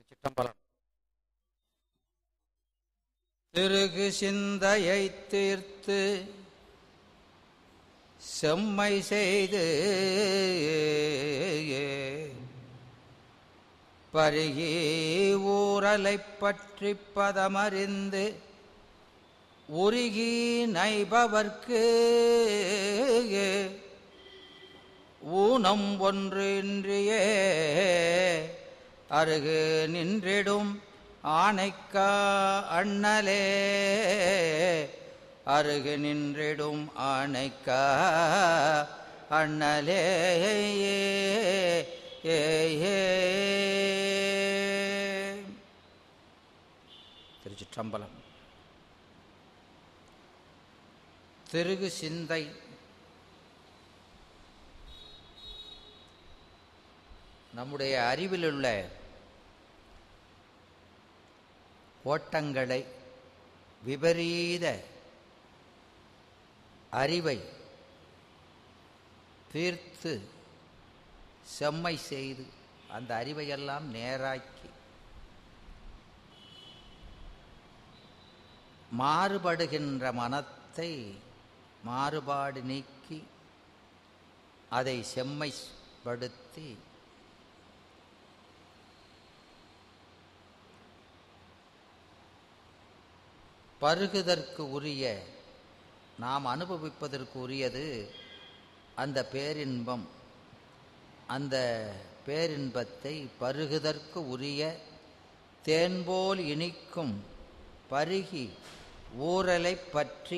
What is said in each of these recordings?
திருச்சிற்றம்பலம் திருகு சிந்தையை தீர்த்து செம்மை செய்து பருகி ஊரலைப் பற்றி பதமறிந்து உருகி நைபவர்க்கு ஊனம் ஒன்று இன்றியே அருகு நின்றிடும் ஆனைக்கா அண்ணலே அருகு நின்றிடும் ஆனைக்கா அண்ணலே ஏ ஏ திருச்சிற்றம்பலம் திருகு சிந்தை நம்முடைய அறிவிலுள்ள ஓட்டங்களை விபரீத அறிவை தீர்த்து செம்மை செய்து அந்த அறிவையெல்லாம் நேராக்கி மாறுபடுகின்ற மனத்தை மாறுபாடு நீக்கி அதை செம்மைப்படுத்தி பருகுதற்கு உரிய நாம் அனுபவிப்பதற்கு உரியது அந்த பேரின்பம் அந்த பேரின்பத்தை பருகுதற்கு உரிய தேன்போல் இனிக்கும் பருகி ஊரலை பற்றி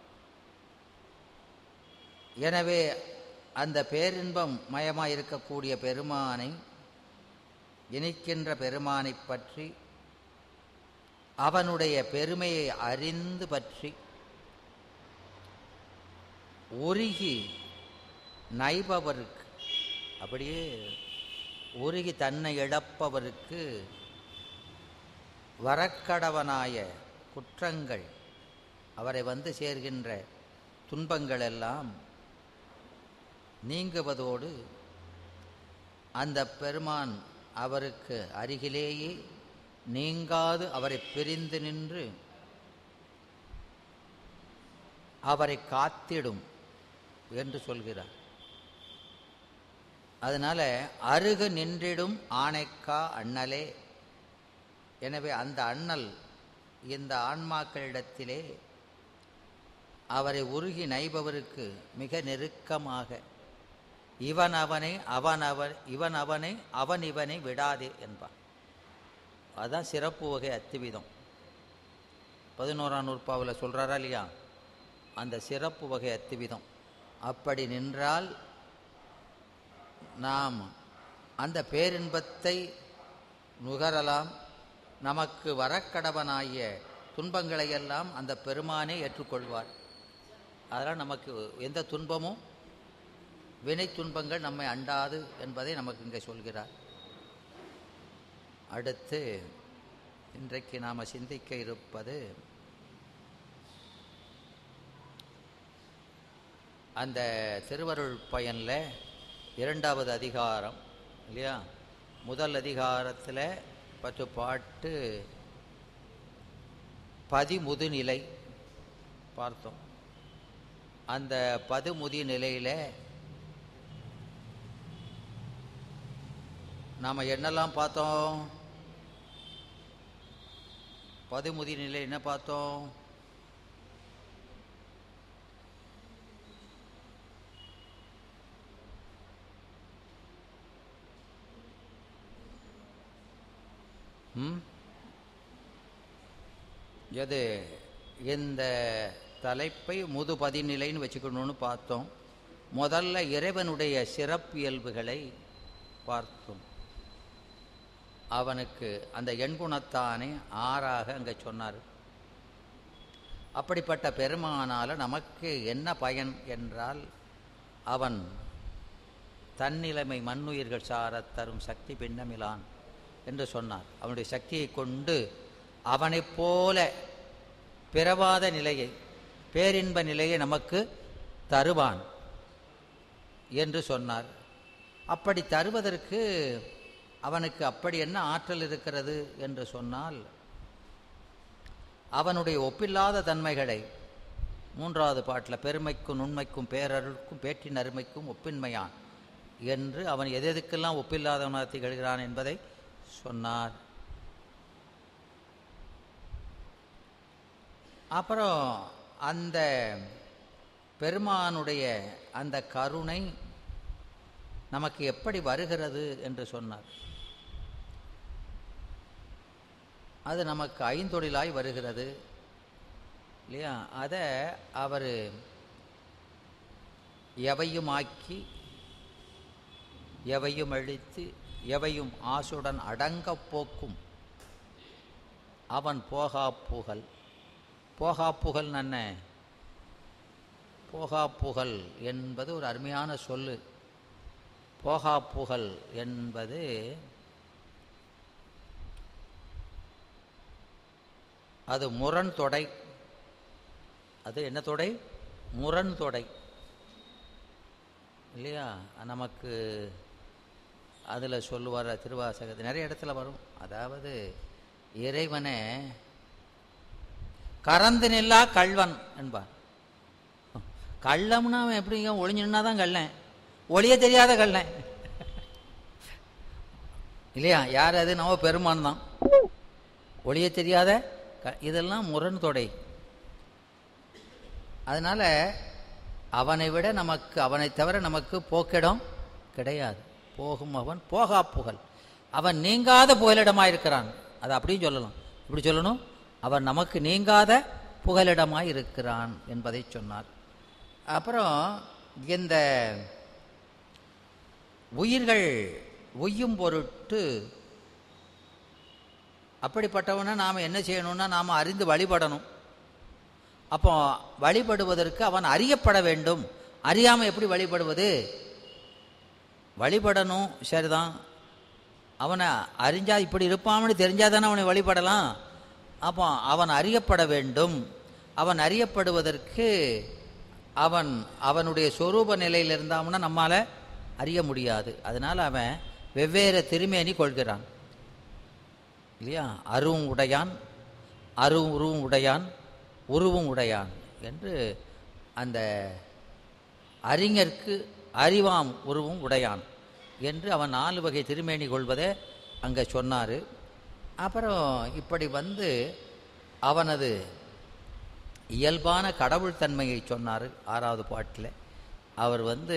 எனவே அந்த பேரின்பம் மயமாக இருக்கக்கூடிய பெருமானை இனிக்கின்ற பெருமானைப் பற்றி அவனுடைய பெருமையை அறிந்து பற்றி உருகி நைபவருக்கு அப்படியே உருகி தன்னை இழப்பவருக்கு வரக்கடவனாய குற்றங்கள் அவரை வந்து சேர்கின்ற துன்பங்கள் எல்லாம் நீங்குவதோடு அந்த பெருமான் அவருக்கு அருகிலேயே நீங்காது அவரை பிரிந்து நின்று அவரை காத்திடும் என்று சொல்கிறார் அதனால அருகு நின்றிடும் ஆணைக்கா அண்ணலே எனவே அந்த அண்ணல் இந்த ஆன்மாக்களிடத்திலே அவரை உருகி நைபவருக்கு மிக நெருக்கமாக இவன் அவனை அவன் அவன் இவன் அவனை அவன் இவனை விடாதே என்பான் அதுதான் சிறப்பு வகை அத்திவிதம் பதினோராம் நூற்பாவில் சொல்கிறாரா இல்லையா அந்த சிறப்பு வகை அத்திவிதம் அப்படி நின்றால் நாம் அந்த பேரின்பத்தை நுகரலாம் நமக்கு வரக்கடவனாகிய துன்பங்களையெல்லாம் அந்த பெருமானே ஏற்றுக்கொள்வார் அதனால் நமக்கு எந்த துன்பமும் வினை துன்பங்கள் நம்மை அண்டாது என்பதை நமக்கு இங்கே சொல்கிறார் அடுத்து இன்றைக்கு நாம் சிந்திக்க இருப்பது அந்த திருவருள் பயனில் இரண்டாவது அதிகாரம் இல்லையா முதல் அதிகாரத்தில் பத்து பாட்டு பதிமுதுநிலை பார்த்தோம் அந்த பதுமுதி நிலையில் நாம் என்னெல்லாம் பார்த்தோம் பதுமுதி நிலை என்ன பார்த்தோம் ம் எது இந்த தலைப்பை முது பதிநிலைன்னு வச்சுக்கணும்னு பார்த்தோம் முதல்ல இறைவனுடைய சிறப்பியல்புகளை பார்த்தோம் அவனுக்கு அந்த எண்குணத்தானே ஆறாக அங்கே சொன்னார் அப்படிப்பட்ட பெருமானால் நமக்கு என்ன பயன் என்றால் அவன் தன்னிலைமை மண்ணுயிர்கள் சாரத் தரும் சக்தி பின்னமிலான் என்று சொன்னார் அவனுடைய சக்தியை கொண்டு அவனைப் போல பிறவாத நிலையை பேரின்ப நிலையை நமக்கு தருவான் என்று சொன்னார் அப்படி தருவதற்கு அவனுக்கு அப்படி என்ன ஆற்றல் இருக்கிறது என்று சொன்னால் அவனுடைய ஒப்பில்லாத தன்மைகளை மூன்றாவது பாட்டில் பெருமைக்கும் நுண்மைக்கும் பேரருளுக்கும் பேற்றின் அருமைக்கும் ஒப்பின்மையான் என்று அவன் எதெதுக்கெல்லாம் ஒப்பில்லாதவனாக திகழ்கிறான் என்பதை சொன்னார் அப்புறம் அந்த பெருமானுடைய அந்த கருணை நமக்கு எப்படி வருகிறது என்று சொன்னார் அது நமக்கு ஐந்தொழிலாய் வருகிறது இல்லையா அதை அவர் எவையுமாக்கி எவையும் அழித்து எவையும் ஆசுடன் அடங்கப் போக்கும் அவன் போகா புகழ் போகா புகழ் நன்ன போகா புகழ் என்பது ஒரு அருமையான சொல்லு போகா புகழ் என்பது அது முரண் தொடை அது என்ன தொடை முரண் தொடை இல்லையா நமக்கு அதில் சொல்லுவார் திருவாசகத்து நிறைய இடத்துல வரும் அதாவது இறைவனை கறந்து நில்லா கள்வன் என்பார் கள்ளம்னா அவன் எப்படிங்க ஒளிஞ்சுன்னா தான் கள்ளன் ஒளிய தெரியாத கள்ளன் இல்லையா யார் அது நம்ம பெருமான் தான் ஒளிய தெரியாத க இதெல்லாம் முரண் தொடை அதனால அவனை விட நமக்கு அவனை தவிர நமக்கு போக்கிடம் கிடையாது போகும் அவன் போகா புகழ் அவன் நீங்காத புகலிடமாக இருக்கிறான் அதை அப்படியும் சொல்லலாம் இப்படி சொல்லணும் அவன் நமக்கு நீங்காத புகலிடமாய் இருக்கிறான் என்பதை சொன்னார் அப்புறம் இந்த உயிர்கள் உய்யும் பொருட்டு அப்படிப்பட்டவனை நாம் என்ன செய்யணும்னா நாம் அறிந்து வழிபடணும் அப்போ வழிபடுவதற்கு அவன் அறியப்பட வேண்டும் அறியாமல் எப்படி வழிபடுவது வழிபடணும் சரிதான் அவனை அறிஞ்சா இப்படி இருப்பான்னு தெரிஞ்சாதானே அவனை வழிபடலாம் அப்போ அவன் அறியப்பட வேண்டும் அவன் அறியப்படுவதற்கு அவன் அவனுடைய சொரூப நிலையில் இருந்தாம்னா நம்மால் அறிய முடியாது அதனால் அவன் வெவ்வேறு திருமேனி கொள்கிறான் இல்லையா அருவும் உடையான் அரு உருவும் உடையான் உருவும் உடையான் என்று அந்த அறிஞர்க்கு அறிவாம் உருவும் உடையான் என்று அவன் நாலு வகை திருமேனி கொள்வதை அங்கே சொன்னார் அப்புறம் இப்படி வந்து அவனது இயல்பான கடவுள் தன்மையை சொன்னார் ஆறாவது பாட்டில் அவர் வந்து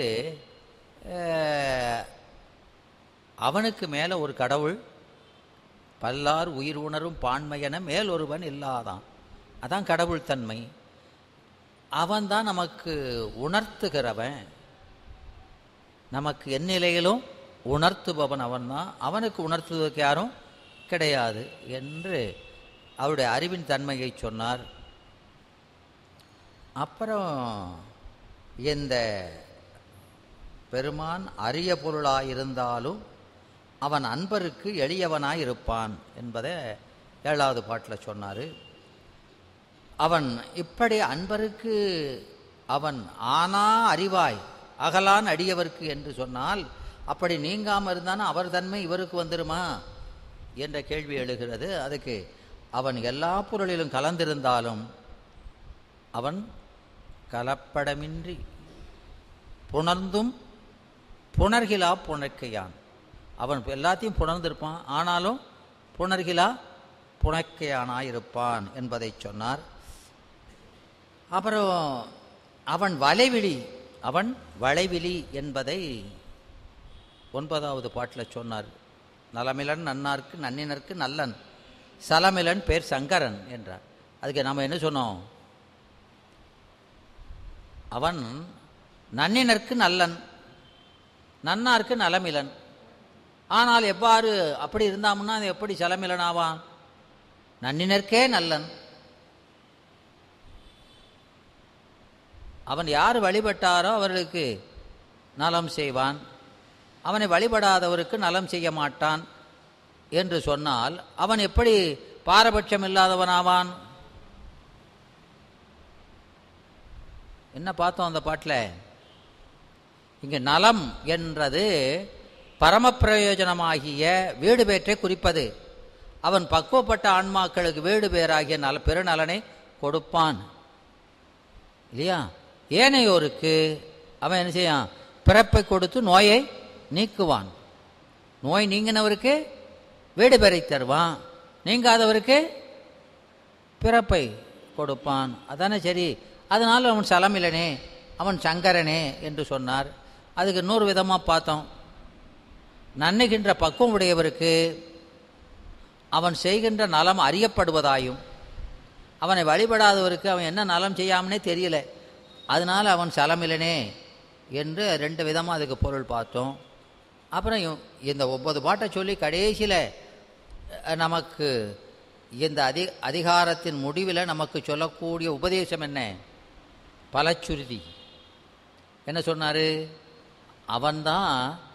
அவனுக்கு மேலே ஒரு கடவுள் பல்லார் உயிர் உணரும் பான்மையென மேல் ஒருவன் இல்லாதான் அதான் கடவுள் தன்மை அவன்தான் நமக்கு உணர்த்துகிறவன் நமக்கு எந்நிலையிலும் உணர்த்துபவன் அவன்தான் அவனுக்கு உணர்த்துவதற்கு யாரும் கிடையாது என்று அவருடைய அறிவின் தன்மையை சொன்னார் அப்புறம் இந்த பெருமான் அரிய பொருளாயிருந்தாலும் அவன் அன்பருக்கு எளியவனாய் இருப்பான் என்பதை ஏழாவது பாட்டில் சொன்னார் அவன் இப்படி அன்பருக்கு அவன் ஆனா அறிவாய் அகலான் அடியவர்க்கு என்று சொன்னால் அப்படி நீங்காமல் இருந்தானா அவர் தன்மை இவருக்கு வந்துருமா என்ற கேள்வி எழுகிறது அதுக்கு அவன் எல்லா பொருளிலும் கலந்திருந்தாலும் அவன் கலப்படமின்றி புணர்ந்தும் புணர்கிலா புணர்க்கையான் அவன் எல்லாத்தையும் புணர்ந்திருப்பான் ஆனாலும் புணர்கிலா புணக்கையானாயிருப்பான் என்பதை சொன்னார் அப்புறம் அவன் வலைவிழி அவன் வளைவிழி என்பதை ஒன்பதாவது பாட்டில் சொன்னார் நலமிலன் நன்னார்க்கு நன்னினர்க்கு நல்லன் சலமிலன் பேர் சங்கரன் என்றார் அதுக்கு நாம் என்ன சொன்னோம் அவன் நன்னினர்க்கு நல்லன் நன்னார்க்கு நலமிலன் ஆனால் எவ்வாறு அப்படி இருந்தாமுன்னா அது எப்படி சலமிலன் ஆவான் நன்னினர்க்கே நல்லன் அவன் யார் வழிபட்டாரோ அவர்களுக்கு நலம் செய்வான் அவனை வழிபடாதவருக்கு நலம் செய்ய மாட்டான் என்று சொன்னால் அவன் எப்படி பாரபட்சம் இல்லாதவனாவான் என்ன பார்த்தோம் அந்த பாட்டில் இங்கே நலம் என்றது பரமப்பிரயோஜனமாகிய வீடு பேற்றை குறிப்பது அவன் பக்குவப்பட்ட ஆன்மாக்களுக்கு வீடு பேராகிய நல பெருநலனை கொடுப்பான் இல்லையா ஏனையோருக்கு அவன் என்ன செய்யான் பிறப்பை கொடுத்து நோயை நீக்குவான் நோய் நீங்கினவருக்கு வீடு பெறை தருவான் நீங்காதவருக்கு பிறப்பை கொடுப்பான் அதானே சரி அதனால் அவன் சலமிலனே அவன் சங்கரனே என்று சொன்னார் அதுக்கு இன்னொரு விதமாக பார்த்தோம் நன்னுகின்ற பக்குவம் உடையவருக்கு அவன் செய்கின்ற நலம் அறியப்படுவதாயும் அவனை வழிபடாதவருக்கு அவன் என்ன நலம் செய்யாமனே தெரியல அதனால் அவன் சலமிலனே என்று ரெண்டு விதமாக அதுக்கு பொருள் பார்த்தோம் அப்புறம் இவ்- இந்த ஒன்பது பாட்டை சொல்லி கடைசியில் அஹ், நமக்கு இந்த அதி அதிகாரத்தின் முடிவில் நமக்கு சொல்லக்கூடிய உபதேசம் என்ன பலச்சுருதி என்ன சொன்னார் அவன்தான்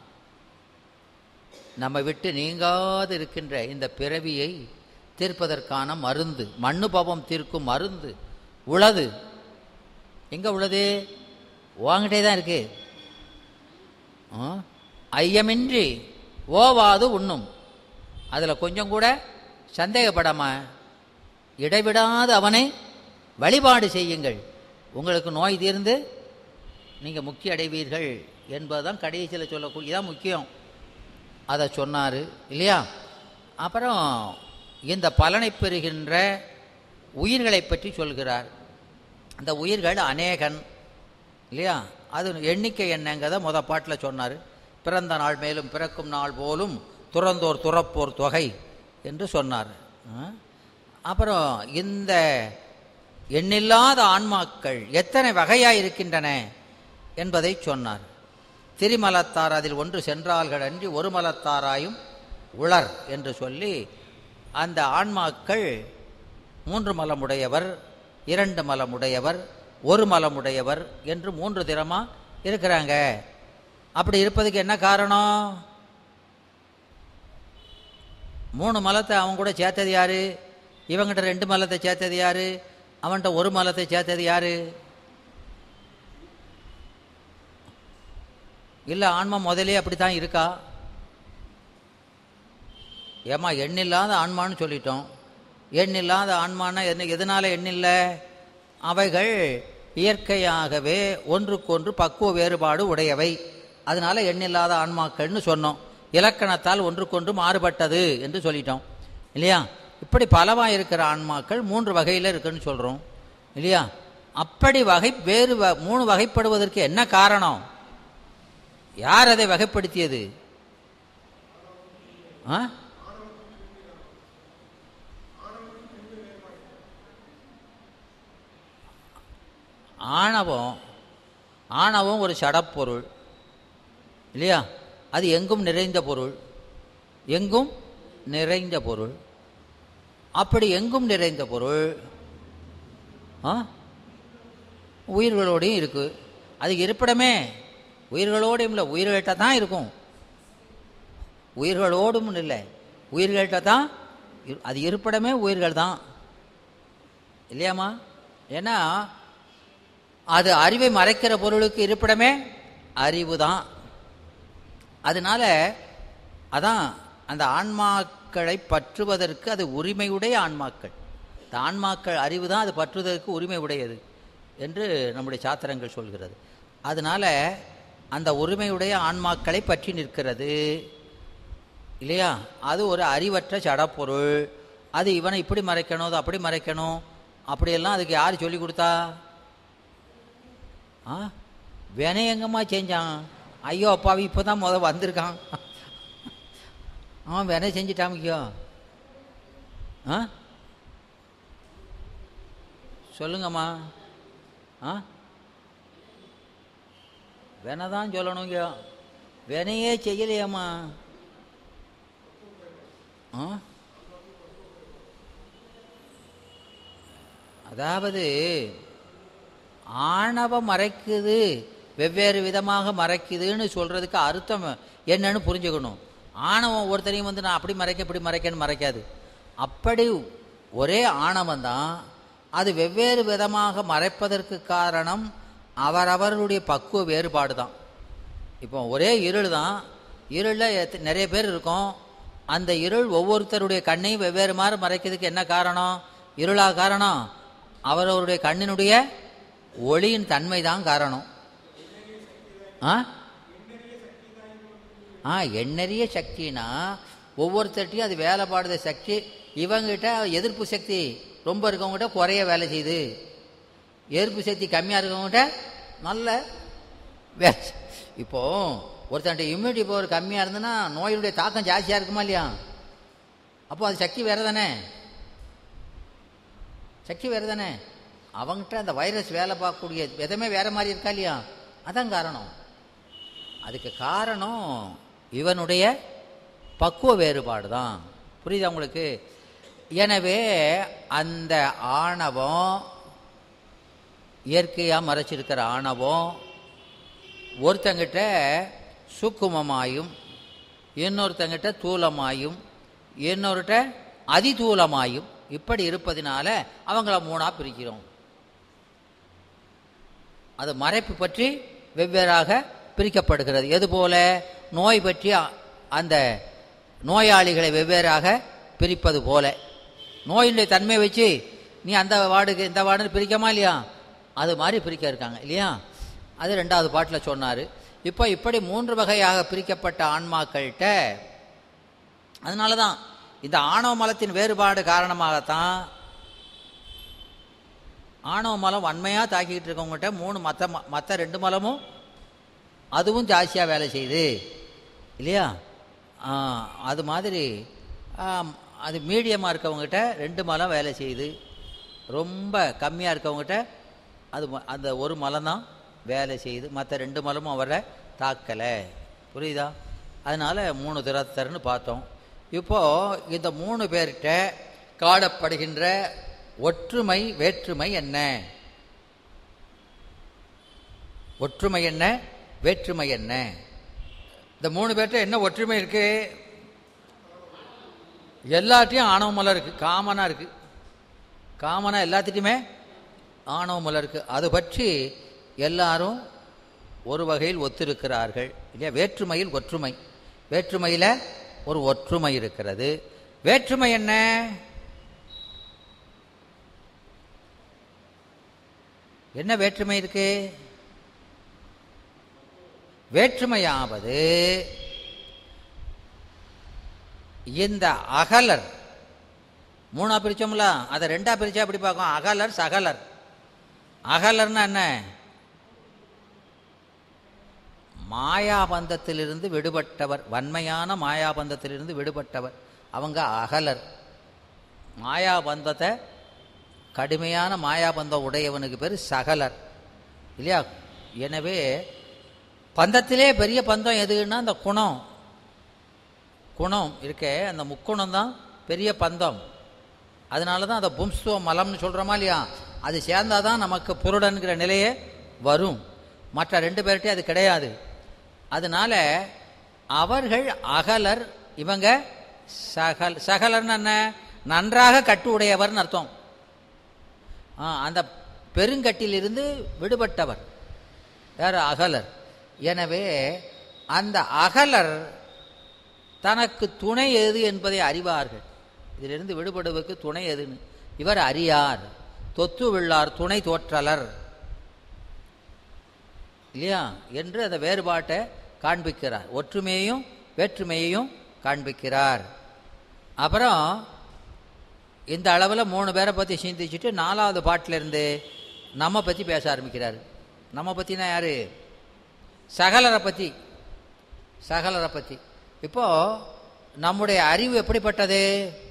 நம்ம விட்டு நீங்காது இருக்கின்ற இந்த பிறவியை தீர்ப்பதற்கான மருந்து மண்ணு பாவம் தீர்க்கும் மருந்து உளது எங்க உள்ளது வாங்கிட்டே தான் இருக்கு ஆ? ஐயமின்றி ஓவாது உண்ணும் அதில் கொஞ்சம் கூட சந்தேகப்படாம இடைவிடாது அவனை வழிபாடு செய்யுங்கள் உங்களுக்கு நோய் தீர்ந்து நீங்கள் முக்தி அடைவீர்கள் என்பதுதான் கடைசியில் சொல்லக்கூடிய இதான் முக்கியம் அதை சொன்னார் இல்லையா அப்புறம் இந்த பலனை பெறுகின்ற உயிர்களை பற்றி சொல்கிறார் அந்த உயிர்கள் அநேகன் இல்லையா அது எண்ணிக்கை என்னங்கிறத முத பாட்டில் சொன்னார் பிறந்த நாள் மேலும் பிறக்கும் நாள் போலும் துறந்தோர் துறப்போர் தொகை என்று சொன்னார் ஆ? அப்புறம் இந்த எண்ணில்லாத ஆன்மாக்கள் எத்தனை வகையாய் இருக்கின்றன என்பதை சொன்னார் திரிமலத்தார் அதில் ஒன்று சென்றார்கள் அன்றி ஒரு மலத்தாராயும் உளர் என்று சொல்லி அந்த ஆன்மாக்கள் மூன்று மலமுடையவர் இரண்டு மலமுடையவர் ஒரு மலமுடையவர் என்று மூன்று திறமா இருக்கிறாங்க அப்படி இருப்பதுக்கு என்ன காரணம் மூணு மலத்தை அவன் கூட சேர்த்தது யாரு இவங்கிட்ட ரெண்டு மலத்தை சேர்த்தது யாரு அவன்கிட்ட ஒரு மலத்தை சேர்த்தது யாரு இல்லை ஆன்மா முதலே அப்படித்தான் இருக்கா ஏமா எண்ணில்லாத ஆன்மான்னு சொல்லிட்டோம் எண்ணில்லாத ஆன்மானா என்ன எதனால எண்ணில்ல அவைகள் இயற்கையாகவே ஒன்றுக்கொன்று பக்குவ வேறுபாடு உடையவை அதனால எண்ணில்லாத ஆன்மாக்கள்னு சொன்னோம் இலக்கணத்தால் ஒன்றுக்கொன்று மாறுபட்டது என்று சொல்லிட்டோம் இல்லையா இப்படி பலவா இருக்கிற ஆன்மாக்கள் மூன்று வகையில் இருக்குன்னு சொல்றோம் இல்லையா அப்படி வகை வேறு வ- மூணு வகைப்படுவதற்கு என்ன காரணம் யார் அதை வகைப்படுத்தியது ஆ ஆணவம் ஆணவம் ஒரு சடப்பொருள் இல்லையா அது எங்கும் நிறைந்த பொருள் எங்கும் நிறைந்த பொருள் அப்படி எங்கும் நிறைந்த பொருள் ஆ உயிர்களோடையும் இருக்கு அது இருப்பிடமே உயிர்களோடையும் இல்லை உயிர்கள்ட்ட தான் இருக்கும் உயிர்களோடும் இல்லை உயிர்கள்ட்ட தான் இரு- அது இருப்பிடமே உயிர்கள் தான் இல்லையாம்மா ஏன்னா அது அறிவை மறைக்கிற பொருளுக்கு இருப்பிடமே அறிவு தான் அதனால அதான் அந்த ஆன்மாக்களை பற்றுவதற்கு அது உரிமையுடைய ஆன்மாக்கள் இந்த ஆன்மாக்கள் அறிவு தான் அது பற்றுவதற்கு உரிமை உடையது என்று நம்முடைய சாத்திரங்கள் சொல்கிறது அதனால அந்த உரிமையுடைய ஆன்மாக்களை பற்றி நிற்கிறது இல்லையா அது ஒரு அறிவற்ற சடப்பொருள் அது இவனை இப்படி மறைக்கணும் அது அப்படி மறைக்கணும் அப்படியெல்லாம் அதுக்கு யார் சொல்லி கொடுத்தா ஆ வினை எங்கம்மா செஞ்சான் ஐயோ அப்பாவி இப்போ தான் முத வந்திருக்கான் அவன் வினை செஞ்சிட்டாமிக்கோ ஆ சொல்லுங்கம்மா ஆ வினை தான் சொல்லணுங்க வினையே செய்யலையேம்மா ஆ அதாவது ஆணவம் மறைக்குது வெவ்வேறு விதமாக மறைக்குதுன்னு சொல்றதுக்கு அர்த்தம் என்னன்னு புரிஞ்சுக்கணும் ஆணவம் ஒருத்தரையும் வந்து நான் அப்படி மறைக்க இப்படி மறைக்கன்னு மறைக்காது அப்படி ஒரே ஆணவம் தான் அது வெவ்வேறு விதமாக மறைப்பதற்கு காரணம் அவரவர்களுடைய பக்குவ வேறுபாடு தான் இப்போ ஒரே இருள் தான் இருளில் எத்த- நிறைய பேர் இருக்கும் அந்த இருள் ஒவ்வொருத்தருடைய கண்ணையும் வெவ்வேறு மாதிரி மறைக்கிறதுக்கு என்ன காரணம் இருளா காரணம் அவரவருடைய கண்ணினுடைய ஒளியின் தன்மை தான் காரணம் ஆ ஆ எண்ணறிய சக்தினா ஒவ்வொருத்தர்ட்டையும் அது வேலை பாடுத சக்தி இவங்கிட்ட எதிர்ப்பு சக்தி ரொம்ப இருக்கவங்ககிட்ட குறைய வேலை செய்யுது எதிர்ப்பு சக்தி கம்மியாக இருக்கவங்ககிட்ட நல்ல வேலை செய்- இப்போ ஒருத்தன்ட்ட இம்யூனிட்டி பவர் கம்மியாக இருந்ததுன்னா நோயினுடைய தாக்கம் ஜாஸ்தியாக இருக்குமா இல்லையா அப்போ அது சக்தி வேறு தானே சக்தி வேறு தானே அவங்ககிட்ட அந்த வைரஸ் வேலை பார்க்கக்கூடிய விதமே வேற மாதிரி இருக்கா இல்லையா அதான் காரணம் அதுக்கு காரணம் இவனுடைய பக்குவ வேறுபாடு தான் புரியுதா உங்களுக்கு எனவே அந்த ஆணவம் இயற்கையாக மறைச்சிருக்கிற ஆணவம் ஒருத்தங்கிட்ட சூக்குமமாயும் இன்னொருத்தங்கிட்ட தூலமாயும் இன்னொருட்ட அதிதூலமாயும் இப்படி இருப்பதினால அவங்கள மூணா பிரிக்கிறோம் அது மறைப்பு பற்றி வெவ்வேறாக பிரிக்கப்படுகிறது எதுபோல நோய் பற்றி அ- அந்த நோயாளிகளை வெவ்வேறாக பிரிப்பது போல நோயினுடைய தன்மை வச்சு நீ அந்த வார்டுக்கு இந்த வார்டுன்னு பிரிக்கமா இல்லையா அது மாதிரி பிரிக்க இருக்காங்க இல்லையா அது ரெண்டாவது பாட்டில் சொன்னார் இப்போ இப்படி மூன்று வகையாக பிரிக்கப்பட்ட ஆன்மாக்கள்கிட்ட அதனால தான் இந்த ஆணவ மலத்தின் வேறுபாடு காரணமாகத்தான் ஆணவ மலம் வன்மையாக தாக்கிக்கிட்டு இருக்கவங்ககிட்ட மூணு மற்ற மற்ற ரெண்டு மலமும் அதுவும் ஜாஸ்தியாக வேலை செய்யுது இல்லையா ஆ, அது மாதிரி ஆம், அது மீடியமாக இருக்கவங்ககிட்ட ரெண்டு மலம் வேலை செய்யுது ரொம்ப கம்மியாக இருக்கவங்ககிட்ட அது ம- அந்த ஒரு மலம் தான் வேலை செய்யுது மற்ற ரெண்டு மலமும் அவரை தாக்கலை புரியுதா அதனால் மூணு திறத்தர்னு பார்த்தோம் இப்போது இந்த மூணு பேர்கிட்ட காணப்படுகின்ற ஒற்றுமை வேற்றுமை என்ன ஒற்றுமை என்ன வேற்றுமை என்ன இந்த மூணு பேர்ட்ட என்ன ஒற்றுமை இருக்கு எல்லாத்தையும் ஆணவ மலம் இருக்கு காமனா இருக்கு காமனா எல்லாத்துட்டையுமே ஆணவ மலம் இருக்கு அது பற்றி எல்லாரும் ஒரு வகையில் ஒத்திருக்கிறார்கள் இல்லையா வேற்றுமையில் ஒற்றுமை வேற்றுமையில் ஒரு ஒற்றுமை இருக்கிறது வேற்றுமை என்ன என்ன வேற்றுமை இருக்கு வேற்றுமையாவது இந்த அகலர் மூணா பிரிச்சோம்ல அதை ரெண்டா பிரிச்சா எப்படி பார்க்கும் அகலர் சகலர் அகலர்னா என்ன மாயாபந்தத்திலிருந்து விடுபட்டவர் வன்மையான மாயாபந்தத்திலிருந்து விடுபட்டவர் அவங்க அகலர் மாயாபந்தத்தை கடுமையான மாயாபந்தம் உடையவனுக்கு பேர் சகலர் இல்லையா எனவே பந்தத்திலே பெரிய பந்தம் எதுன்னா அந்த குணம் குணம் இருக்கே அந்த முக்குணம் தான் பெரிய பந்தம் அதனால தான் அதை பும்ஸ்துவ மலம்னு சொல்கிறோமா இல்லையா அது சேர்ந்தாதான் நமக்கு புருடன்கிற நிலையே வரும் மற்ற ரெண்டு பேர்கிட்டயும் அது கிடையாது அதனால அவர்கள் அகலர் இவங்க சகல் சகலர்னு என்ன நன்றாக கட்டு உடையவர்னு அர்த்தம் ஆ, அந்த பெருங்கட்டிலிருந்து விடுபட்டவர் யார் அகலர் எனவே அந்த அகலர் தனக்கு துணை எது என்பதை அறிவார்கள் இதிலிருந்து விடுபடுவதற்கு துணை எதுன்னு இவர் அறியார் தொத்து விள்ளார் துணை தோற்றலர் இல்லையா என்று அந்த வேறுபாட்டை காண்பிக்கிறார் ஒற்றுமையையும் வேற்றுமையையும் காண்பிக்கிறார் அப்புறம் இந்த அளவில் மூணு பேரை பற்றி சிந்திச்சுட்டு நாலாவது பாட்டிலிருந்து நம்ம பற்றி பேச ஆரம்பிக்கிறார் நம்ம பற்றினா யாரு சகலரை பற்றி சகலரை பற்றி இப்போ நம்முடைய அறிவு எப்படிப்பட்டது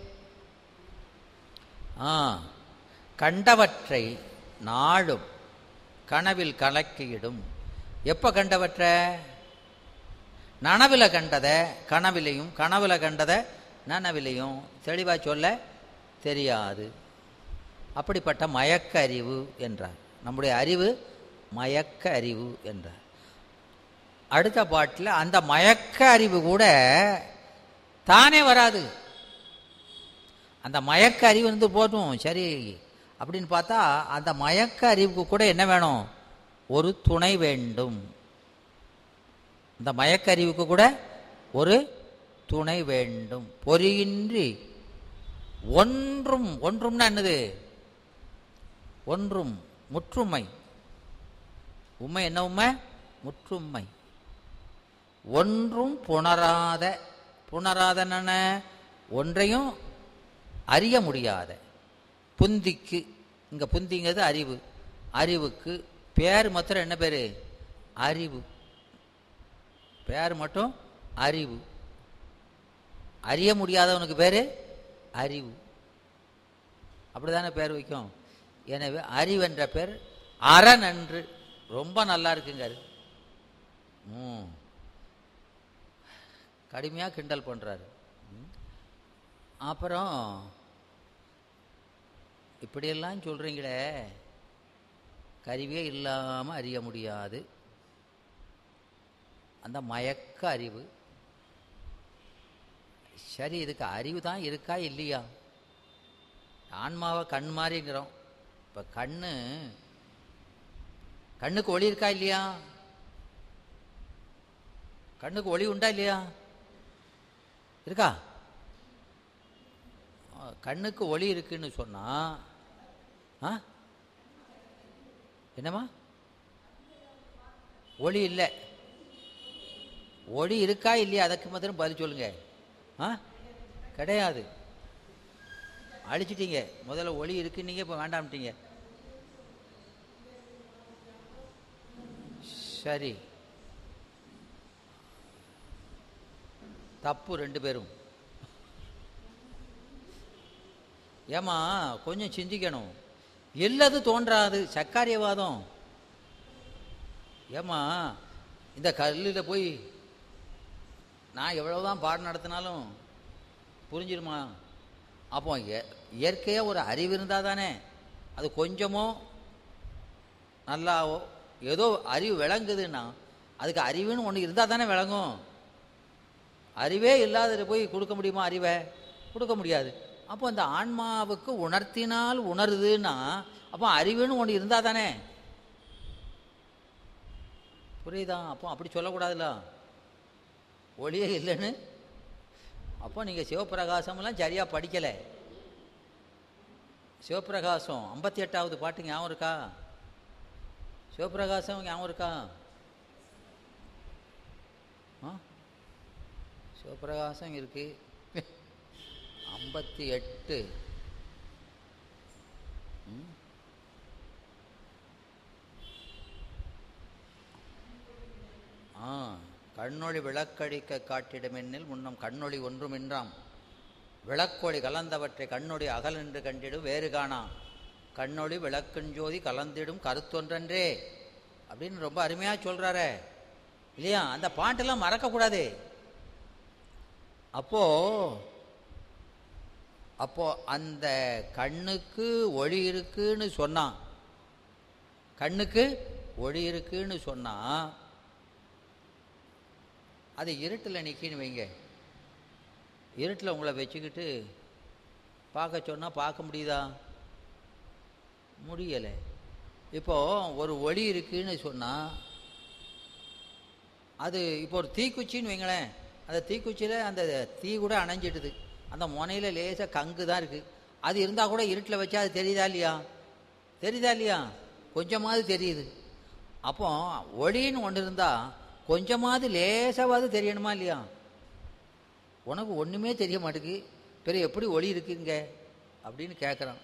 ஆ கண்டவற்றை நாடும் கனவில் கலக்கியிடும் எப்போ கண்டவற்ற நனவில் கண்டதை கனவிலையும் கனவுல கண்டதை நனவிலையும் தெளிவாக சொல்ல தெரியாது அப்படிப்பட்ட மயக்க அறிவு என்றார் நம்முடைய அறிவு மயக்க அறிவு என்றார் அடுத்த பாட்டில் அந்த மயக்க அறிவு கூட தானே வராது அந்த மயக்க அறிவு வந்து போதும் சரி அப்படின்னு பார்த்தா அந்த மயக்க அறிவுக்கு கூட என்ன வேணும் ஒரு துணை வேண்டும் இந்த மயக்க அறிவுக்கு கூட ஒரு துணை வேண்டும் பொறியின்றி ஒன்றும் ஒன்றும்னா என்னது ஒன்றும் முற்றுமை உண்மை என்ன உண்மை முற்றுமை ஒன்றும் புணராத புணராதன ஒன்றையும் அறிய முடியாத புந்திக்கு இங்க புந்திங்கிறது அறிவு அறிவுக்கு பேர் மாத்திரம் என்ன பேரு அறிவு பேர் மட்டும் அறிவு அறிய முடியாதவனுக்கு பேரு அறிவு அப்படிதானே பேர் வைக்கும் எனவே அறிவென்ற பேர் அரண் என்று ரொம்ப நல்லா இருக்குங்க அது ம் கடுமையாக கிண்டல் பண்ணுறாரு அப்புறம் இப்படியெல்லாம் சொல்கிறீங்களே கருவியே இல்லாமல் அறிய முடியாது அந்த மயக்க அறிவு சரி இதுக்கு அறிவு தான் இருக்கா இல்லையா ஆன்மாவை கண் மாதிரிங்கிறோம் இப்போ கண்ணு கண்ணுக்கு ஒளி இருக்கா இல்லையா கண்ணுக்கு ஒளி உண்டா இல்லையா இருக்கா ஆ, கண்ணுக்கு ஒளி இருக்குன்னு சொன்னா ஆ என்னம்மா ஒளி இல்லை ஒளி இருக்கா இல்லையா அதுக்கு மாத்திரம் பதில் சொல்லுங்க ஆ கிடையாது அழிச்சிட்டீங்க முதல்ல ஒளி இருக்குன்னீங்க இப்போ வேண்டாம்ட்டீங்க சரி தப்பு ரெண்டு பேரும் ஏமா கொஞ்சம் சிந்திக்கணும் இல்லது தோன்றாது சக்காரியவாதம் ஏமா இந்த கல்லில் போய் நான் எவ்வளவுதான் பாடம் நடத்தினாலும் புரிஞ்சிருமா அப்போ இய- இயற்கையா ஒரு அறிவு இருந்தால் தானே அது கொஞ்சமோ நல்லாவோ ஏதோ அறிவு விளங்குதுன்னா அதுக்கு அறிவுன்னு ஒன்று இருந்தால் தானே விளங்கும் அறிவே இல்லாதது போய் கொடுக்க முடியுமா அறிவை கொடுக்க முடியாது அப்போ அந்த ஆன்மாவுக்கு உணர்த்தினால் உணருதுன்னா அப்போ அறிவுன்னு ஒன்று இருந்தால் தானே புரியுதா அப்போ அப்படி சொல்லக்கூடாதுல்ல ஒளியே இல்லைன்னு அப்போ நீங்கள் சிவப்பிரகாசம்லாம் சரியாக படிக்கலை சிவப்பிரகாசம் ஐம்பத்தி எட்டாவது பாட்டு ஞாபகம் இருக்கா சிவப்பிரகாசம் ஞாபகம் இருக்கா ஆ சிவப்பிரகாசம் இருக்கு ஐம்பத்தி எட்டு ம். ஆ கண்ணொளி விளக்கடிக்க காட்டிடுமென்னில் முன்னம் கண்ணொளி ஒன்றுமின்றாம் விளக்கொளி கலந்தவற்றை கண்ணொளி அகலென்று கண்டிடும் வேறு காணா கண்ணொளி விளக்குஞ்சோதி கலந்திடும் கருத்தொன்றன்றே அப்படின்னு ரொம்ப அருமையாக சொல்கிறாரே இல்லையா அந்த பாட்டெல்லாம் மறக்கக்கூடாது அப்போ அப்போ அந்த கண்ணுக்கு ஒளி இருக்குன்னு சொன்னான் கண்ணுக்கு ஒளி இருக்குன்னு சொன்னா அது இருட்டில் நிற்கின்னு வைங்க இருட்டில் உங்களை வச்சுக்கிட்டு பார்க்க சொன்னால் பார்க்க முடியுதா முடியலை இப்போ ஒரு ஒளி இருக்குன்னு சொன்னால் அது இப்போ ஒரு தீக்குச்சின்னு வைங்களேன் அந்த தீக்குச்சியில் அந்த தீ கூட அணைஞ்சிடுது அந்த முனையில் லேசாக கங்கு தான் இருக்குது அது இருந்தால் கூட இருட்டில் வச்சா அது தெரியுதா இல்லையா தெரியுதா இல்லையா கொஞ்சமாவது தெரியுது அப்போ ஒளின்னு ஒன்று இருந்தால் கொஞ்சமாவது லேசாவது தெரியணுமா இல்லையா உனக்கு ஒன்றுமே தெரிய மாட்டேங்குது பிறகு எப்படி ஒளி இருக்குங்க அப்படின்னு கேட்குறான்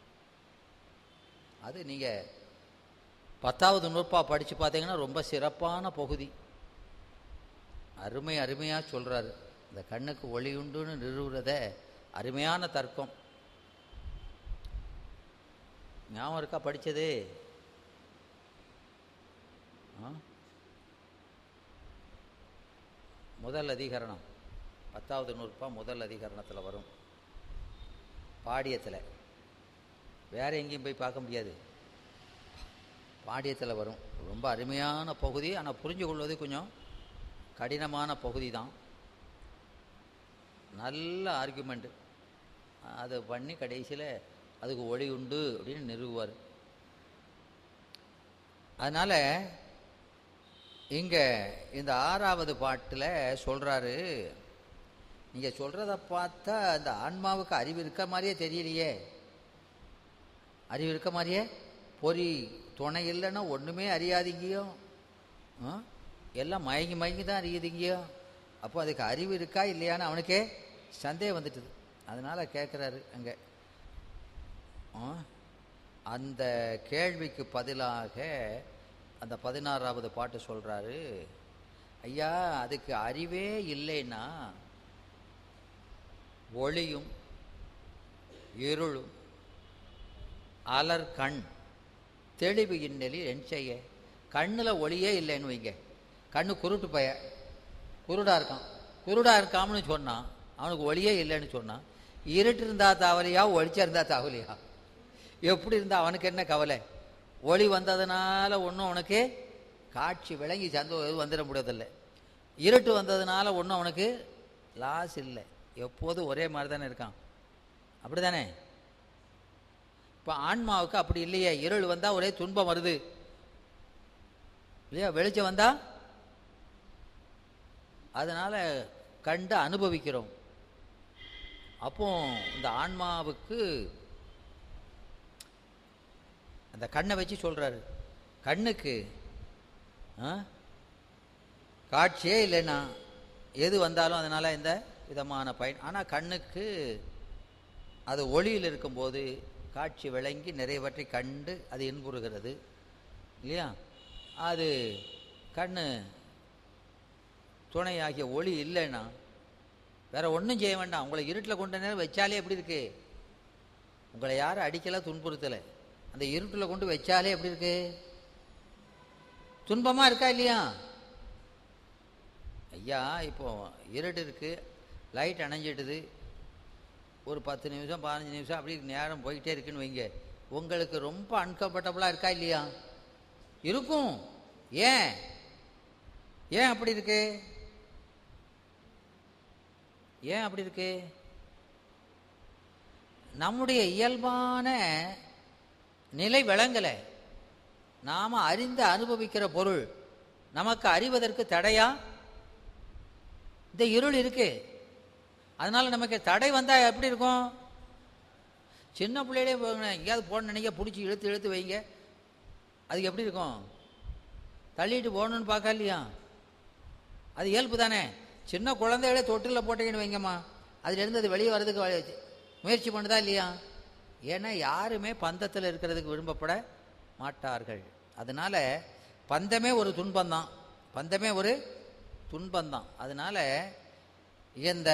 அது நீங்கள் பத்தாவது நூற்பா படித்து பார்த்தீங்கன்னா ரொம்ப சிறப்பான பகுதி அருமை அருமையாக சொல்கிறாரு இந்த கண்ணுக்கு ஒளி உண்டுன்னு நிறுவுறத அருமையான தர்க்கம் ஞாபகம் இருக்கா படித்தது ஆ முதல் அதிகரணம் பத்தாவது நூற்பா முதல் அதிகரணத்தில் வரும் பாடியத்தில் வேற எங்கேயும் போய் பார்க்க முடியாது பாடியத்தில் வரும் ரொம்ப அருமையான பகுதி ஆனால் புரிஞ்சு கொள்வது கொஞ்சம் கடினமான பகுதி தான் நல்ல ஆர்குமெண்ட் அதை பண்ணி கடைசியில் அதுக்கு ஒளி உண்டு அப்படின்னு நிறுவுவார் அதனால் இங்க இந்த ஆறாவது பாட்டில் சொல்றாரு நீங்க சொல்றத பார்த்தா இந்த ஆன்மாவுக்கு அறிவு இருக்க மாதிரியே தெரியலையே அறிவு இருக்க மாதிரியே பொறி துணை இல்லைன்னா ஒண்ணுமே அறியாதீங்கயோ ஆ? எல்லாம் மயங்கி மயங்கி தான் அறியுதுங்கயோ அப்போ அதுக்கு அறிவு இருக்கா இல்லையான்னு அவனுக்கே சந்தேகம் வந்துட்டுது அதனால கேட்குறாரு அங்கே ஆ? அந்த கேள்விக்கு பதிலாக அந்த பதினாறாவது பாட்டு சொல்றாரு ஐயா அதுக்கு அறிவே இல்லைன்னா ஒளியும் இருளும் அலர் கண் தெளிவு இன்னலில் என் செய்ய கண்ணில் ஒளியே இல்லைன்னு வைங்க கண்ணு குருட்டு பய குருடா இருக்கான் குருடா இருக்காமனு சொன்னான் அவனுக்கு ஒளியே இல்லைன்னு சொன்னான் இருட்டு இருந்தா தவலையா ஒளிச்சா இருந்தா தவலையா எப்படி இருந்தா அவனுக்கு என்ன கவலை ஒளி வந்ததுனால ஒன்றும் அவனுக்கு காட்சி விளங்கி சந்தோஷம் வந்துட முடியதில்லை இருட்டு வந்ததுனால ஒன்றும் அவனுக்கு லாஸ் இல்லை எப்போதும் ஒரே மாதிரி தானே இருக்கான் அப்படி தானே இப்போ ஆன்மாவுக்கு அப்படி இல்லையே இருள் வந்தால் ஒரே துன்பம் வருது இல்லையா வெளிச்சம் வந்தா அதனால கண்டு அனுபவிக்கிறோம் அப்போ இந்த ஆன்மாவுக்கு அந்த கண்ணை வச்சு சொல்றாரு கண்ணுக்கு ஆ? காட்சியே இல்லைன்னா எது வந்தாலும் அதனால எந்த விதமான பயன் ஆனால் கண்ணுக்கு அது ஒளியில் இருக்கும்போது காட்சி விளங்கி நிறையவற்றை கண்டு அது இன்புறுகிறது இல்லையா அது கண்ணு துணையாகிய ஒளி இல்லைன்னா வேற ஒன்றும் செய்ய வேண்டாம் உங்களை இருட்டில் கொண்ட நேரம் வச்சாலே எப்படி இருக்கு உங்களை யாரும் அடிக்கல துன்புறுத்தலை அந்த இருட்டில் கொண்டு வச்சாலே எப்படி இருக்கு துன்பமா இருக்கா இல்லையா ஐயா இப்போ இருட்டு இருக்கு லைட் அணைஞ்சிடுது ஒரு பத்து நிமிஷம் பதினஞ்சு நிமிஷம் அப்படி நேரம் போயிட்டே இருக்குன்னு வைங்க உங்களுக்கு ரொம்ப அன்கம்ஃபர்டபுளாக இருக்கா இல்லையா இருக்கும் ஏன் ஏன் அப்படி இருக்கு ஏன் அப்படி இருக்கு நம்முடைய இயல்பான நிலை விளங்கலை நாம அறிந்து அனுபவிக்கிற பொருள் நமக்கு அறிவதற்கு தடையா இந்த இருள் இருக்கு அதனால நமக்கு தடை வந்தா எப்படி இருக்கும் சின்ன பிள்ளையிலே போங்க, எங்கேயாவது போன நினைக்க பிடிச்சி இழுத்து இழுத்து வைங்க அதுக்கு எப்படி இருக்கும் தள்ளிட்டு போகணும்னு பார்க்க இல்லையா அது இயல்பு தானே சின்ன குழந்தைகளே தொட்டிலில் போட்டீங்கன்னு வைங்கம்மா அதுலேருந்து அது வெளியே வர்றதுக்கு வழி- முயற்சி பண்ணுதா இல்லையா ஏன்னா யாருமே பந்தத்தில் இருக்கிறதுக்கு விரும்பப்பட மாட்டார்கள் அதனால பந்தமே ஒரு துன்பம்தான் பந்தமே ஒரு துன்பம்தான் அதனால இந்த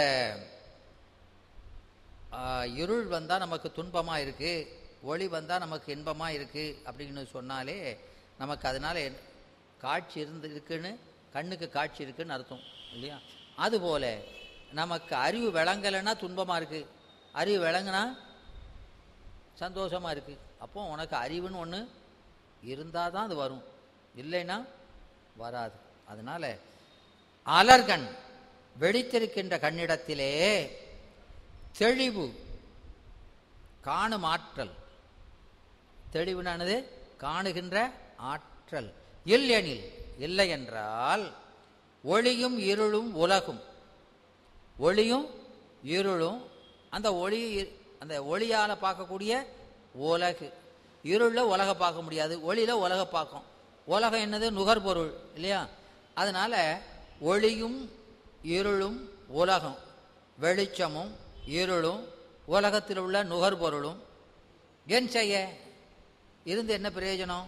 ஆ, இருள் வந்தால் நமக்கு துன்பமாக இருக்குது ஒளி வந்தால் நமக்கு இன்பமாக இருக்குது அப்படின்னு சொன்னாலே நமக்கு அதனால என்- காட்சி இருந்து இருக்குன்னு கண்ணுக்கு காட்சி இருக்குன்னு அர்த்தம் இல்லையா அதுபோல நமக்கு அறிவு விளங்கலைன்னா துன்பமாக இருக்குது அறிவு விளங்குனா சந்தோஷமாக இருக்குது அப்போ உனக்கு அறிவுன்னு ஒன்று இருந்தால் தான் அது வரும் இல்லைன்னா வராது அதனால அலர்கண் வெடித்திருக்கின்ற கண்ணிடத்திலே தெளிவு காணும் ஆற்றல் தெளிவுனானது காணுகின்ற ஆற்றல் இல்லெனில் இல்லை என்றால் ஒளியும் இருளும் உலகும் ஒளியும் இருளும் அந்த ஒளி அந்த ஒளியால் பார்க்கக்கூடிய உலகு இருளில் உலக பார்க்க முடியாது ஒளியில் உலக பார்க்கும் உலகம் என்னது நுகர்பொருள் இல்லையா அதனால ஒளியும் இருளும் உலகம் வெளிச்சமும் இருளும் உலகத்தில் உள்ள நுகர்பொருளும் ஏன் செய்ய இருந்து என்ன பிரயோஜனம்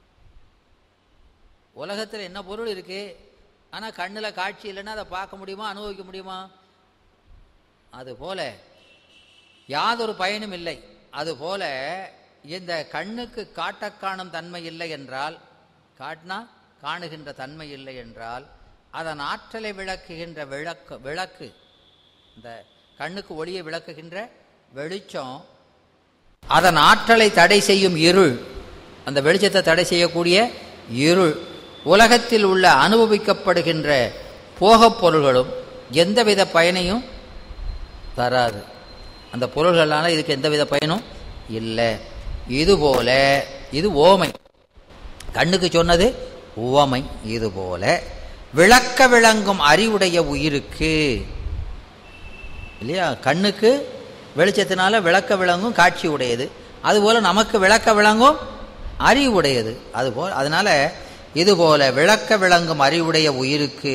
உலகத்தில் என்ன பொருள் இருக்கு ஆனால் கண்ணில் காட்சி இல்லைன்னா அதை பார்க்க முடியுமா அனுபவிக்க முடியுமா அதுபோல யாதொரு பயனும் இல்லை அதுபோல இந்த கண்ணுக்கு காட்டக் காணும் தன்மை இல்லை என்றால் காட்டினா காணுகின்ற தன்மை இல்லை என்றால் அதன் ஆற்றலை விளக்குகின்ற விளக்கு விளக்கு இந்த கண்ணுக்கு ஒளியை விளக்குகின்ற வெளிச்சம் அதன் ஆற்றலை தடை செய்யும் இருள் அந்த வெளிச்சத்தை தடை செய்யக்கூடிய இருள் உலகத்தில் உள்ள அனுபவிக்கப்படுகின்ற போகப் பொருள்களும் எந்தவித பயனையும் தராது அந்த பொருள்களால இதுக்கு எந்தவித பயனும் இல்லை இதுபோல இது ஓமை கண்ணுக்கு சொன்னது உவமை இதுபோல விளக்க விளங்கும் அறிவுடைய உயிருக்கு இல்லையா கண்ணுக்கு வெளிச்சத்தினால விளக்க விளங்கும் காட்சி உடையது அதுபோல நமக்கு விளக்க விளங்கும் அறிவுடையது அதுபோல் அதனால இதுபோல விளக்க விளங்கும் அறிவுடைய உயிருக்கு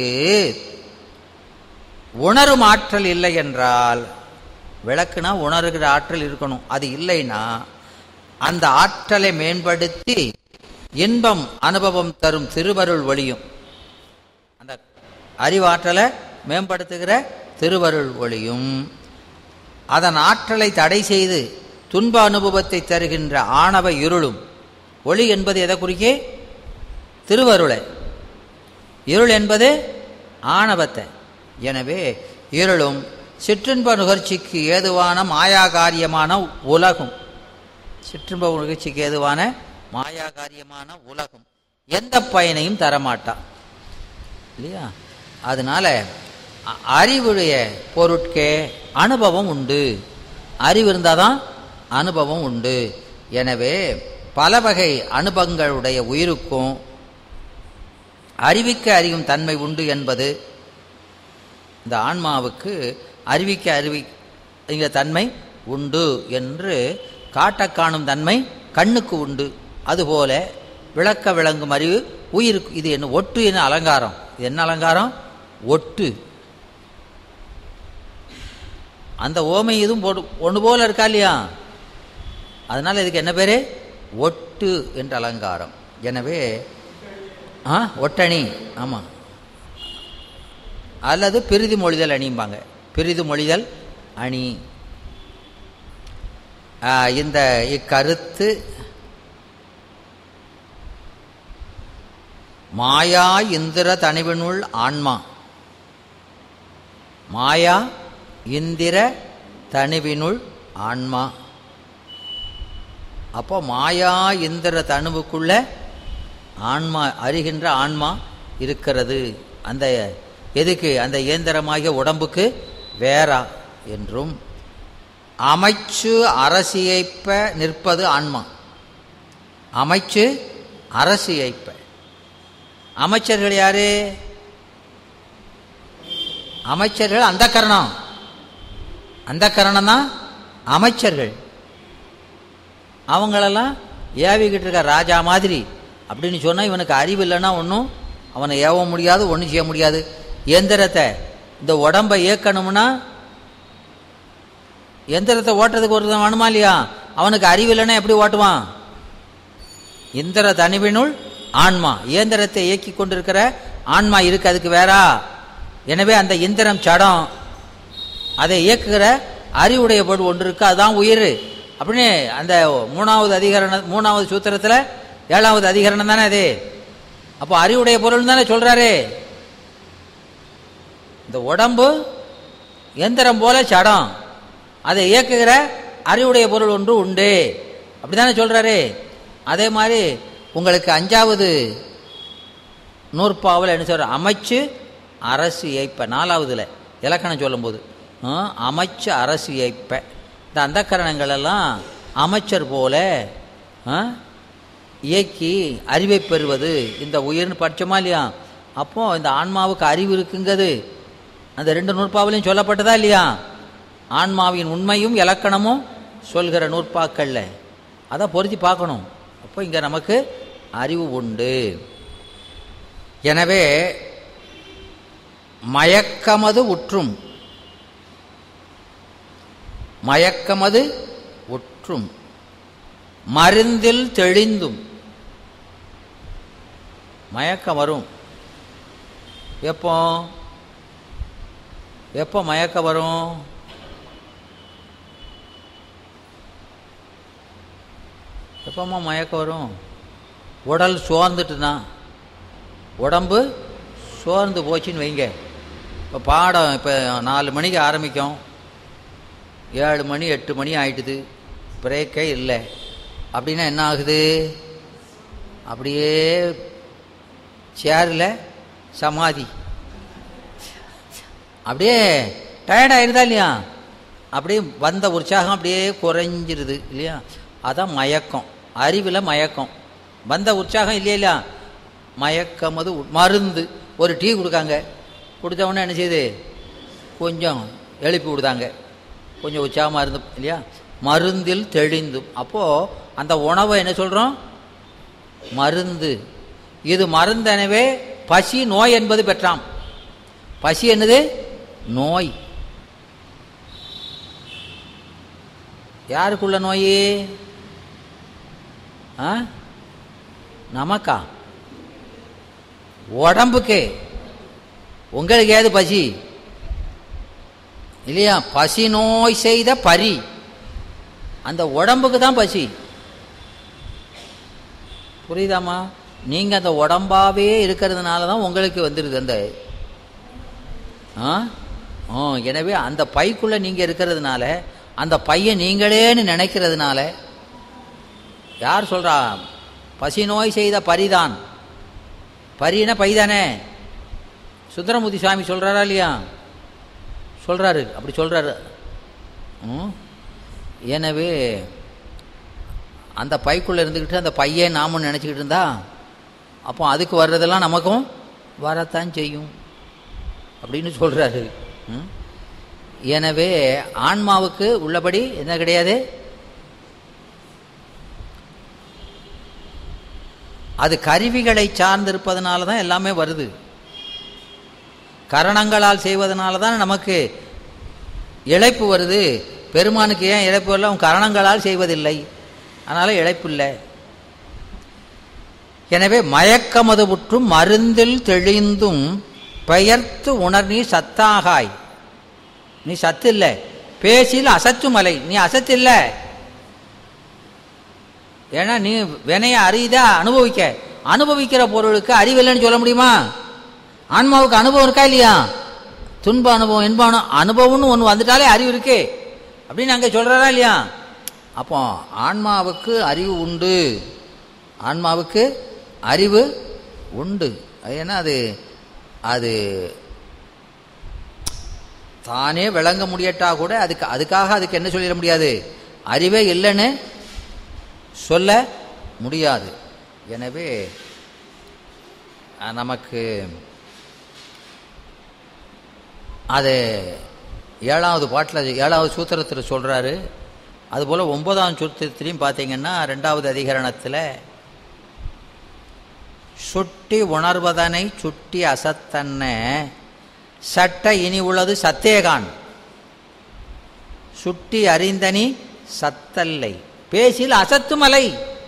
உணரும் ஆற்றல் இல்லை என்றால் விளக்குனா உணர்கிற ஆற்றல் இருக்கணும் அது இல்லைன்னா அந்த ஆற்றலை மேம்படுத்தி இன்பம் அனுபவம் தரும் திருவருள் ஒளியும் அந்த அறிவாற்றலை மேம்படுத்துகிற திருவருள் ஒளியும் அதன் ஆற்றலை தடை செய்து துன்ப அனுபவத்தை தருகின்ற ஆணவ இருளும் ஒளி என்பது எதை குறிக்கே திருவருளை இருள் என்பது ஆணவத்தை எனவே இருளும் சிற்றின்ப நுகர்ச்சிக்கு ஏதுவான மாயா காரியமான உலகும் சிற்றின்ப நிகழ்ச்சிக்கு ஏதுவான மாயா காரியமான உலகம் எந்த பயனையும் தரமாட்டா இல்லையா அதனால அ- அறிவுடைய பொருட்கே அனுபவம் உண்டு அறிவு இருந்தால் தான் அனுபவம் உண்டு எனவே பல வகை அனுபவங்களுடைய உயிருக்கும் அறிவிக்க அறியும் தன்மை உண்டு என்பது இந்த ஆன்மாவுக்கு அறிவிக்க அறிவிக்கிற தன்மை உண்டு என்று காட்டக் காணும் தன்மை கண்ணுக்கு உண்டு அதுபோல விளக்க விளங்கும் அறிவு உயிருக்கு இது என்ன ஒட்டு என்ன அலங்காரம் இது என்ன அலங்காரம் ஒட்டு அந்த ஓமை இதுவும் போடு ஒன்று போல இருக்கா இல்லையா அதனால இதுக்கு என்ன பேரு ஒட்டு என்ற அலங்காரம் எனவே ஆ ஒட்டணி ஆமாம் அல்லது பிரிதி மொழிதல் அணிம்பாங்க பிரிது மொழிதல் அணி ஆ, இந்த இக்கருத்து மாயா இந்திர தனிவினுள் ஆன்மா மாயா இந்திர தனுவினுள் ஆன்மா அப்போ மாயா இந்திர தனுவுக்குள்ள ஆன்மா அறிகின்ற ஆன்மா இருக்கிறது அந்த எதுக்கு அந்த இயந்திரமாகிய உடம்புக்கு வேறா என்றும் அமைச்சு அரசியைப்ப நிற்பது ஆன்மா அமைச்சு அரசியைப்ப அமைச்சர்கள் யாரு அமைச்சர்கள் அந்த கரணம் அந்த கரணம் தான் அமைச்சர்கள் அவங்களெல்லாம் ஏவிக்கிட்டு இருக்க ராஜா மாதிரி அப்படின்னு சொன்னால் இவனுக்கு அறிவு இல்லைன்னா ஒன்றும் அவனை ஏவ முடியாது ஒன்றும் செய்ய முடியாது எந்திரத்தை இந்த உடம்பை இயக்கணும்னா எந்திரத்தை ஓட்டுறதுக்கு ஒருத்தன் வேணுமா இல்லையா அவனுக்கு அறிவு இல்லைன்னா எப்படி ஓட்டுவான் இந்திர தனிவினுள் ஆன்மா இயந்திரத்தை இயக்கி கொண்டிருக்கிற ஆன்மா இருக்கு அதுக்கு வேறா எனவே அந்த இந்திரம் சடம் அதை இயக்குகிற அறிவுடைய பொருள் ஒன்று இருக்கு அதுதான் உயிர் அப்படின்னு அந்த மூணாவது அதிகரண மூணாவது சூத்திரத்தில் ஏழாவது அதிகரணம் தானே அது அப்போ அறிவுடைய பொருள் தானே சொல்றாரு இந்த உடம்பு எந்திரம் போல சடம் அதை இயக்குகிற அறிவுடைய பொருள் ஒன்று உண்டு அப்படிதானே சொல்றாரு அதே மாதிரி உங்களுக்கு அஞ்சாவது நூற்பாவில் என்ன சொல்ற அமைச்சு அரசு ஏய்ப்ப நாலாவதுல இலக்கணம் சொல்லும்போது ஆ, அமைச்சு அரசு ஏய்ப்ப இந்த அந்தக்கரணங்கள் எல்லாம் அமைச்சர் போல ஆ, இயக்கி அறிவை பெறுவது இந்த உயிர்னு படிச்சோமா இல்லையா அப்போ இந்த ஆன்மாவுக்கு அறிவு இருக்குங்கிறது அந்த ரெண்டு நூற்பாவிலையும் சொல்லப்பட்டதா இல்லையா ஆன்மாவின் உண்மையும் இலக்கணமும் சொல்கிற நூற்பாக்கள்ல அதை பொருத்தி பார்க்கணும் அப்போ இங்கே நமக்கு அறிவு உண்டு எனவே மயக்கமது உற்றும் மயக்கமது உற்றும் மருந்தில் தெளிந்தும் மயக்கம் வரும் எப்போ எப்போ மயக்கம் வரும் எப்போம்மா மயக்கம் வரும் உடல் சோர்ந்துட்டுனா உடம்பு சோர்ந்து போச்சுன்னு வைங்க இப்போ பாடம் இப்போ நாலு மணிக்கு ஆரம்பிக்கும் ஏழு மணி எட்டு மணி ஆயிட்டுது பிரேக்கே இல்லை அப்படின்னா என்ன ஆகுது அப்படியே சேரில் சமாதி அப்படியே டயர்ட் ஆயிடுதா இல்லையா அப்படியே வந்த உற்சாகம் அப்படியே குறைஞ்சிருது இல்லையா அதான் மயக்கம் அறிவில் மயக்கம் வந்த உற்சாகம் இல்லையா இல்லையா மயக்கமது உ- மருந்து ஒரு டீ கொடுக்காங்க கொடுத்த உடனே என்ன செய்யுது கொஞ்சம் எழுப்பி விடுதாங்க கொஞ்சம் உற்சாகமாக இருந்து இல்லையா மருந்தில் தெளிந்தும் அப்போது அந்த உணவை என்ன சொல்கிறோம் மருந்து இது மருந்தெனவே பசி நோய் என்பது பெற்றாம் பசி என்னது நோய் யாருக்குள்ள நோய் ஆ நமக்கா உடம்புக்கு உங்களுக்கு ஏது பசி இல்லையா பசி நோய் செய்த பரி அந்த உடம்புக்கு தான் பசி புரியுதாம்மா நீங்கள் அந்த உடம்பாவே இருக்கிறதுனால தான் உங்களுக்கு வந்துடுது அந்த ஆ ஆ எனவே அந்த பைக்குள்ளே நீங்கள் இருக்கிறதுனால அந்த பையன் நீங்களேன்னு நினைக்கிறதுனால யார் சொல்கிறா பசி நோய் செய்த பரிதான் பரின பைதானே சுந்தரமூர்த்தி சுவாமி சொல்கிறாரா இல்லையா சொல்கிறாரு அப்படி சொல்கிறாரு ம் எனவே அந்த பைக்குள்ளே இருந்துக்கிட்டு அந்த பையன் நாமும் நினச்சிக்கிட்டு இருந்தா அப்போ அதுக்கு வர்றதெல்லாம் நமக்கும் வரத்தான் செய்யும் அப்படின்னு சொல்கிறாரு ம்? எனவே ஆன்மாவுக்கு உள்ளபடி என்ன கிடையாது அது கருவிகளை சார்ந்திருப்பதனால தான் எல்லாமே வருது கரணங்களால் செய்வதனால தான் நமக்கு இழைப்பு வருது பெருமானுக்கு ஏன் இழைப்பு வரல அவன் கரணங்களால் செய்வதில்லை அதனால் இழைப்பு இல்லை எனவே மயக்கமது உற்றும் மருந்தில் தெளிந்தும் பெயர்த்து உணர் நீ சத்தாகாய் நீ சத்து இல்லை பேசில் அசத்து மலை நீ அசத்து இல்லை ஏன்னா நீ வினைய அறியுதா அனுபவிக்க அனுபவிக்கிற பொருளுக்கு அறிவில்லைன்னு சொல்ல முடியுமா ஆன்மாவுக்கு அனுபவம் இருக்கா இல்லையா துன்ப அனுபவம் இன்ப அனு அனுபவம்னு ஒன்று வந்துட்டாலே அறிவு இருக்கு அப்படின்னு அங்கே சொல்கிறாரா இல்லையா அப்போ ஆன்மாவுக்கு அறிவு உண்டு ஆன்மாவுக்கு அறிவு உண்டு அது ஏன்னா அது அது தானே விளங்க முடியட்டா கூட அதுக்கு அதுக்காக அதுக்கு என்ன சொல்லிட முடியாது அறிவே இல்லைன்னு சொல்ல முடியாது எனவே அஹ், நமக்கு அது ஏழாவது பாட்டில் ஏழாவது சூத்திரத்தில் சொல்கிறாரு அதுபோல் ஒன்பதாம் சூத்திரத்திலையும் பார்த்தீங்கன்னா ரெண்டாவது அதிகரணத்தில் சுட்டி உணர்வதனை சுட்டி அசத்தன்ன சட்ட இனி உள்ளது சத்தேகான் சுட்டி அறிந்தனி சத்தல்லை பேசில் அசத்துமலை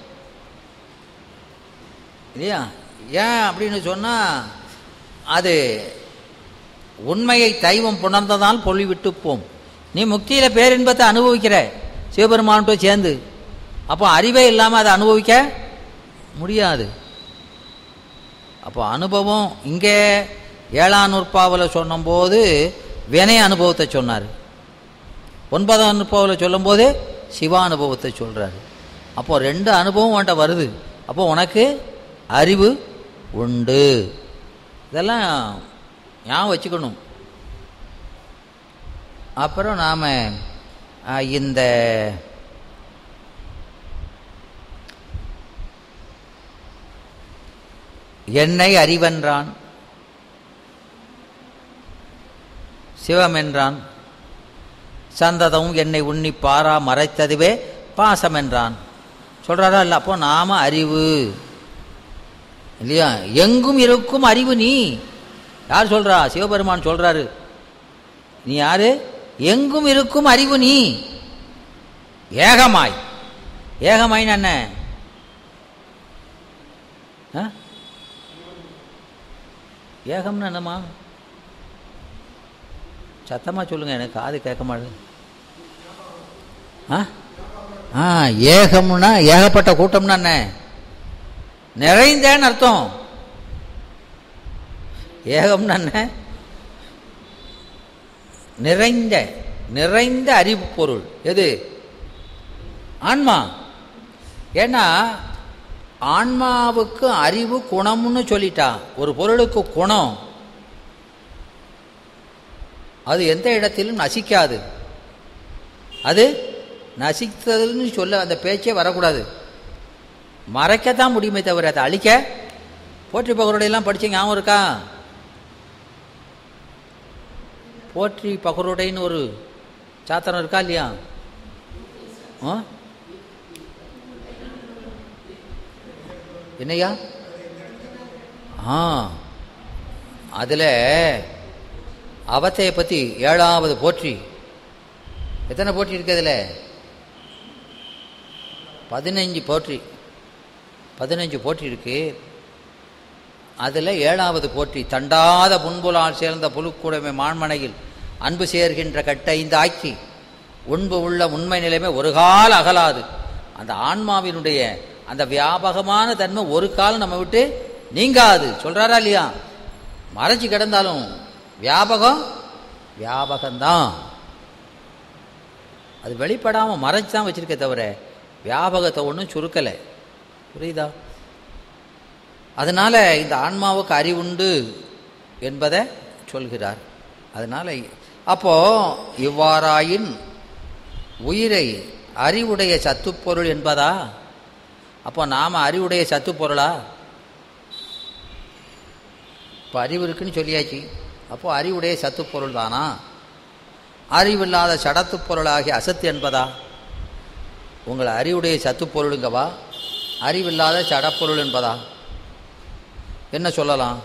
இல்லையா ஏன் அப்படின்னு சொன்னால் அது உண்மையை தெய்வம் புணர்ந்ததால் பொழி விட்டுப்போம் நீ முக்தியில் பேரின்பத்தை அனுபவிக்கிற சிவபெருமான்கிட்ட சேர்ந்து அப்போ அறிவே இல்லாமல் அதை அனுபவிக்க முடியாது அப்போ அனுபவம் இங்கே ஏழாம் நூற்பாவில் சொன்னபோது வினை அனுபவத்தை சொன்னார் ஒன்பதாம் நூற்பாவில் சொல்லும்போது சிவ அனுபவத்தை சொல்கிறாரு அப்போ ரெண்டு அனுபவம் உன்கிட்ட வருது அப்போ உனக்கு அறிவு உண்டு இதெல்லாம் ஞாபகம் வச்சுக்கணும் அப்புறம் நாம் இந்த என்னை அறிவென்றான் சிவம் என்றான் சந்ததம் என்னை உண்ணி பாரா மறைத்ததுவே பாசம் என்றான் சொல்றாரா இல்லை அப்போ நாம அறிவு இல்லையா எங்கும் இருக்கும் அறிவு நீ யார் சொல்றா சிவபெருமான் சொல்றாரு நீ யாரு எங்கும் இருக்கும் அறிவு நீ ஏகமாய் ஏகமாய்ன்னு என்ன ஆ? ஏகம்னு என்னம்மா சத்தமா சொல்லுங்க எனக்கு காது கேட்க மாட்டேது ஆ ஆ ஏகம்னா ஏகப்பட்ட கூட்டம்னா என்ன நிறைந்தேன்னு அர்த்தம் ஏகம்னா என்ன நிறைந்த நிறைந்த அறிவு பொருள் எது ஆன்மா ஏன்னா ஆன்மாவுக்கு அறிவு குணம்னு சொல்லிட்டா ஒரு பொருளுக்கு குணம் அது எந்த இடத்திலும் நசிக்காது அது நசித்ததுன்னு சொல்ல அந்த பேச்சே வரக்கூடாது மறைக்கத்தான் முடியுமே தவிர அதை அழிக்க போற்றி பகருடையெல்லாம் படிச்ச ஞாபகம் இருக்கா போற்றி பகருடைன்னு ஒரு சாத்திரம் இருக்கா இல்லையா ஆ என்னய்யா ஆ அதில் அவத்தையை பற்றி ஏழாவது போற்றி எத்தனை போற்றி இருக்கு அதில் பதினஞ்சு போற்றி பதினஞ்சு போற்றி இருக்கு அதில் ஏழாவது போற்றி தண்டாத புன்புலால் சேர்ந்த புழுக்குடைமை மான்மனையில் அன்பு சேர்கின்ற கட்ட இந்த ஆக்கி உண்பு உள்ள உண்மை நிலைமை ஒரு கால அகலாது அந்த ஆன்மாவினுடைய அந்த வியாபகமான தன்மை ஒரு காலம் நம்ம விட்டு நீங்காது சொல்றாரா இல்லையா மறைச்சு கிடந்தாலும் வியாபகம் வியாபகம்தான் அது வெளிப்படாமல் மறைச்சு தான் வச்சிருக்கே தவிர வியாபகத்தை ஒன்றும் சுருக்கலை புரியுதா அதனால இந்த ஆன்மாவுக்கு அறிவுண்டு என்பதை சொல்கிறார் அதனால அப்போ இவ்வாறாயின் உயிரை அறிவுடைய சத்துப்பொருள் என்பதா அப்போ நாம அறிவுடைய சத்துப்பொருளா இப்போ அறிவு இருக்குன்னு சொல்லியாச்சு அப்போ அறிவுடைய சத்துப்பொருள் தானா அறிவில்லாத சடத்து பொருளாகிய அசத்து என்பதா உங்களை அறிவுடைய சத்துப்பொருளுங்கவா அறிவில்லாத சடப்பொருள் என்பதா என்ன சொல்லலாம்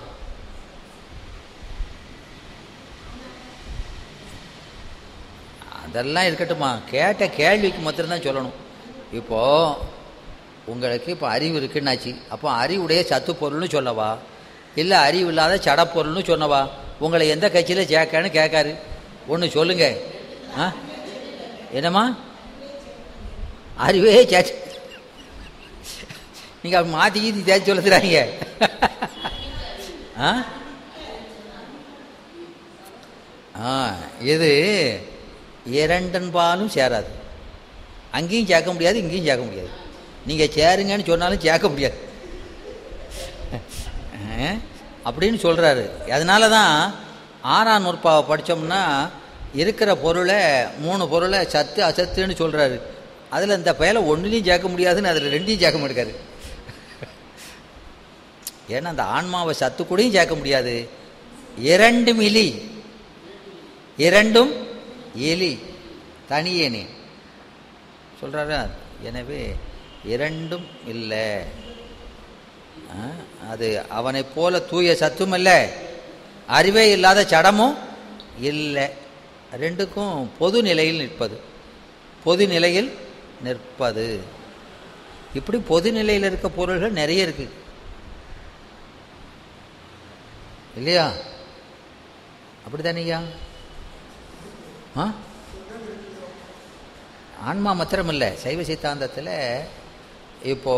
அதெல்லாம் இருக்கட்டுமா கேட்ட கேள்விக்கு மாத்திரம்தான் சொல்லணும் இப்போ உங்களுக்கு இப்போ அறிவு இருக்குன்னாச்சு அப்போ அறிவுடைய சத்து பொருள்னு சொல்லவா இல்லை அறிவு இல்லாத சடப்பொருள்னு சொன்னவா உங்களை எந்த கட்சியில் சேர்க்கன்னு கேட்காரு ஒன்று சொல்லுங்க ஆ என்னம்மா அறிவே சேச்சு நீங்கள் அப்படி மாற்றி கீத்தி தேய்ச்சி சொல்லுறாங்க ஆ ஆ இது இரண்டன்பாலும் சேராது அங்கேயும் சேர்க்க முடியாது இங்கேயும் சேர்க்க முடியாது நீங்கள் சேருங்கன்னு சொன்னாலும் சேர்க்க முடியாது அப்படின்னு சொல்கிறாரு அதனால தான் ஆறாம் நூற்பாவை படித்தோம்னா இருக்கிற பொருளை மூணு பொருளை சத்து அசத்துன்னு சொல்கிறாரு அதில் இந்த பயலை ஒன்றுலையும் சேர்க்க முடியாதுன்னு அதில் ரெண்டையும் சேர்க்க மாட்டேக்காரு ஏன்னா அந்த ஆன்மாவை சத்து கூடயும் சேர்க்க முடியாது இரண்டும் இலி இரண்டும் எலி தனியேனே சொல்கிறாரா எனவே இரண்டும் இல்லை அது அவனைப் போல தூய சத்தும் இல்லை அறிவே இல்லாத சடமும் இல்லை ரெண்டுக்கும் பொது நிலையில் நிற்பது பொது நிலையில் நிற்பது இப்படி பொது நிலையில் இருக்க பொருள்கள் நிறைய இருக்கு இல்லையா அப்படித்தானேயா ஆ ஆன்மா மாத்திரம் இல்லை சைவ சித்தாந்தத்தில் இப்போ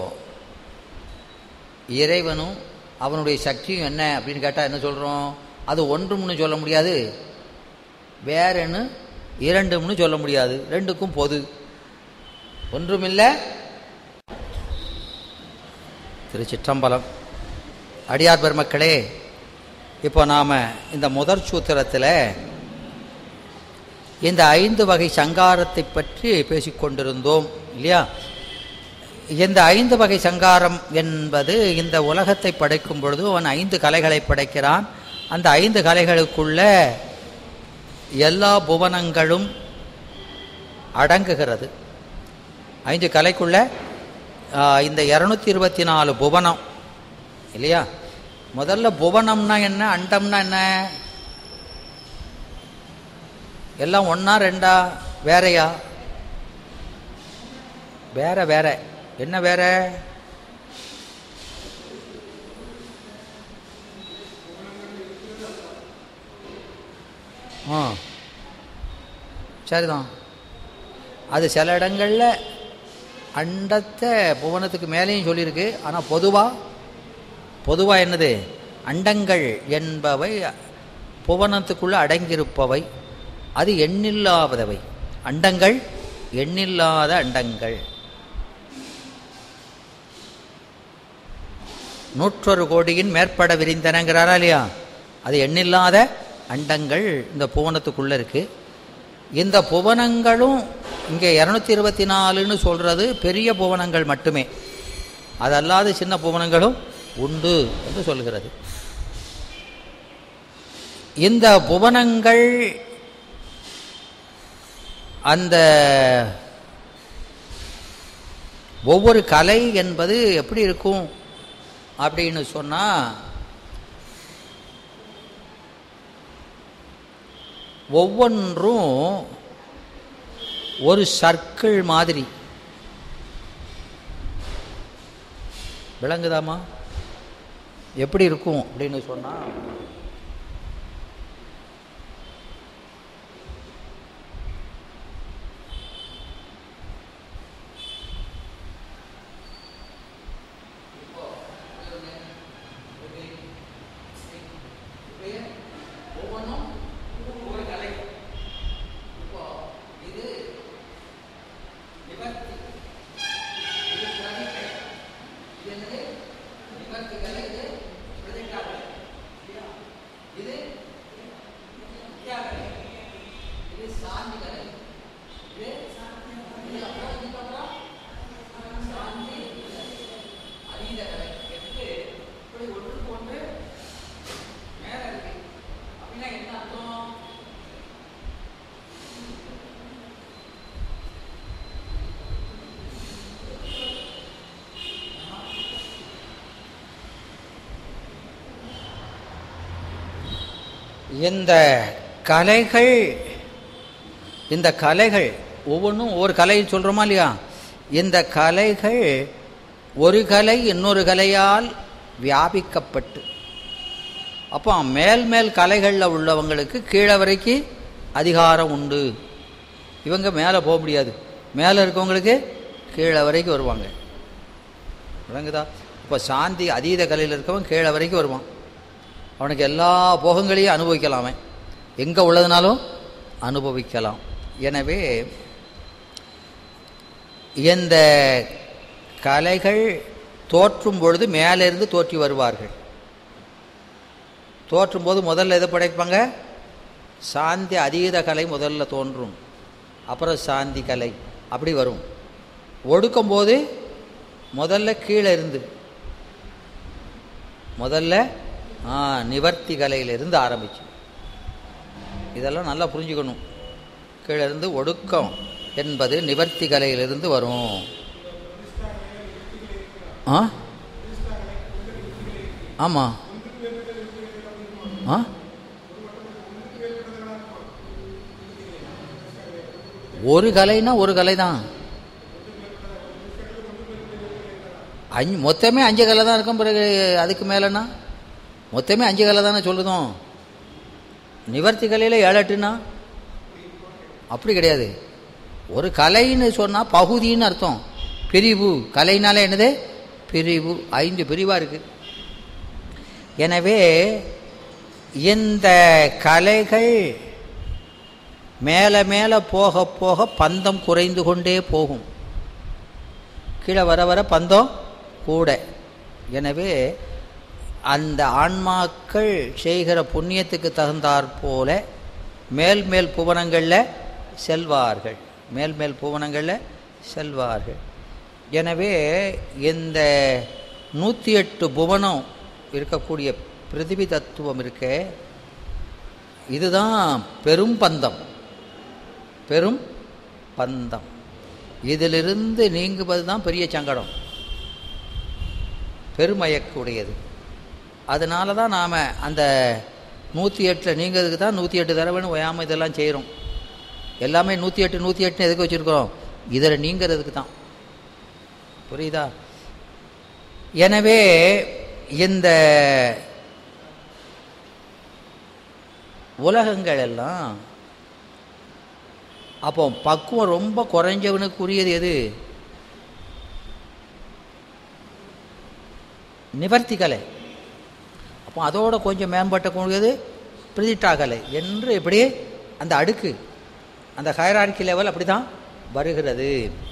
இறைவனும் அவனுடைய சக்தியும் என்ன அப்படின்னு கேட்டால் என்ன சொல்கிறோம் அது ஒன்றும்னு சொல்ல முடியாது வேறன்னு இரண்டும்னு சொல்ல முடியாது ரெண்டுக்கும் பொது ஒன்றுமில்லை திருச்சிற்றம்பலம் அடியார் பெருமக்களே இப்போ நாம் இந்த முதற் சூத்திரத்தில் இந்த ஐந்து வகை சங்காரத்தை பற்றி பேசிக்கொண்டிருந்தோம் இல்லையா இந்த ஐந்து வகை சங்காரம் என்பது இந்த உலகத்தை படைக்கும் பொழுது அவன் ஐந்து கலைகளை படைக்கிறான் அந்த ஐந்து கலைகளுக்குள்ள எல்லா புவனங்களும் அடங்குகிறது ஐந்து கலைக்குள்ள இந்த இரநூத்தி இருபத்தி நாலு புவனம் இல்லையா முதல்ல புவனம்னா என்ன அண்டம்னா என்ன எல்லாம் ஒன்றா ரெண்டா வேறையா வேற வேற என்ன வேற ஆ சரிதான் அது சில இடங்களில் அண்டத்தை புவனத்துக்கு மேலேயும் சொல்லியிருக்கு ஆனால் பொதுவாக பொதுவாக என்னது அண்டங்கள் என்பவை புவனத்துக்குள்ளே அடங்கியிருப்பவை அது எண்ணில்லாதவை அண்டங்கள் எண்ணில்லாத அண்டங்கள் நூற்றொரு கோடியின் மேற்பட விரிந்தனங்கிறாரா இல்லையா அது எண்ணில்லாத அண்டங்கள் இந்த புவனத்துக்குள்ளே இருக்குது இந்த புவனங்களும் இங்கே இரநூத்தி இருபத்தி நாலுன்னு சொல்கிறது பெரிய புவனங்கள் மட்டுமே அதல்லாது சின்ன புவனங்களும் உண்டு என்று சொல்கிறது இந்த புவனங்கள் அந்த ஒவ்வொரு கலை என்பது எப்படி இருக்கும் அப்படின்னு சொன்னால் ஒவ்வொன்றும் ஒரு சர்க்கிள் மாதிரி விளங்குதாமா எப்படி இருக்கும் அப்படின்னு சொன்னால் இந்த கலைகள் இந்த கலைகள் ஒவ்வொன்றும் ஒவ்வொரு கலை சொல்கிறோமா இல்லையா இந்த கலைகள் ஒரு கலை இன்னொரு கலையால் வியாபிக்கப்பட்டு அப்போ மேல் மேல் கலைகளில் உள்ளவங்களுக்கு கீழே வரைக்கும் அதிகாரம் உண்டு இவங்க மேலே போக முடியாது மேலே இருக்கவங்களுக்கு கீழே வரைக்கும் வருவாங்க விளங்குதா இப்போ சாந்தி அதீத கலையில் இருக்கவன் கீழே வரைக்கும் வருவான் அவனுக்கு எல்லா போகங்களையும் அனுபவிக்கலாம் அவன் எங்கே உள்ளதுனாலும் அனுபவிக்கலாம் எனவே இந்த கலைகள் தோற்றும் பொழுது மேலிருந்து தோற்றி வருவார்கள் தோற்றும் போது முதல்ல எதை படைப்பாங்க சாந்தி அதீத கலை முதல்ல தோன்றும் அப்புறம் சாந்தி கலை அப்படி வரும் ஒடுக்கும் போது முதல்ல கீழே இருந்து முதல்ல ஆ நிவர்த்தி கலையிலிருந்து ஆரம்பிச்சு இதெல்லாம் நல்லா புரிஞ்சுக்கணும் கீழே இருந்து ஒடுக்கம் என்பது நிவர்த்தி கலையிலிருந்து வரும் ஆ ஆமாம் ஆ ஒரு கலைனா ஒரு கலை தான் அஞ்சு மொத்தமே அஞ்சு கலை தான் இருக்கும் பிறகு அதுக்கு மேலேனா மொத்தமே அஞ்சு கலை தானே சொல்லுதோம் நிவர்த்தி கலையில் ஏழு எட்டுனா அப்படி கிடையாது ஒரு கலைன்னு சொன்னால் பகுதின்னு அர்த்தம் பிரிவு கலைனாலே என்னது பிரிவு ஐந்து பிரிவாக இருக்கு எனவே இந்த கலைகள் மேலே மேலே போக போக பந்தம் குறைந்து கொண்டே போகும் கீழே வர வர பந்தம் கூட எனவே அந்த ஆன்மாக்கள் செய்கிற புண்ணியத்துக்கு தகுந்தாற் போல மேல் மேல் புவனங்களில் செல்வார்கள் மேல் மேல் புவனங்களில் செல்வார்கள் எனவே இந்த நூற்றி எட்டு புவனம் இருக்கக்கூடிய பிருத்திவி தத்துவம் இருக்க இதுதான் பெரும் பந்தம் பெரும் பந்தம் இதிலிருந்து நீங்குவது தான் பெரிய சங்கடம் பெருமயக்குடையது அதனால தான் நாம் அந்த நூற்றி எட்டில் நீங்கிறதுக்கு தான் நூற்றி எட்டு தடவைன்னு ஓயாமல் இதெல்லாம் செய்கிறோம் எல்லாமே நூற்றி எட்டு நூற்றி எட்டுன்னு எதுக்கு வச்சுருக்கிறோம் இதில் நீங்கிறதுக்கு தான் புரியுதா எனவே இந்த உலகங்கள் எல்லாம் அப்போ பக்குவம் ரொம்ப குறைஞ்சவனுக்குரியது எது நிவர்த்தி கலை அப்போ அதோட கொஞ்சம் மேம்பட்ட கூடியது பிரதிட்டா கலை என்று எப்படி அந்த அடுக்கு அந்த ஹயரார்கி லெவல் அப்படி தான் வருகிறது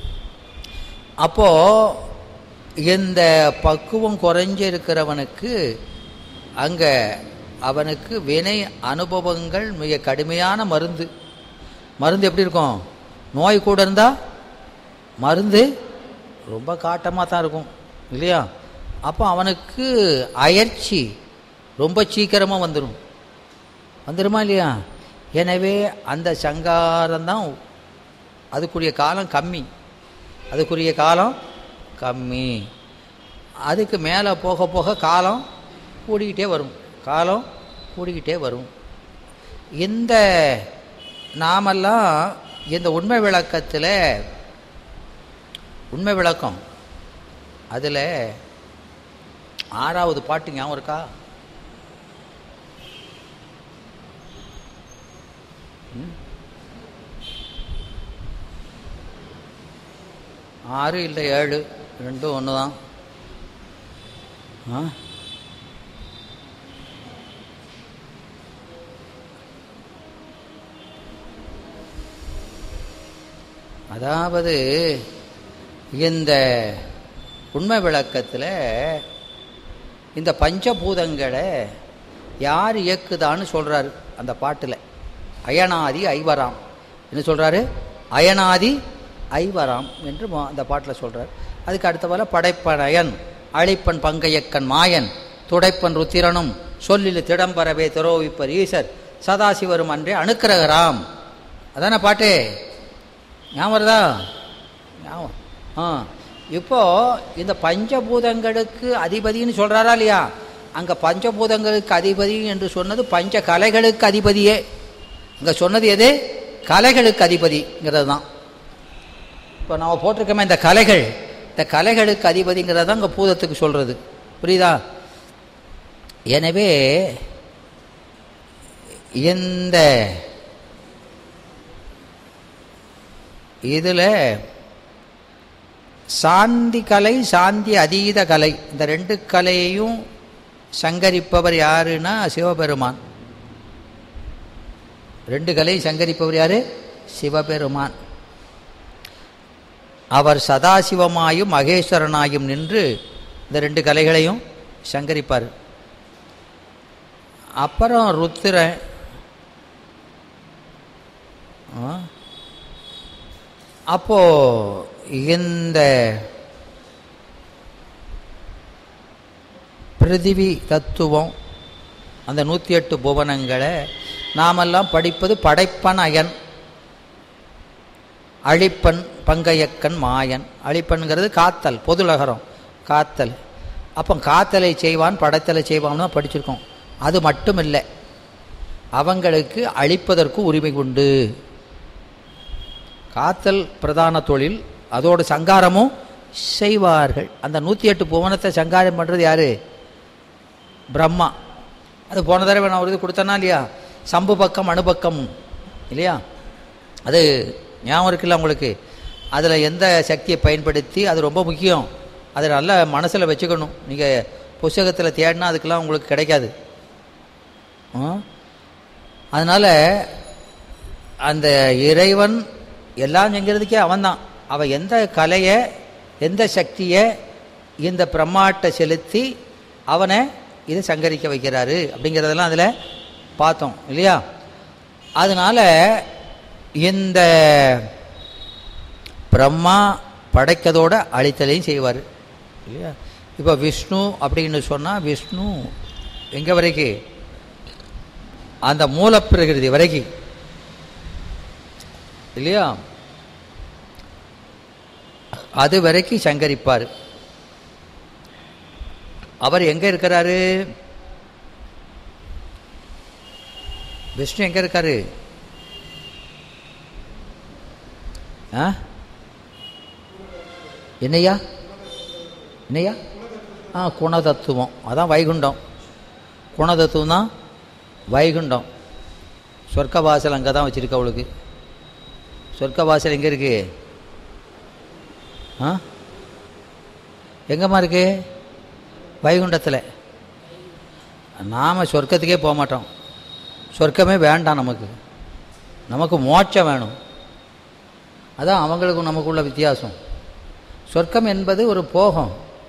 அப்போது இந்த பக்குவம் குறைஞ்சு இருக்கிறவனுக்கு அங்கே அவனுக்கு வினை அனுபவங்கள் மிக கடுமையான மருந்து மருந்து எப்படி இருக்கும் நோய் கூட இருந்தால் மருந்து ரொம்ப காட்டமாக தான் இருக்கும் இல்லையா அப்போ அவனுக்கு அயற்சி ரொம்ப சீக்கிரமாக வந்துடும் வந்துடுமா இல்லையா எனவே அந்த சங்காரம் தான் அதுக்குரிய காலம் கம்மி அதுக்குரிய காலம் கம்மி அதுக்கு மேலே போக போக காலம் கூடிக்கிட்டே வரும் காலம் கூடிக்கிட்டே வரும் இந்த நாமெல்லாம் இந்த உண்மை விளக்கத்தில் உண்மை விளக்கம் அதில் ஆறாவது பாட்டு ஞாபகம் இருக்கா ம்? ஆறு இல்லை ஏழு ரெண்டும் ஒன்று தான் ஆ அதாவது இந்த உண்மை விளக்கத்தில் இந்த பஞ்சபூதங்களை யார் இயக்குதான்னு சொல்கிறாரு அந்த பாட்டில் அயனாதி ஐவராம் என்ன சொல்கிறாரு அயனாதி ஐவராம் என்று மொ- அந்த பாட்டில் சொல்கிறார் அதுக்கு அடுத்த போல படைப்பனையன் அழிப்பன் பங்கையக்கன் மாயன் துடைப்பன் ருத்திரனும் சொல்லில் திடம்பரவே திரோவிப்பர் ஈசர் சதாசிவரும் அன்றே அணுக்கிறகராம் அதானே பாட்டு ஞாபகம் வருதா ஞாபகம் ஆ இப்போ இந்த பஞ்சபூதங்களுக்கு அதிபதின்னு சொல்றாரா இல்லையா அங்க பஞ்சபூதங்களுக்கு அதிபதி என்று சொன்னது பஞ்ச கலைகளுக்கு அதிபதியே அங்க சொன்னது எது கலைகளுக்கு அதிபதிங்கிறது தான் இப்போ நம்ம போட்டிருக்கோமே இந்த கலைகள் இந்த கலைகளுக்கு அதிபதிங்கிறது தான் இங்கே பூதத்துக்கு சொல்றது புரியுதா எனவே இந்த இதில் சாந்தி கலை சாந்தி அதீத கலை இந்த ரெண்டு கலையையும் சங்கரிப்பவர் யாருன்னா சிவபெருமான் ரெண்டு கலையும் சங்கரிப்பவர் யாரு சிவபெருமான் அவர் சதாசிவமாயும் மகேஸ்வரனாயும் நின்று இந்த ரெண்டு கலைகளையும் சங்கரிப்பார் அப்புறம் ருத்திரன் ஆ அப்போ இந்த பிருதிவி தத்துவம் அந்த நூற்றி எட்டு புவனங்களை நாமெல்லாம் படிப்பது படைப்பன் அயன் அழிப்பன் பங்கையக்கன் மாயன் அழிப்பன்கிறது காத்தல் பொதுலகரம் காத்தல் அப்போ காத்தலை செய்வான் படைத்தலை செய்வான்னு தான் படிச்சிருக்கோம் அது மட்டும் இல்லை அவங்களுக்கு அழிப்பதற்கு உரிமை உண்டு காத்தல் பிரதான தொழில் அதோட சங்காரமும் செய்வார்கள் அந்த நூற்றி எட்டு புவனத்தை சங்காரம் பண்ணுறது யாரு பிரம்மா அது போன தடவை நான் ஒரு இது கொடுத்தேனா இல்லையா சம்பு பக்கம் அணுபக்கம் இல்லையா அது ஞாபகம் இருக்குல்ல உங்களுக்கு அதில் எந்த சக்தியை பயன்படுத்தி அது ரொம்ப முக்கியம் அதை நல்லா மனசில் வச்சுக்கணும் நீங்கள் புஸ்தகத்தில் தேடினா அதுக்கெல்லாம் உங்களுக்கு கிடைக்காது அதனால் அந்த இறைவன் எல்லாம் செங்கிறதுக்கே அவன்தான் அவன் எந்த கலையை எந்த சக்தியை இந்த பிரம்மாட்டை செலுத்தி அவனை இதை சங்கரிக்க வைக்கிறாரு அப்படிங்கிறதெல்லாம் அதில் பார்த்தோம் இல்லையா அதனால இந்த பிரம்மா படைக்கதோட அழித்தலையும் செய்வார் இல்லையா இப்போ விஷ்ணு அப்படின்னு சொன்னால் விஷ்ணு எங்கே வரைக்கும் அந்த மூலப்பிரகிருதி வரைக்கும் இல்லையா அது வரைக்கும் சங்கரிப்பார் அவர் எங்க இருக்கிறாரு விஷ்ணு எங்க இருக்காரு ஆ என்னையா என்னையா ஆ குணதத்துவம் அதான் வைகுண்டம் குணதத்துவம் தான் வைகுண்டம் சொர்க்கவாசல் அங்கே தான் வச்சுருக்க அவளுக்கு சொர்க்கவாசல் எங்கே இருக்கு ஆ எங்கம்மா இருக்கு வைகுண்டத்தில் நாம் சொர்க்கத்துக்கே போக மாட்டோம் சொர்க்கமே வேண்டாம் நமக்கு நமக்கு மோட்சம் வேணும் அதான் அவங்களுக்கும் நமக்குள்ள வித்தியாசம் சொர்க்கம் என்பது ஒரு போகம்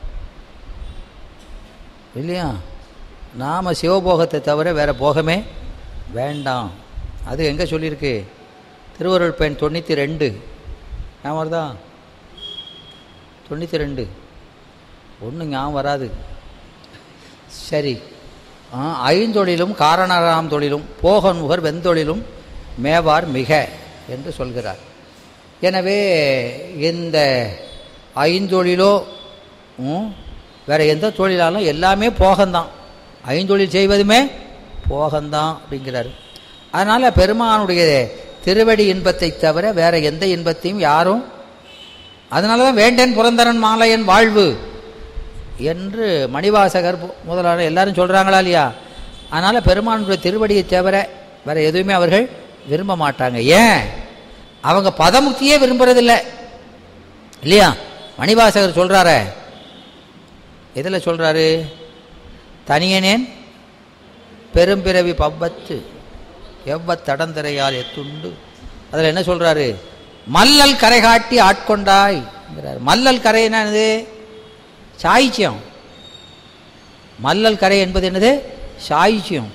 இல்லையா நாம் சிவபோகத்தை தவிர வேறு போகமே வேண்டாம் அது எங்கே சொல்லியிருக்கு திருவருள் பெண் தொண்ணூற்றி ரெண்டு ஞாபகம் வருதா தொண்ணூற்றி ரெண்டு ஒன்றும் ஞாபகம் வராது சரி ஆ, ஐந்தொழிலும் காரணராம் தொழிலும் போகன் முகர் வெந்தொழிலும் மேவார் மிக என்று சொல்கிறார் எனவே இந்த ஐந்தொழிலோ ம், வேற எந்த தொழிலாலும் எல்லாமே போகந்தான் ஐந்தொழில் செய்வதுமே போகந்தான் அப்படிங்கிறார் அதனால் பெருமானுடைய திருவடி இன்பத்தை தவிர வேற எந்த இன்பத்தையும் யாரும் அதனால தான் வேண்டேன் புரந்தரன் மாலையன் வாழ்வு என்று மணிவாசகர் பு- முதலான எல்லாரும் சொல்கிறாங்களா இல்லையா அதனால் பெருமானுடைய திருவடியை தவிர வேற எதுவுமே அவர்கள் விரும்ப மாட்டாங்க ஏன் அவங்க பதமுக்தியே விரும்புறதில்ல இல்லையா மணிவாசகர் சொல்கிறாரே எதில் சொல்கிறாரு தனியனேன் பெரும்பிறவி பவ்வத்து எவ்வத் தடந்திரையால் எத்துண்டு அதில் என்ன சொல்கிறாரு மல்லல் கரை காட்டி ஆட்கொண்டாய் மல்லல் கரை என்னது சாய்ச்சியம் மல்லல் கரை என்பது என்னது சாய்ச்சியம்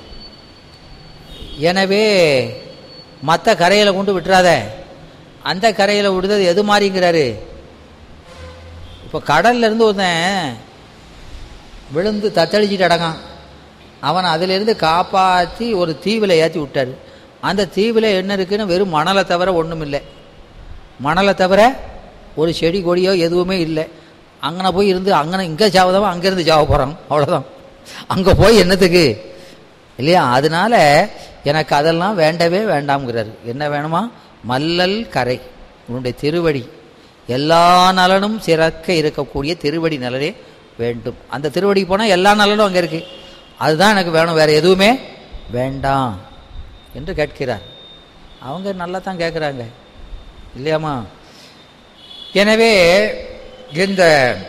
எனவே மற்ற கரையில் கொண்டு விட்டுறாத அந்த கரையில் விடுறது எது மாதிரிங்கிறாரு இப்போ கடல்ல இருந்து ஒருத்தன் விழுந்து தத்தளிச்சிட்டு அடங்கான் அவனை அதிலிருந்து காப்பாற்றி ஒரு தீவில் ஏற்றி விட்டார் அந்த தீவில் என்ன இருக்குன்னு வெறும் மணலை தவிர ஒன்றும் இல்லை மணலை தவிர ஒரு செடி கொடியோ எதுவுமே இல்லை அங்கன போய் இருந்து அங்கன இங்கே சாவதவன் அங்கேருந்து சாவ போகிறான் அவ்வளோதான் அங்கே போய் என்னத்துக்கு இல்லையா அதனால எனக்கு அதெல்லாம் வேண்டவே வேண்டாம்ங்கிறாரு என்ன வேணுமா மல்லல் கரை உன்னுடைய திருவடி எல்லா நலனும் சிறக்க இருக்கக்கூடிய திருவடி நலனே வேண்டும் அந்த திருவடிக்கு போனால் எல்லா நலனும் அங்கே இருக்குது அதுதான் எனக்கு வேணும் வேறு எதுவுமே வேண்டாம் என்று கேட்கிறார் அவங்க நல்லா தான் கேட்குறாங்க இல்லையாம்மா எனவே இந்த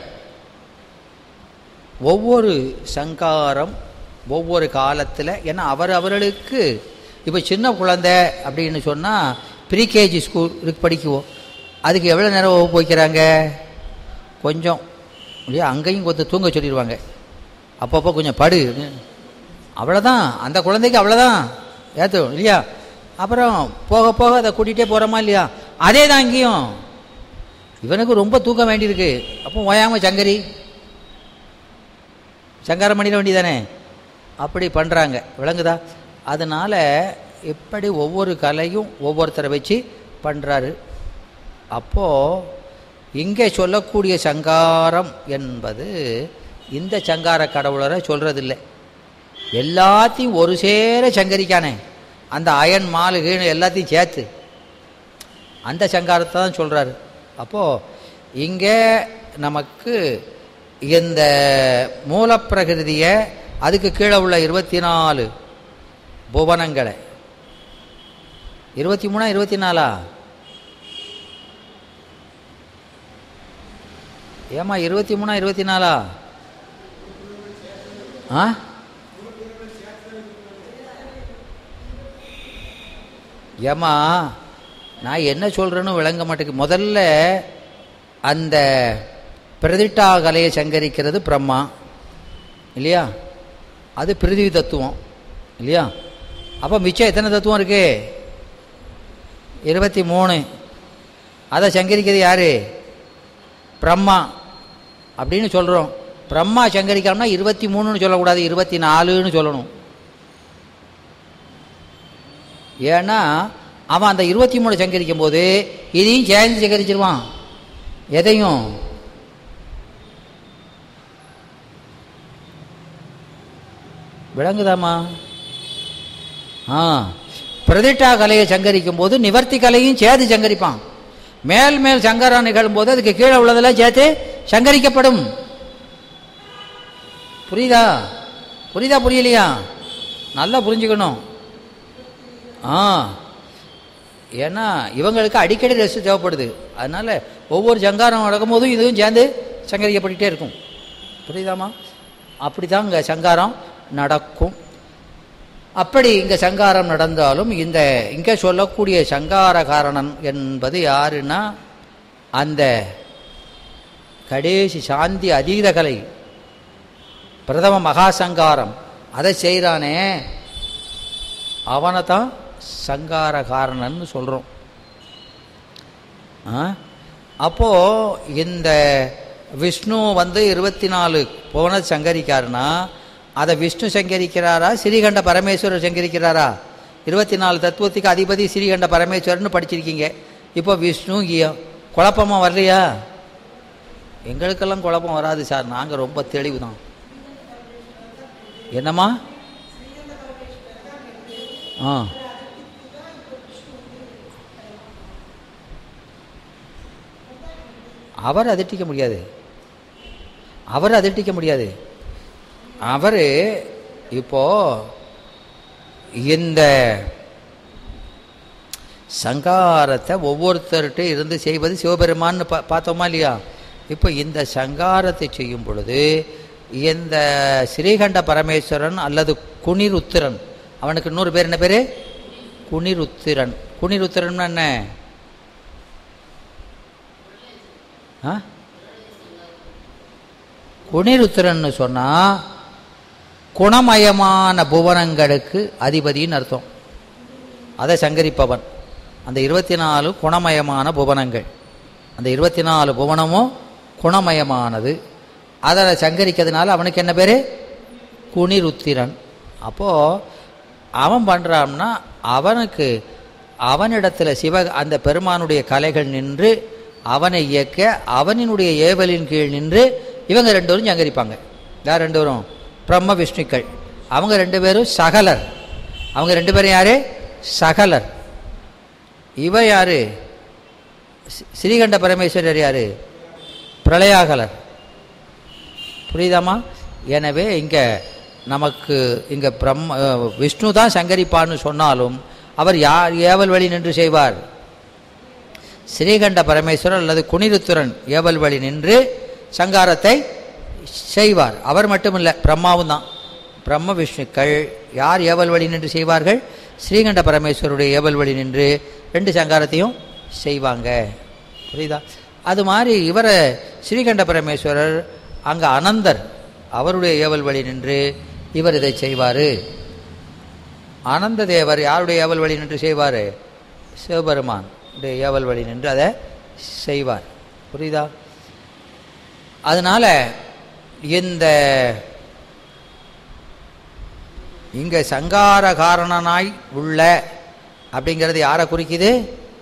ஒவ்வொரு சங்காரம் ஒவ்வொரு காலத்தில் ஏன்னா அவர் அவர்களுக்கு இப்போ சின்ன குழந்தை அப்படின்னு சொன்னால் ப்ரீகேஜி ஸ்கூல் இருக்கு படிக்குவோம் அதுக்கு எவ்வளோ நேரம் வகுப்பு வைக்கிறாங்க கொஞ்சம் இல்லையா அங்கேயும் கொஞ்சம் தூங்க சொல்லிடுவாங்க அப்பப்போ கொஞ்சம் படு அவ்வளோதான் அந்த குழந்தைக்கு அவ்வளோதான் ஏற்றும் இல்லையா அப்புறம் போக போக அதை கூட்டிகிட்டே போகிறோமா இல்லையா அதே தான் இங்கேயும் இவனுக்கு ரொம்ப தூக்கம் வேண்டியிருக்கு அப்போ ஓயாம சங்கரி சங்காரம் பண்ணிட வேண்டியதானே அப்படி பண்ணுறாங்க விளங்குதா அதனால் இப்படி ஒவ்வொரு கலையும் ஒவ்வொருத்தரை வச்சு பண்ணுறாரு அப்போது இங்கே சொல்லக்கூடிய சங்காரம் என்பது இந்த சங்கார கடவுளரை சொல்கிறதில்லை எல்லாத்தையும் ஒரு சேர சங்கரிக்கானே அந்த அயன் மாலு கீழ் எல்லாத்தையும் சேர்த்து அந்த சங்காரத்தை தான் சொல்கிறாரு அப்போது இங்கே நமக்கு இந்த மூலப்பிரகிருதியை அதுக்கு கீழே உள்ள இருபத்தி நாலு புவனங்களை இருபத்தி மூணா இருபத்தி நாலா ஏம்மா இருபத்தி மூணா இருபத்தி நாலா ஆ ஏம்மா நான் என்ன சொல்கிறேன்னு விளங்க மாட்டேங்குது முதல்ல அந்த பிரதிட்டா கலையை சங்கரிக்கிறது பிரம்மா இல்லையா அது பிரிதிவி தத்துவம் இல்லையா அப்போ மிச்சம் எத்தனை தத்துவம் இருக்கு இருபத்தி மூணு அதை சங்கரிக்கிறது யாரு பிரம்மா அப்படின்னு சொல்கிறோம் பிரம்மா சங்கரிக்காமனா இருபத்தி மூணுன்னு சொல்லக்கூடாது இருபத்தி நாலுன்னு சொல்லணும் ஏன்னா அவன் அந்த இருபத்தி மூணு சங்கரிக்கும் போது இதையும் சேர்ந்து சங்கரிச்சிருவான் எதையும் விளங்குதாம்மா ஆ பிரதிட்டா கலையை சங்கரிக்கும் போது நிவர்த்தி கலையும் சேர்த்து சங்கரிப்பான் மேல் மேல் சங்கரம் நிகழும் போது அதுக்கு கீழே உள்ளதெல்லாம் சேர்த்து சங்கரிக்கப்படும் புரியுதா புரியுதா புரியலையா நல்லா புரிஞ்சுக்கணும் ஆ ஏன்னா இவங்களுக்கு அடிக்கடி ரெஸ்ட் தேவைப்படுது அதனால் ஒவ்வொரு சங்காரம் நடக்கும்போதும் இதுவும் சேர்ந்து சங்கரிக்கப்பட்டுட்டே இருக்கும் புரியுதாம்மா அப்படி தான் இங்கே சங்காரம் நடக்கும் அப்படி இங்கே சங்காரம் நடந்தாலும் இந்த இங்கே சொல்லக்கூடிய சங்கார காரணன் என்பது யாருன்னா அந்த கடைசி சாந்தி அதீத கலை பிரதம மகாசங்காரம் அதை செய்கிறானே அவனை தான் சங்கார காரணன்னு சொல்கிறோம் அப்போது இந்த விஷ்ணு வந்து இருபத்தி நாலு புவன சங்கரிக்காருன்னா அதை விஷ்ணு சங்கரிக்கிறாரா ஸ்ரீகண்ட பரமேஸ்வரர் சங்கரிக்கிறாரா இருபத்தி நாலு தத்துவத்துக்கு அதிபதி ஸ்ரீகண்ட பரமேஸ்வரர்னு படிச்சிருக்கீங்க இப்போ விஷ்ணு கீயம் குழப்பமா வரலையா எங்களுக்கெல்லாம் குழப்பம் வராது சார் நாங்கள் ரொம்ப தெளிவு தான் என்னம்மா ஆ அவர் அதிர்ட்டிக்க முடியாது அவர் அதிர்ட்டிக்க முடியாது அவர் இப்போ இந்த சங்காரத்தை ஒவ்வொருத்தர்கிட்ட இருந்து செய்வது சிவபெருமான்னு பா பார்த்தோமா இல்லையா இப்போ இந்த சங்காரத்தை செய்யும் பொழுது இந்த ஸ்ரீகண்ட பரமேஸ்வரன் அல்லது குனிருத்திரன் அவனுக்கு இன்னொரு பேர் என்ன பேர் குனிருத்திரன் குனிருத்திரன் என்ன ஆ குணிருத்திரன்னு சொன்னால் குணமயமான புவனங்களுக்கு அதிபதின்னு அர்த்தம் அதை சங்கரிப்பவன் அந்த இருபத்தி நாலு குணமயமான புவனங்கள் அந்த இருபத்தி நாலு புவனமும் குணமயமானது அதை சங்கரிக்கிறதுனால அவனுக்கு என்ன பேர் குணிருத்திரன் அப்போது அவன் பண்ணுறான்னா அவனுக்கு அவனிடத்தில் சிவ அந்த பெருமானுடைய கலைகள் நின்று அவனை இயக்க அவனினுடைய ஏவலின் கீழ் நின்று இவங்க ரெண்டு பேரும் சங்கரிப்பாங்க யார் ரெண்டு பேரும் பிரம்ம விஷ்ணுக்கள் அவங்க ரெண்டு பேரும் சகலர் அவங்க ரெண்டு பேரும் யாரு சகலர் இவ யாரு ஸ்ரீ- ஸ்ரீகண்ட பரமேஸ்வரர் யாரு பிரளயாகலர் புரியுதாம்மா எனவே இங்கே நமக்கு இங்கே பிரம்ம அஹ், விஷ்ணு தான் சங்கரிப்பான்னு சொன்னாலும் அவர் யார் ஏவல் வழி நின்று செய்வார் ஸ்ரீகண்ட பரமேஸ்வரர் அல்லது குணிருத்துரன் ஏவல் வழி நின்று சங்காரத்தை செய்வார் அவர் மட்டுமில்லை பிரம்மாவும் தான் பிரம்ம விஷ்ணுக்கள் யார் ஏவல் வழி நின்று செய்வார்கள் ஸ்ரீகண்ட பரமேஸ்வருடைய ஏவல் வழி நின்று ரெண்டு சங்காரத்தையும் செய்வாங்க புரியுதா அது மாதிரி இவரை ஸ்ரீகண்ட பரமேஸ்வரர் அங்கே அனந்தர் அவருடைய ஏவல் வழி நின்று இவர் இதை செய்வார் ஆனந்த தேவர் யாருடைய ஏவல் வழி நின்று செய்வார் சிவபெருமான் உடைய ஏவல் வழி நின்று அதை செய்வார் புரியுதா அதனால இந்த இங்க சங்கார காரணனாய் உள்ள அப்படிங்கிறது யாரை குறிக்குது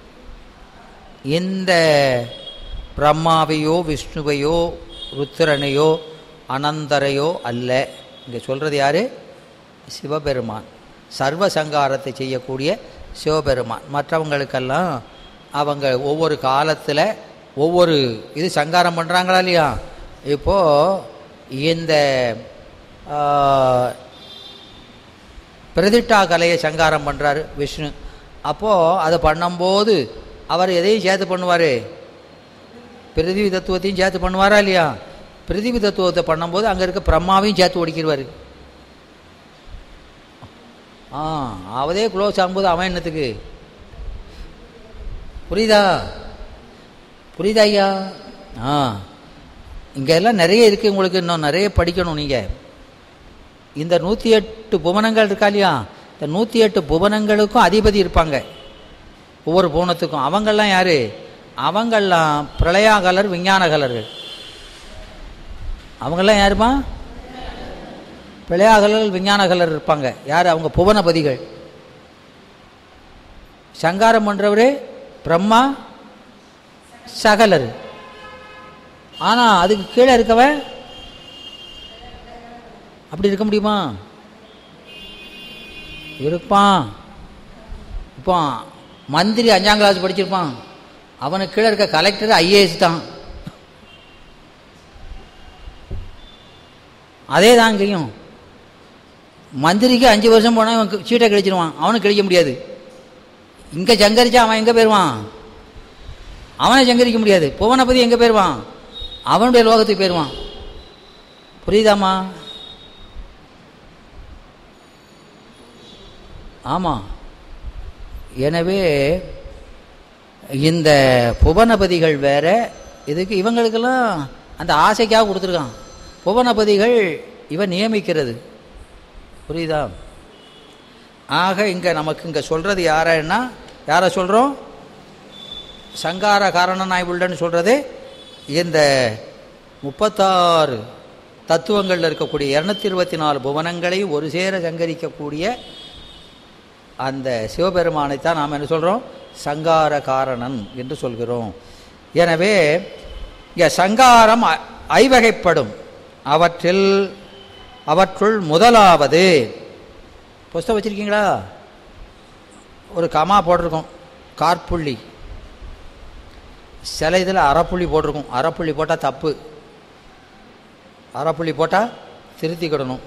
இந்த பிரம்மாவையோ விஷ்ணுவையோ ருத்திரனையோ அனந்தரையோ அல்ல இங்கே சொல்கிறது யாரு சிவபெருமான் சர்வ சங்காரத்தை செய்யக்கூடிய சிவபெருமான் மற்றவங்களுக்கெல்லாம் அவங்க ஒவ்வொரு காலத்தில் ஒவ்வொரு இது சங்காரம் பண்ணுறாங்களா இல்லையா இப்போது இந்த ஆ, பிரதிஷ்டா கலையை சங்காரம் பண்ணுறாரு விஷ்ணு அப்போது அதை பண்ணும்போது அவர் எதையும் சேர்த்து பண்ணுவார் பிரிதிவி தத்துவத்தையும் சேர்த்து பண்ணுவாரா இல்லையா பிரிதிவி தத்துவத்தை பண்ணும்போது அங்கே இருக்க பிரம்மாவையும் சேர்த்து ஒடிக்கிடுவார் ஆ அவதே க்ளோஸ் ஆகும்போது அவன் என்னத்துக்கு புரியுதா புரியுதா ஐயா ஆ இங்கே எல்லாம் நிறைய இருக்குது உங்களுக்கு இன்னும் நிறைய படிக்கணும் நீங்கள் இந்த நூற்றி எட்டு புவனங்கள் இருக்கா இல்லையா இந்த நூற்றி எட்டு புவனங்களுக்கும் அதிபதி இருப்பாங்க ஒவ்வொரு புவனத்துக்கும் அவங்கெல்லாம் யாரு அவங்கெல்லாம் பிரளயாகலர் விஞ்ஞானகலர்கள் அவங்கெல்லாம் யாருமா பிரளயாகலர் விஞ்ஞானகலர் இருப்பாங்க யார் அவங்க புவனபதிகள் சங்காரம் பண்ணுறவர் பிரம்மா சகலர் ஆனால் அதுக்கு கீழே இருக்கவன் அப்படி இருக்க முடியுமா இருப்பான் இப்போ மந்திரி அஞ்சாம் கிளாஸ் படிச்சிருப்பான் அவனுக்கு கீழே இருக்க கலெக்டர் ஐஏஎஸ் தான் அதே தான் இங்கேயும் மந்திரிக்கு அஞ்சு வருஷம் போனால் அவன் சீட்டை கிழிச்சிருவான் அவனுக்கு கிழிக்க முடியாது இங்கே சங்கரிச்சா அவன் எங்கே போயிடுவான் அவனை சங்கரிக்க முடியாது புவனபதி எங்கே போயிடுவான் அவனுடைய லோகத்துக்கு போயிடுவான் புரியுதாம்மா ஆமாம் எனவே இந்த புவனபதிகள் வேற இதுக்கு இவங்களுக்கெல்லாம் அந்த ஆசைக்காக கொடுத்துருக்கான் புவனபதிகள் இவன் நியமிக்கிறது புரியுதா ஆக இங்கே நமக்கு இங்கே சொல்கிறது யாரன்னா யாரை சொல்கிறோம் சங்கார காரணனாய் உள்ளன்னு சொல்கிறது இந்த முப்பத்தாறு தத்துவங்களில் இருக்கக்கூடிய இரநூத்தி இருபத்தி நாலு புவனங்களை ஒரு சேர சங்கரிக்கக்கூடிய அந்த சிவபெருமானைத்தான் நாம் என்ன சொல்கிறோம் சங்கார காரணன் என்று சொல்கிறோம் எனவே இங்கே சங்காரம் ஐ- ஐவகைப்படும் அவற்றில் அவற்றுள் முதலாவது புஸ்தகம் வச்சுருக்கீங்களா ஒரு கமா போட்டிருக்கோம் கார்புள்ளி சில இதில் அரைப்புள்ளி போட்டிருக்கும் அரைப்புள்ளி போட்டால் தப்பு அரைப்புள்ளி போட்டால் திருத்திக்கிடணும்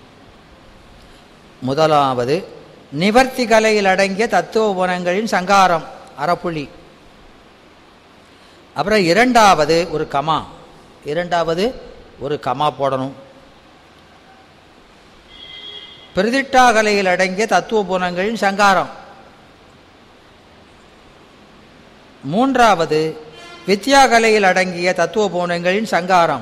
முதலாவது நிவர்த்தி கலையில் அடங்கிய தத்துவ குணங்களின் சங்காரம் அறப்புள்ளி அப்புறம் இரண்டாவது ஒரு கமா இரண்டாவது ஒரு கமா போடணும் பிரதிட்டா கலையில் அடங்கிய தத்துவ குணங்களின் சங்காரம் மூன்றாவது வித்யா கலையில் அடங்கிய தத்துவ பூனங்களின் சங்காரம்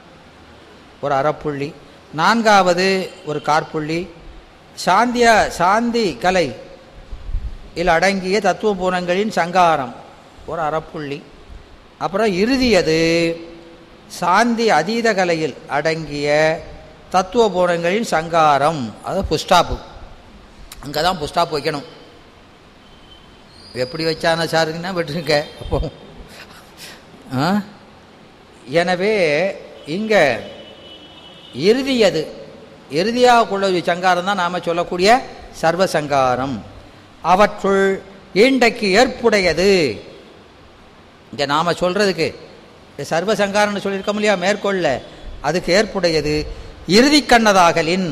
ஒரு அறப்புள்ளி நான்காவது ஒரு கார்ப்புள்ளி சாந்தியா சாந்தி கலை இல் அடங்கிய தத்துவ பூனங்களின் சங்காரம் ஒரு அறப்புள்ளி அப்புறம் இறுதியது சாந்தி அதீத கலையில் அடங்கிய தத்துவ பூனங்களின் சங்காரம் அது புஸ்டாப்பு அங்கே தான் புஸ்டாப் வைக்கணும் எப்படி வச்சான சாருங்கன்னா விட்டுருங்க அப்போ ஆ? எனவே இங்கே இறுதியது இறுதியாக உள்ள ஒரு சங்காரம் தான் நாம் சொல்லக்கூடிய சர்வ சங்காரம் அவற்றுள் ஈண்டைக்கு ஏற்புடையது இங்கே நாம் சொல்கிறதுக்கு சர்வ சங்காரம்னு சொல்லியிருக்கோம் இல்லையா மேற்கொள்ள அதுக்கு ஏற்புடையது இறுதி கண்ணதாகலின்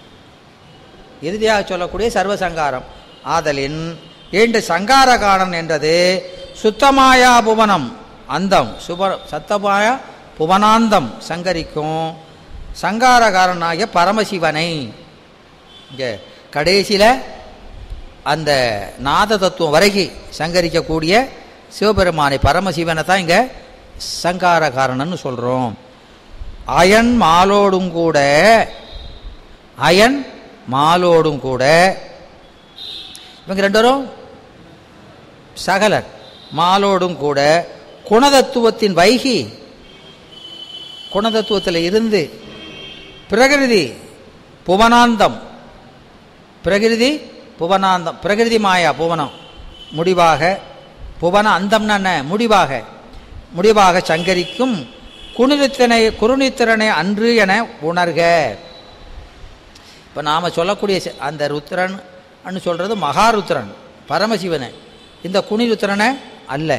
இறுதியாக சொல்லக்கூடிய சர்வ சங்காரம் ஆதலின் ஈண்டு சங்கார காரணம் என்றது சுத்தமாயா புவனம் அந்தம் சுப சத்தமாயா புவனாந்தம் சங்கரிக்கும் சங்காரகாரனாகிய பரமசிவனை இங்கே கடைசியில் அந்த நாத தத்துவம் வரைக்கும் சங்கரிக்கக்கூடிய சிவபெருமானை பரமசிவனை தான் இங்கே சங்காரகாரணன்னு சொல்கிறோம் அயன் மாலோடும் கூட அயன் மாலோடும் கூட இவங்க ரெண்டு பேரும் சகலர் மாலோடும் கூட குணதத்துவத்தின் வைகி குணதத்துவத்தில் இருந்து பிரகிருதி புவனாந்தம் பிரகிருதி புவனாந்தம் பிரகிருதி மாயா புவனம் முடிவாக புவன அந்தம்னா என்ன முடிவாக முடிவாக சங்கரிக்கும் குணித்திறனை குருணித்திறனை அன்று என உணர்க இப்போ நாம் சொல்லக்கூடிய சி- அந்த ருத்ரன் அன்னு சொல்கிறது மகாருத்ரன் பரமசிவனை இந்த குணிருத்ரனை அல்ல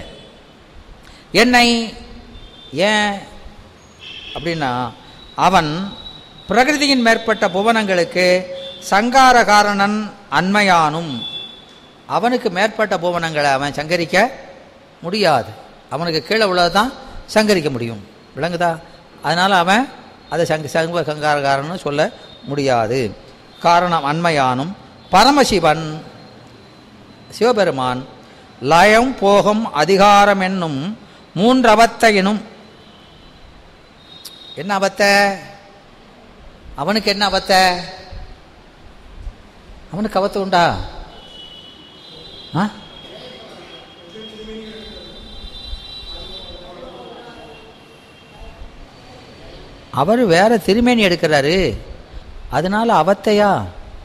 என்னை ஏன் அப்படின்னா அவன் பிரகிருதியின் மேற்பட்ட புவனங்களுக்கு சங்கார காரணன் அண்மையானும் அவனுக்கு மேற்பட்ட புவனங்களை அவன் சங்கரிக்க முடியாது அவனுக்கு கீழே உள்ளது தான் சங்கரிக்க முடியும் விளங்குதா அதனால் அவன் அதை சங்க சங்க சங்காரகாரன்னு சொல்ல முடியாது காரணம் அண்மையானும் பரமசிவன் சிவபெருமான் லயம் போகம் அதிகாரம் என்னும் மூன்று அவத்தையினும் என்ன அவத்த அவனுக்கு என்ன அவத்த அவனுக்கு அவத்த உண்டா ஆ அவர் வேற திருமேனி எடுக்கிறாரு அதனால அவத்தையா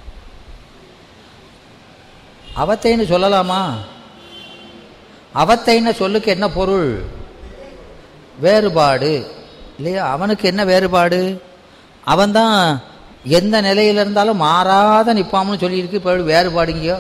அவத்தைன்னு சொல்லலாமா அவத்தைன்னு சொல்லுக்கு என்ன பொருள் வேறுபாடு இல்லையா அவனுக்கு என்ன வேறுபாடு அவன்தான் எந்த நிலையில இருந்தாலும் மாறாத நிற்பாம்னு சொல்லியிருக்கு இப்போ வேறுபாடுங்கயோ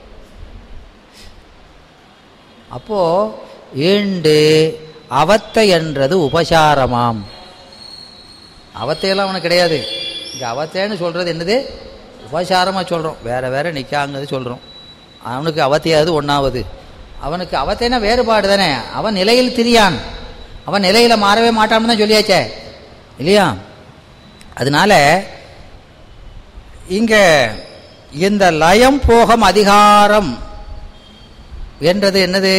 அப்போ ஏண்டு அவத்தை என்றது உபசாரமாம் அவத்தையெல்லாம் அவனுக்கு கிடையாது இங்கே அவத்தைன்னு சொல்கிறது என்னது உபசாரமாக சொல்கிறோம் வேற வேற நிற்காங்கிறது சொல்கிறோம் அவனுக்கு அவத்தையாவது ஒன்றாவது அவனுக்கு அவத்தைனா வேறுபாடு தானே அவன் நிலையில் திரியான் அவன் நிலையில் மாறவே மாட்டான்னு தான் சொல்லியாச்சே இல்லையா அதனால இங்க இந்த லயம் போகம் அதிகாரம் என்றது என்னது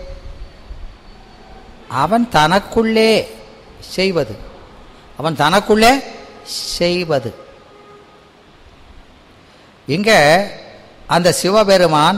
அவன் தனக்குள்ளே செய்வது அவன் தனக்குள்ளே செய்வது இங்க அந்த சிவபெருமான்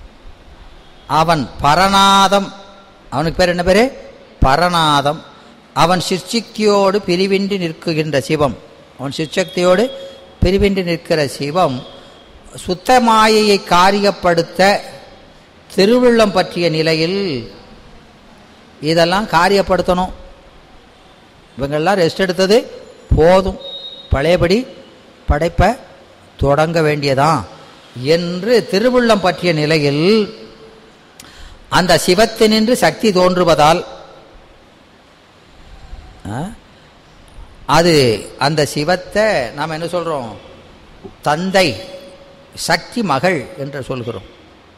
அவன் பரநாதம் அவனுக்கு பேர் என்ன பேரு பரநாதம் அவன் சிற்சக்தியோடு பிரிவின்றி நிற்குகின்ற சிவம் அவன் சிற்சக்தியோடு பிரிவின்றி நிற்கிற சிவம் சுத்தமாயையை காரியப்படுத்த திருவுள்ளம் பற்றிய நிலையில் இதெல்லாம் காரியப்படுத்தணும் இவங்கெல்லாம் ரெஸ்ட் எடுத்தது போதும் பழையபடி படைப்பை தொடங்க வேண்டியதான் என்று திருவுள்ளம் பற்றிய நிலையில் அந்த சிவத்தினின்று சக்தி தோன்றுவதால் ஆ, அது அந்த சிவத்தை நாம் என்ன சொல்கிறோம் தந்தை சக்தி மகள் என்று சொல்கிறோம்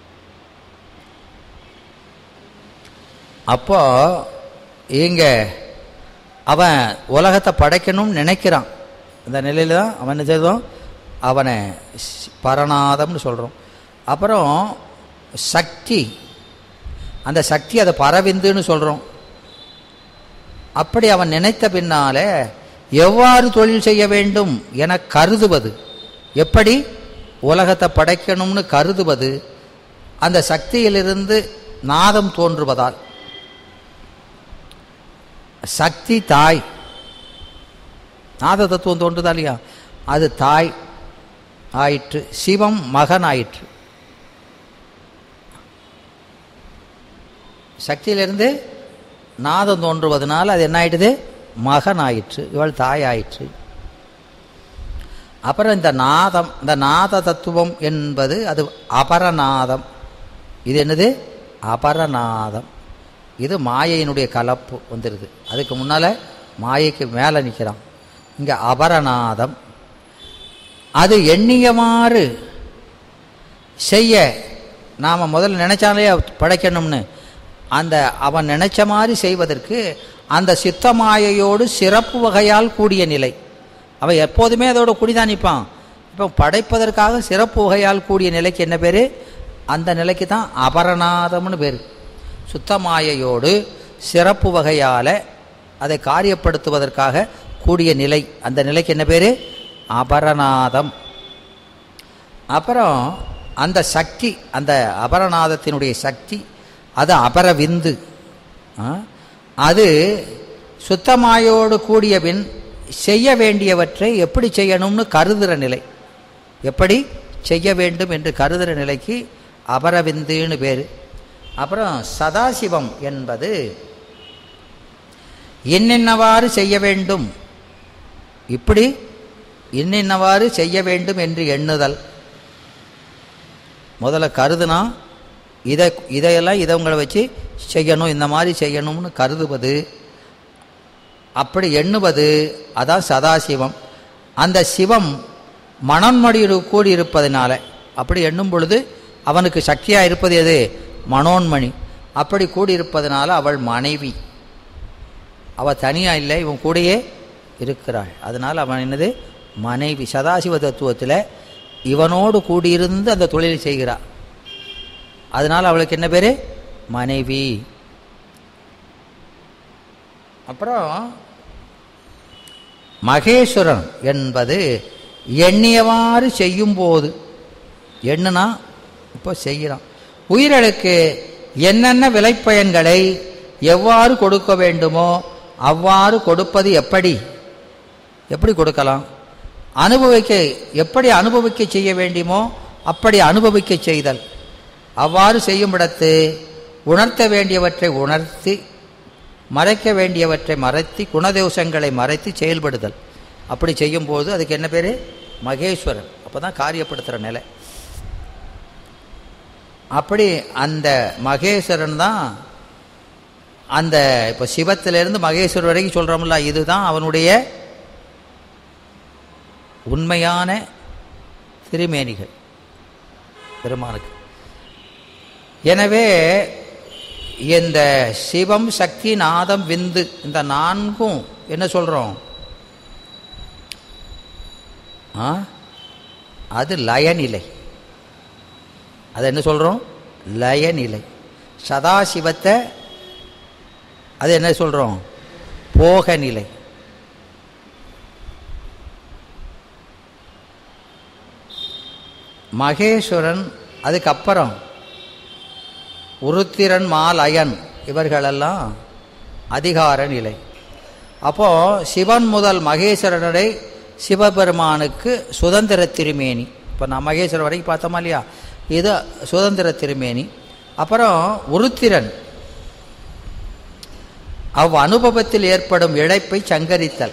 அப்போ இங்க அவன் உலகத்தை படைக்கணும்னு நினைக்கிறான் இந்த நிலையில தான் அவன் என்ன செய்தோம் அவனை ஸ்- பரநாதம்னு சொல்கிறோம் அப்புறம் சக்தி அந்த சக்தி அதை பரவிந்துன்னு சொல்கிறோம் அப்படி அவன் நினைத்த பின்னாலே எவ்வாறு தொழில் செய்ய வேண்டும் என கருதுவது எப்படி உலகத்தை படைக்கணும்னு கருதுவது அந்த சக்தியிலிருந்து நாதம் தோன்றுவதால் சக்தி தாய் நாத தத்துவம் தோன்றுதா இல்லையா அது தாய் ஆயிற்று சிவம் மகன் ஆயிற்று சக்தியிலிருந்து நாதம் தோன்றுவதனால அது என்ன ஆயிட்டுது மகன் ஆயிற்று இவள் தாய் ஆயிற்று அப்புறம் இந்த நாதம் இந்த நாத தத்துவம் என்பது அது அபரநாதம் இது என்னது அபரநாதம் இது மாயையினுடைய கலப்பு வந்துடுது அதுக்கு முன்னால் மாயைக்கு மேலே நிற்கிறான் இங்கே அபரநாதம் அது எண்ணியமாறு செய்ய நாம் முதல்ல நினைச்சாலே படைக்கணும்னு அந்த அவன் நினைச்ச மாதிரி செய்வதற்கு அந்த சித்தமாயையோடு சிறப்பு வகையால் கூடிய நிலை அவன் எப்போதுமே அதோட குடிதான் நிற்பான் இப்போ படைப்பதற்காக சிறப்பு வகையால் கூடிய நிலைக்கு என்ன பேர் அந்த நிலைக்கு தான் அபரநாதம்னு பேர் சுத்தமாயையோடு சிறப்பு வகையால் அதை காரியப்படுத்துவதற்காக கூடிய நிலை அந்த நிலைக்கு என்ன பேர் அபரநாதம் அப்புறம் அந்த சக்தி அந்த அபரநாதத்தினுடைய சக்தி அது அபரவிந்து ஆ? அது சுத்தமாயோடு கூடிய பின் செய்ய வேண்டியவற்றை எப்படி செய்யணும்னு கருதுகிற நிலை எப்படி செய்ய வேண்டும் என்று கருதுகிற நிலைக்கு அபரவிந்துன்னு பேர் அப்புறம் சதாசிவம் என்பது என்னென்னவாறு செய்ய வேண்டும் இப்படி இன்னின்னவாறு செய்ய வேண்டும் என்று எண்ணுதல் முதல்ல கருதுனா இதை இதையெல்லாம் இதவங்களை வச்சு செய்யணும் இந்த மாதிரி செய்யணும்னு கருதுவது அப்படி எண்ணுவது அதான் சதாசிவம் அந்த சிவம் மனோன்மடியோடு கூடி இருப்பதனால அப்படி எண்ணும் பொழுது அவனுக்கு சக்தியாக இருப்பது எது மனோன்மணி அப்படி கூடியிருப்பதனால அவள் மனைவி அவள் தனியாக இல்லை இவன் கூடயே இருக்கிறாள் அதனால் அவன் என்னது மனைவி சதாசிவ தத்துவத்தில் இவனோடு கூடியிருந்து அந்த தொழிலை செய்கிறாள் அதனால் அவளுக்கு என்ன பேர் மனைவி அப்புறம் மகேஸ்வரன் என்பது எண்ணியவாறு செய்யும்போது எண்ணுனா இப்போ செய்கிறான் உயிர்களுக்கு என்னென்ன விளைப்பயன்களை எவ்வாறு கொடுக்க வேண்டுமோ அவ்வாறு கொடுப்பது எப்படி எப்படி கொடுக்கலாம் அனுபவிக்க எப்படி அனுபவிக்க செய்ய வேண்டுமோ அப்படி அனுபவிக்க செய்தல் அவ்வாறு செய்யும் இடத்து உணர்த்த வேண்டியவற்றை உணர்த்தி மறைக்க வேண்டியவற்றை மறைத்து குணதோஷங்களை மறைத்து செயல்படுதல் அப்படி செய்யும்போது அதுக்கு என்ன பேர் மகேஸ்வரன் அப்போ தான் காரியப்படுத்துகிற நிலை அப்படி அந்த மகேஸ்வரன் தான் அந்த இப்போ சிவத்திலிருந்து மகேஸ்வரர் வரைக்கும் சொல்கிறோம்ல இதுதான் அவனுடைய உண்மையான திருமேனிகள் பெருமானுக்கு எனவே இந்த சிவம் சக்தி நாதம் விந்து இந்த நான்கும் என்ன சொல்கிறோம் ஆ அது லயநிலை அது என்ன சொல்கிறோம் லயநிலை சதாசிவத்தை அது என்ன சொல்கிறோம் போக நிலை மகேஸ்வரன் அதுக்கப்புறம் உருத்திரன் மாலயன் இவர்களெல்லாம் அதிகார நிலை அப்போ சிவன் முதல் மகேஸ்வரனை சிவபெருமானுக்கு சுதந்திர திருமேனி இப்போ நான் மகேஸ்வரர் வரைக்கும் பார்த்தோமா இல்லையா இது சுதந்திர திருமேனி அப்புறம் உருத்திரன் அவ் அனுபவத்தில் ஏற்படும் இழைப்பை சங்கரித்தல்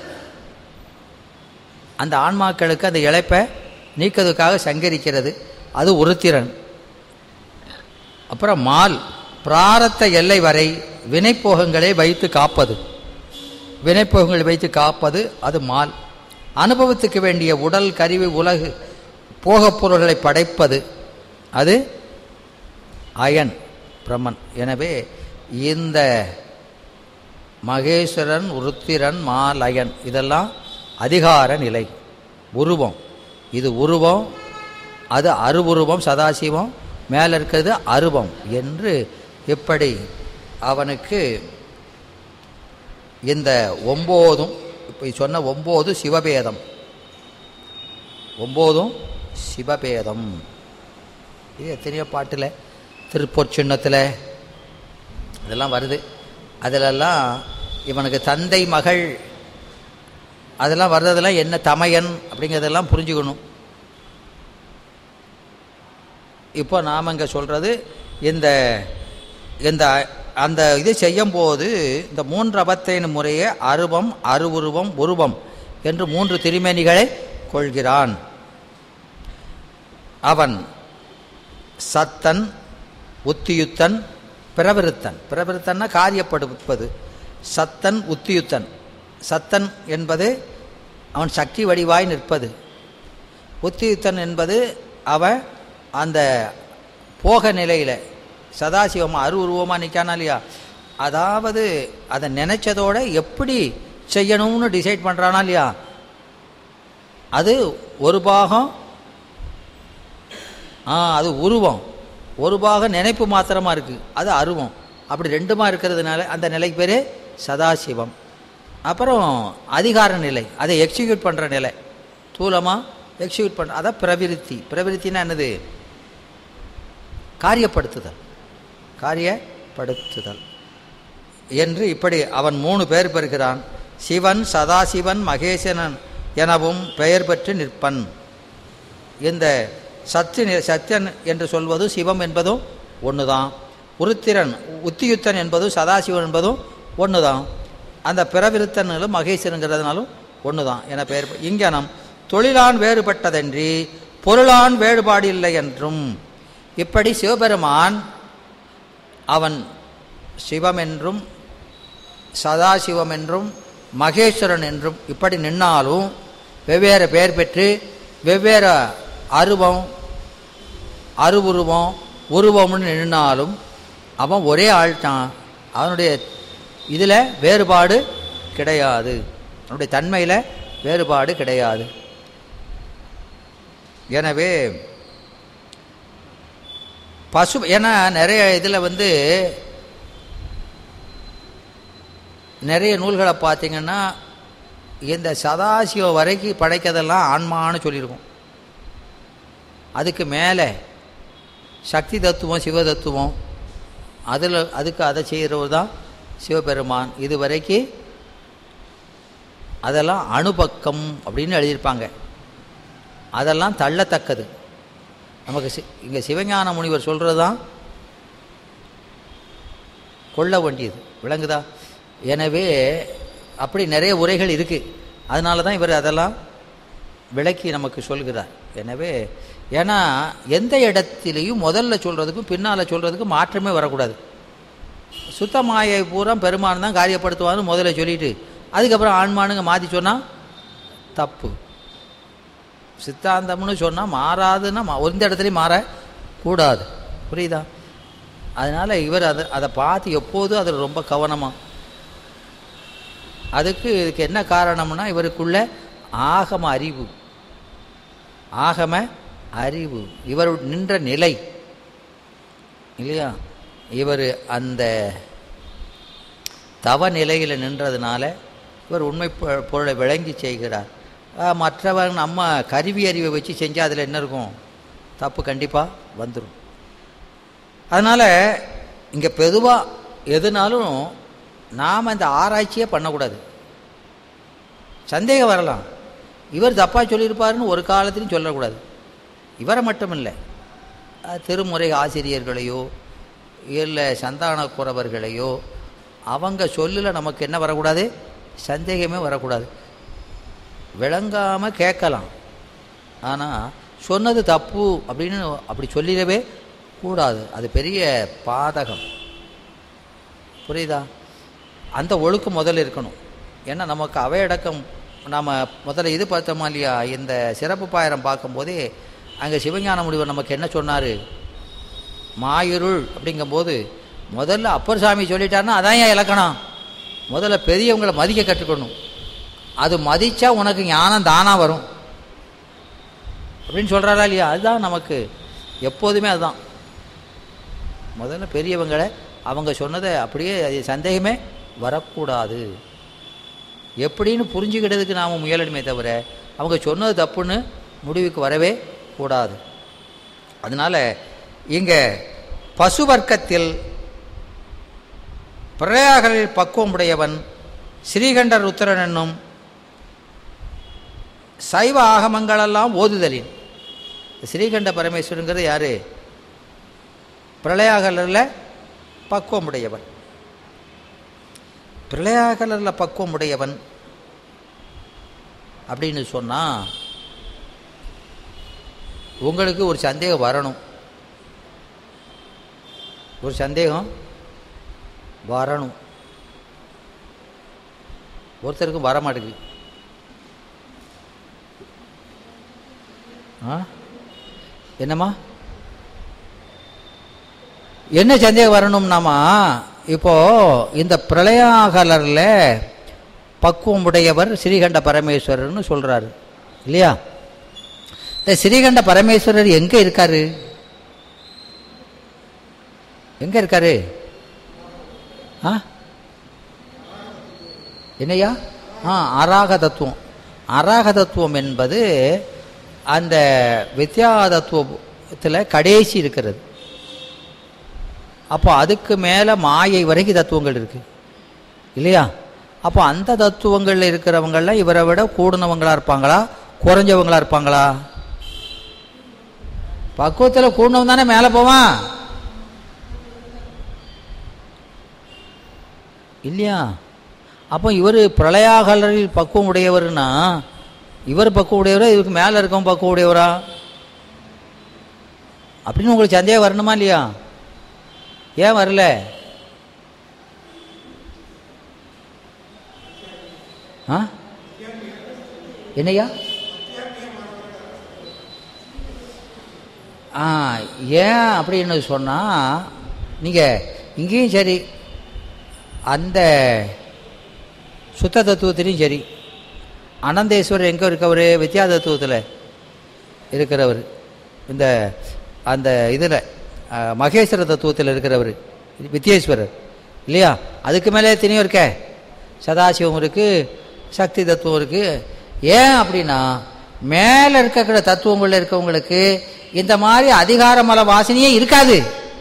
அந்த ஆன்மாக்களுக்கு அந்த இழைப்பை நீக்கிறதுக்காக சங்கரிக்கிறது அது உருத்திரன் அப்புறம் மால் பிராரத்த எல்லை வரை வினைப்போகங்களை வைத்து காப்பது வினைப்போகங்களை வைத்து காப்பது அது மால் அனுபவத்துக்கு வேண்டிய உடல் கருவி உலகு போகப் பொருள்களை படைப்பது அது அயன் பிரமன் எனவே இந்த மகேஸ்வரன் உருத்திரன் மாலயன் இதெல்லாம் அதிகார நிலை உருவம் இது உருவம் அது அருவுருவம் சதாசிவம் மேலே இருக்கிறது அருவம் என்று இப்படி அவனுக்கு இந்த ஒம்போதும் இப்போ சொன்ன ஒம்பது சிவபேதம் ஒம்போதும் சிவபேதம் இது எத்தனையோ பாட்டில் திருப்பூர் சின்னத்தில் இதெல்லாம் வருது அதிலெல்லாம் இவனுக்கு தந்தை மகள் அதெல்லாம் வர்றதெல்லாம் என்ன தமையன் அப்படிங்கிறதெல்லாம் புரிஞ்சுக்கணும் இப்போ நாம் இங்கே சொல்கிறது இந்த இந்த அந்த இது செய்யும்போது இந்த மூன்று அபத்தையின் முறையே அருவம் அருவுருவம் உருவம் என்று மூன்று திருமேனிகளை கொள்கிறான் அவன் சத்தன் உத்தியுத்தன் பிரவிருத்தன் பிரவிருத்தன்னா காரியப்படுப்பது சத்தன் உத்தியுத்தன் சத்தன் என்பது அவன் சக்தி வடிவாய் நிற்பது உத்தியுத்தன் என்பது அவன் அந்த போக நிலையில் சதாசிவமாக அரு உருவமாக நிற்கானா இல்லையா அதாவது அதை நினைச்சதோட எப்படி செய்யணும்னு டிசைட் பண்ணுறானா இல்லையா அது ஒரு பாகம் ஆ அது உருவம் ஒரு பாகம் நினைப்பு மாத்திரமாக இருக்குது அது அருவம் அப்படி ரெண்டுமா இருக்கிறதுனால அந்த நிலைக்கு பேர் சதாசிவம் அப்புறம் அதிகார நிலை அதை எக்ஸிக்யூட் பண்ணுற நிலை தூலமாக எக்ஸிக்யூட் பண்ணுற அதான் பிரவிருத்தி பிரவிருத்தினா என்னது காரியப்படுத்துதல் காரியப்படுத்துதல் என்று இப்படி அவன் மூணு பேர் பெறுகிறான் சிவன் சதாசிவன் மகேசனன் எனவும் பெயர் பெற்று நிற்பன் இந்த சத்து சத்தியன் என்று சொல்வதும் சிவம் என்பதும் ஒன்று தான் உருத்திரன் உத்தியுத்தன் என்பதும் சதாசிவன் என்பதும் ஒன்று தான் அந்த பிறவிருத்தனும் மகேஸ்வரங்கிறதுனாலும் ஒன்று தான் என பெயர் இங்கனம் தொழிலான் வேறுபட்டதன்றி பொருளான் வேறுபாடு இல்லை என்றும் இப்படி சிவபெருமான் அவன் சிவம் என்றும் சதாசிவம் என்றும் மகேஸ்வரன் என்றும் இப்படி நின்னாலும் வெவ்வேறு பெயர் பெற்று வெவ்வேறு அருவம் அருவுருவம் உருவம்னு நின்னாலும் அவன் ஒரே ஆள் தான் அவனுடைய இதில் வேறுபாடு கிடையாது அவனுடைய தன்மையில் வேறுபாடு கிடையாது எனவே பசு ஏன்னா நிறைய இதில் வந்து நிறைய நூல்களை பார்த்தீங்கன்னா இந்த சதாசிவம் வரைக்கும் படைக்கிறதெல்லாம் ஆன்மான்னு சொல்லியிருக்கோம் அதுக்கு மேலே சக்தி தத்துவம் சிவ தத்துவம் அதில் அதுக்கு அதை செய்கிறவர் தான் சிவபெருமான் இது வரைக்கும் அதெல்லாம் அணுபக்கம் அப்படின்னு எழுதியிருப்பாங்க அதெல்லாம் தள்ளத்தக்கது நமக்கு சி இங்கே சிவஞான முனிவர் சொல்கிறது தான் கொள்ள வேண்டியது விளங்குதா எனவே அப்படி நிறைய உரைகள் இருக்குது அதனால தான் இவர் அதெல்லாம் விளக்கி நமக்கு சொல்கிறார் எனவே ஏன்னா எந்த இடத்திலையும் முதல்ல சொல்கிறதுக்கும் பின்னால் சொல்கிறதுக்கும் மாற்றமே வரக்கூடாது சுத்தமாயை பூரா பெருமான் தான் காரியப்படுத்துவான்னு முதல்ல சொல்லிட்டு அதுக்கப்புறம் ஆன்மானுங்க மாற்றி சொன்னால் தப்பு சித்தாந்தம்னு சொன்னால் மாறாதுன்னா மா- எந்த இடத்துலையும் மாறக்கூடாது புரியுதா அதனால் இவர் அதை அதை பார்த்து எப்போதும் அதில் ரொம்ப கவனமாக அதுக்கு இதுக்கு என்ன காரணம்னா இவருக்குள்ள ஆகம அறிவு ஆகம அறிவு இவர் நின்ற நிலை இல்லையா இவர் அந்த தவ நிலையில் நின்றதுனால இவர் உண்மை பொ- பொருளை விளங்கி செய்கிறார் ஆஹ், மற்றவன் நம்ம கருவி அறிவை வச்சு செஞ்சால் அதில் என்ன இருக்கும் தப்பு கண்டிப்பாக வந்துடும் அதனால் இங்கே பொதுவாக எதுனாலும் நாம் இந்த ஆராய்ச்சியே பண்ணக்கூடாது சந்தேகம் வரலாம் இவர் தப்பாக சொல்லியிருப்பாருன்னு ஒரு காலத்திலும் சொல்லக்கூடாது இவரை மட்டும் இல்லை அஹ், திருமுறை ஆசிரியர்களையோ இல்லை சந்தான குறவர்களையோ அவங்க சொல்லில் நமக்கு என்ன வரக்கூடாது சந்தேகமே வரக்கூடாது விளங்காமல் கேட்கலாம் ஆனால் சொன்னது தப்பு அப்படின்னு அப்படி சொல்லிடவே கூடாது அது பெரிய பாதகம் புரியுதா அந்த ஒழுக்கம் முதல்ல இருக்கணும் ஏன்னா நமக்கு அவையடக்கம் நாம் முதல்ல இது பார்த்தோமா இல்லையா இந்த சிறப்பு பாயிரம் பார்க்கும்போதே அங்கே சிவஞான முடிவர் நமக்கு என்ன சொன்னார் மாயிருள் அப்படிங்கும்போது முதல்ல அப்பர் சாமி சொல்லிட்டாருன்னா அதான் ஏன் இலக்கணம் முதல்ல பெரியவங்களை மதிக்க கற்றுக்கணும் அது மதிச்சா உனக்கு ஞானம் தானாக வரும் அப்படின்னு சொல்கிறாரா இல்லையா அதுதான் நமக்கு எப்போதுமே அதுதான் முதல்ல பெரியவங்களை அவங்க சொன்னதை அப்படியே அது சந்தேகமே வரக்கூடாது எப்படின்னு புரிஞ்சுக்கிட்டதுக்கு நாம் முயலணுமே தவிர அவங்க சொன்னது தப்புன்னு முடிவுக்கு வரவே கூடாது அதனால் இங்கே பசு வர்க்கத்தில் பிரயாகரில் பக்குவம் உடையவன் ஸ்ரீகண்டர் உத்தரன் என்னும் சைவ ஆகமங்களெல்லாம் ஓதுதலின் ஸ்ரீகண்ட பரமேஸ்வரங்கிறது யாரு பிரளயாகலரில் பக்குவம் உடையவன் பிரளயாகலரில் பக்குவம் உடையவன் அப்படின்னு சொன்னால் உங்களுக்கு ஒரு சந்தேகம் வரணும் ஒரு சந்தேகம் வரணும் ஒருத்தருக்கும் வர மாட்டேங்குது ஆ என்னம்மா என்ன சந்தேகம் வரணும்னாமா இப்போ இந்த பிரளயாகலரில் பக்குவம் உடையவர் ஸ்ரீகண்ட பரமேஸ்வரர்னு சொல்றாரு இல்லையா இந்த ஸ்ரீகண்ட பரமேஸ்வரர் எங்க இருக்காரு எங்க இருக்காரு ஆ என்னையா ஆ அராக தத்துவம் அராக தத்துவம் என்பது அந்த வித்யா தத்துவத்தில் கடைசி இருக்கிறது அப்போ அதுக்கு மேலே மாயை வரைக்கும் தத்துவங்கள் இருக்கு இல்லையா அப்போ அந்த தத்துவங்களில் இருக்கிறவங்களாம் இவரை விட கூடுனவங்களா இருப்பாங்களா குறைஞ்சவங்களா இருப்பாங்களா பக்குவத்தில் கூடினவன் தானே மேலே போவான் இல்லையா அப்போ இவர் பிரளயாகலரில் பக்குவம் உடையவர்னா இவர் பக்குவம் உடையவரா இவருக்கு மேலே இருக்கவன் பக்குவம் உடையவரா அப்படின்னு உங்களுக்கு சந்தேகம் வரணுமா இல்லையா ஏன் வரல ஆ என்னையா ஆ ஏன் அப்படின்னு சொன்னால் நீங்கள் இங்கேயும் சரி அந்த சுத்த தத்துவத்திலையும் சரி அனந்தேஸ்வரர் எங்கே இருக்கவர் வித்யா தத்துவத்தில் இருக்கிறவர் இந்த அந்த இதில் மகேஸ்வர தத்துவத்தில் இருக்கிறவர் வித்யேஸ்வரர் இல்லையா அதுக்கு மேலே எத்தனையோ இருக்க சதாசிவம் இருக்குது சக்தி தத்துவம் இருக்குது ஏன் அப்படின்னா மேலே இருக்கிற தத்துவங்களில் இருக்கவங்களுக்கு இந்த மாதிரி அதிகார மல வாசனையே இருக்காது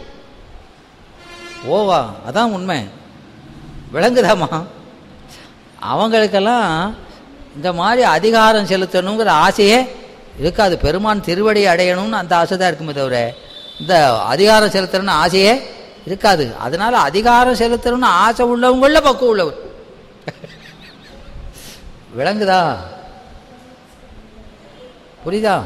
ஓவா அதான் உண்மை விளங்குதாமா அவங்களுக்கெல்லாம் இந்த மாதிரி அதிகாரம் செலுத்தணுங்கிற ஆசையே இருக்காது பெருமான் திருவடி அடையணும்னு அந்த ஆசை தான் இருக்குமே தவிர இந்த அதிகாரம் செலுத்தணும்னு ஆசையே இருக்காது அதனால அதிகாரம் செலுத்தணும்னு ஆசை உள்ளவங்கள பக்குவம் உள்ளவர் விளங்குதா புரியுதா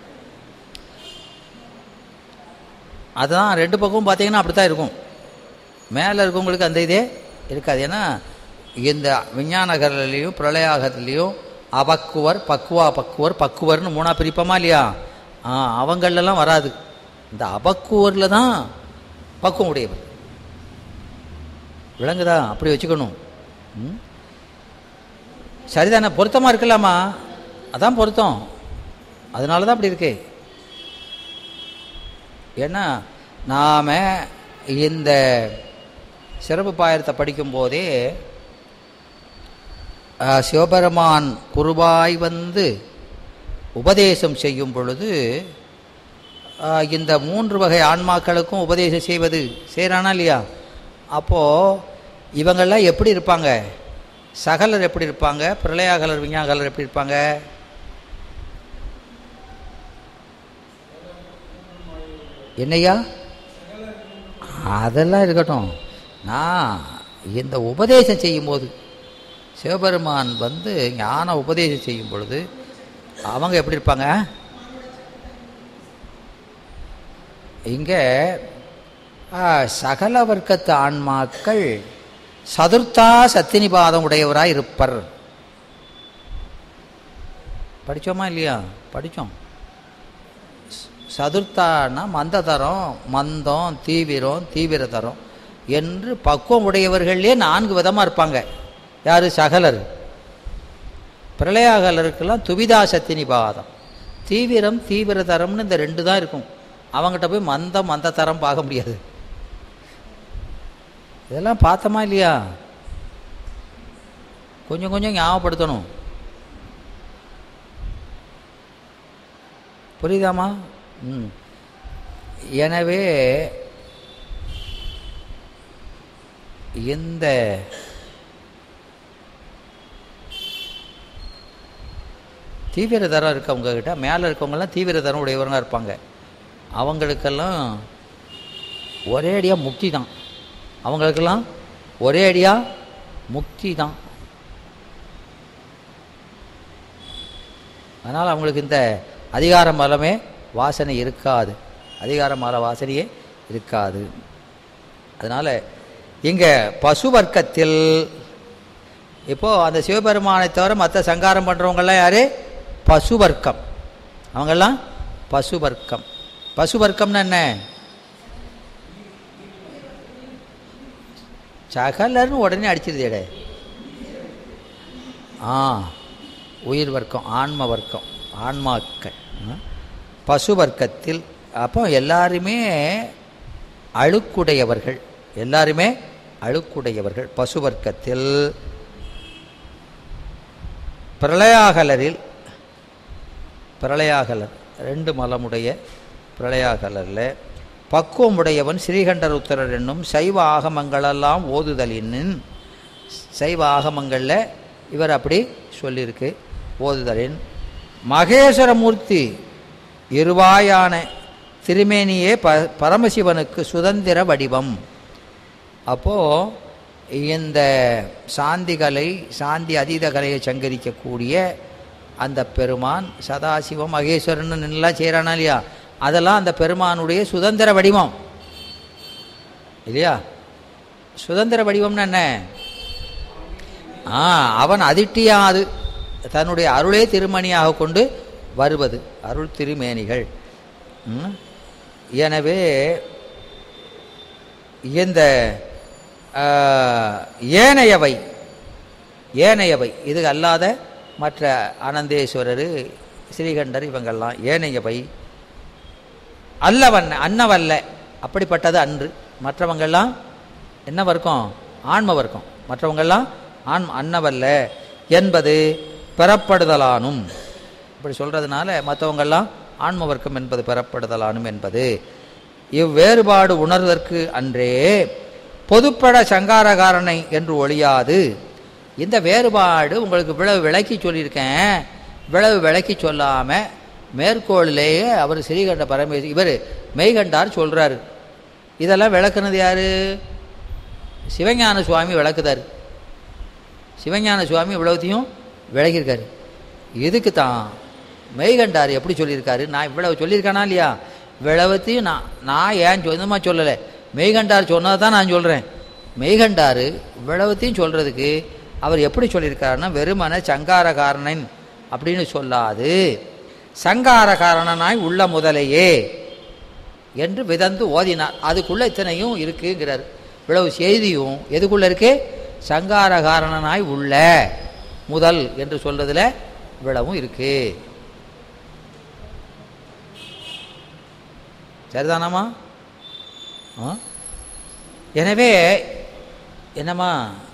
அதுதான் ரெண்டு பக்கமும் பார்த்தீங்கன்னா அப்படி தான் இருக்கும் மேலே இருக்கவங்களுக்கு அந்த இதே இருக்காது ஏன்னா இந்த விஞ்ஞானகர்லையும் பிரளயாகத்துலேயும் அபக்குவர் பக்குவா பக்குவர் பக்குவர்னு மூணா பிரிப்போமா இல்லையா ஆ அவங்களெல்லாம் வராது இந்த அபக்குவரில் தான் பக்குவம் உடையவர் விளங்குதா அப்படி வச்சுக்கணும் ம்? சரிதானே பொருத்தமாக இருக்கலாமா அதான் பொருத்தம் அதனால தான் அப்படி இருக்கு ஏன்னா நாம் இந்த சிறப்பு பாயரத்தை படிக்கும்போதே அஹ், சிவபெருமான் குருவாய் வந்து உபதேசம் செய்யும் பொழுது அஹ், இந்த மூன்று வகை ஆன்மாக்களுக்கும் உபதேசம் செய்வது செய்கிறானா இல்லையா அப்போது இவங்கெல்லாம் எப்படி இருப்பாங்க சகலர் எப்படி இருப்பாங்க பிரளயாகலர் விஞ்ஞாகலர் எப்படி இருப்பாங்க என்னையா அதெல்லாம் இருக்கட்டும் நான் இந்த உபதேசம் செய்யும்போது சிவபெருமான் வந்து ஞான உபதேசம் செய்யும் பொழுது அவங்க எப்படி இருப்பாங்க இங்கே சகல வர்க்கத்து ஆன்மாக்கள் சதுர்த்தா சத்தினிபாதம் உடையவராய் இருப்பர் படித்தோமா இல்லையா படித்தோம் சதுர்த்தானா மந்ததரம் மந்தம் தீவிரம் தீவிரதரம் என்று பக்குவம் உடையவர்களே நான்கு விதமாக இருப்பாங்க யார் சகலர் பிரளயாகலருக்கெல்லாம் துவிதா சத்தினிபாதம் தீவிரம் தீவிரதரம்னு இந்த ரெண்டு தான் இருக்கும் அவங்ககிட்ட போய் மந்தம் மந்த தரம் பார்க்க முடியாது இதெல்லாம் பார்த்தோமா இல்லையா கொஞ்சம் கொஞ்சம் ஞாபகப்படுத்தணும் புரியுதாமா ம் எனவே இந்த தீவிர தரம் இருக்கவங்க கிட்ட மேலே இருக்கவங்கெல்லாம் தீவிர தரம் உடையவராக இருப்பாங்க அவங்களுக்கெல்லாம் ஒரே அடியாக முக்தி தான் அவங்களுக்கெல்லாம் ஒரே அடியாக முக்தி தான் அதனால் அவங்களுக்கு இந்த அதிகார மலமே வாசனை இருக்காது அதிகார மல வாசனையே இருக்காது அதனால் இங்கே பசு வர்க்கத்தில் இப்போது அந்த சிவபெருமானை தவிர மற்ற சங்காரம் பண்ணுறவங்கெல்லாம் யார் பசு வர்க்கம் அவங்கெல்லாம் பசு வர்க்கம் பசு வர்க்கம்னு என்ன சகலர்னு உடனே அடிச்சிருதேடே ஆ உயிர் வர்க்கம் ஆன்ம வர்க்கம் ஆன்மாக்கள் பசு வர்க்கத்தில் அப்போ எல்லாருமே அழுக்குடையவர்கள் எல்லாருமே அழுக்குடையவர்கள் பசு வர்க்கத்தில் பிரளயாகலரில் பிரளயாகலர் ரெண்டு மலமுடைய பிரளயாகலரில் பக்குவமுடையவன் ஸ்ரீகண்டர் உத்தரர் என்னும் சைவ ஆகமங்களெல்லாம் ஓதுதலின் சைவ ஆகமங்களில் இவர் அப்படி சொல்லியிருக்கு ஓதுதலின் மகேஸ்வரமூர்த்தி இருவாயான திருமேனியே ப பரமசிவனுக்கு சுதந்திர வடிவம் அப்போது இந்த சாந்தி கலை சாந்தி அதீத கலையை சங்கரிக்கக்கூடிய அந்த பெருமான் சதாசிவம் மகேஸ்வரன் நல்லா செய்கிறானா இல்லையா அதெல்லாம் அந்த பெருமானுடைய சுதந்திர வடிவம் இல்லையா சுதந்திர வடிவம்னு என்ன ஆ அவன் அதிட்டியாது தன்னுடைய அருளே திருமணியாக கொண்டு வருவது அருள் திருமேனிகள் எனவே இந்த ஏனையவை ஏனையவை இது அல்லாத மற்ற ஆனந்தேஸ்வரர் ஸ்ரீகண்டர் இவங்கெல்லாம் ஏனையவை அல்லவன் அன்னவல்ல அப்படிப்பட்டது அன்று மற்றவங்கெல்லாம் என்ன வர்க்கம் ஆன்ம வர்க்கம் மற்றவங்கெல்லாம் ஆன் அன்னவல்ல என்பது பெறப்படுதலானும் இப்படி சொல்கிறதுனால மற்றவங்கெல்லாம் ஆன்ம வர்க்கம் என்பது பெறப்படுதலானும் என்பது இவ்வேறுபாடு உணர்வதற்கு அன்றே பொதுப்பட சங்காரகாரனை என்று ஒழியாது இந்த வேறுபாடு உங்களுக்கு விளவு விளக்கி சொல்லியிருக்கேன் விளவு விளக்கி சொல்லாமல் மேற்கோளிலேயே அவர் ஸ்ரீகண்ட பரமேஸ்வரி இவர் மெய்கண்டார் சொல்கிறாரு இதெல்லாம் விளக்குனது யார் சிவஞான சுவாமி விளக்குதார் சிவஞான சுவாமி இவ்வளவுத்தையும் விளக்கியிருக்காரு இதுக்கு தான் மெய்கண்டார் எப்படி சொல்லியிருக்காரு நான் இவ்வளவு சொல்லியிருக்கானா இல்லையா இவ்வளவுத்தையும் நான் நான் ஏன் சொந்தமாக சொல்லலை மெய்கண்டார் சொன்னதை தான் நான் சொல்கிறேன் மெய்கண்டார் இவ்வளவுத்தையும் சொல்கிறதுக்கு அவர் எப்படி சொல்லியிருக்காருன்னா வெறுமன சங்காரகாரனன் அப்படின்னு சொல்லாது சங்காரகாரணனாய் உள்ள முதலையே என்று விதந்து ஓதினார் அதுக்குள்ளே இத்தனையும் இருக்குங்கிறார் இவ்வளவு செய்தியும் எதுக்குள்ளே இருக்கு சங்காரகாரணனாய் உள்ள முதல் என்று சொல்றதுல இவ்வளவும் இருக்கு சரிதானாமா ஆ எனவே என்னம்மா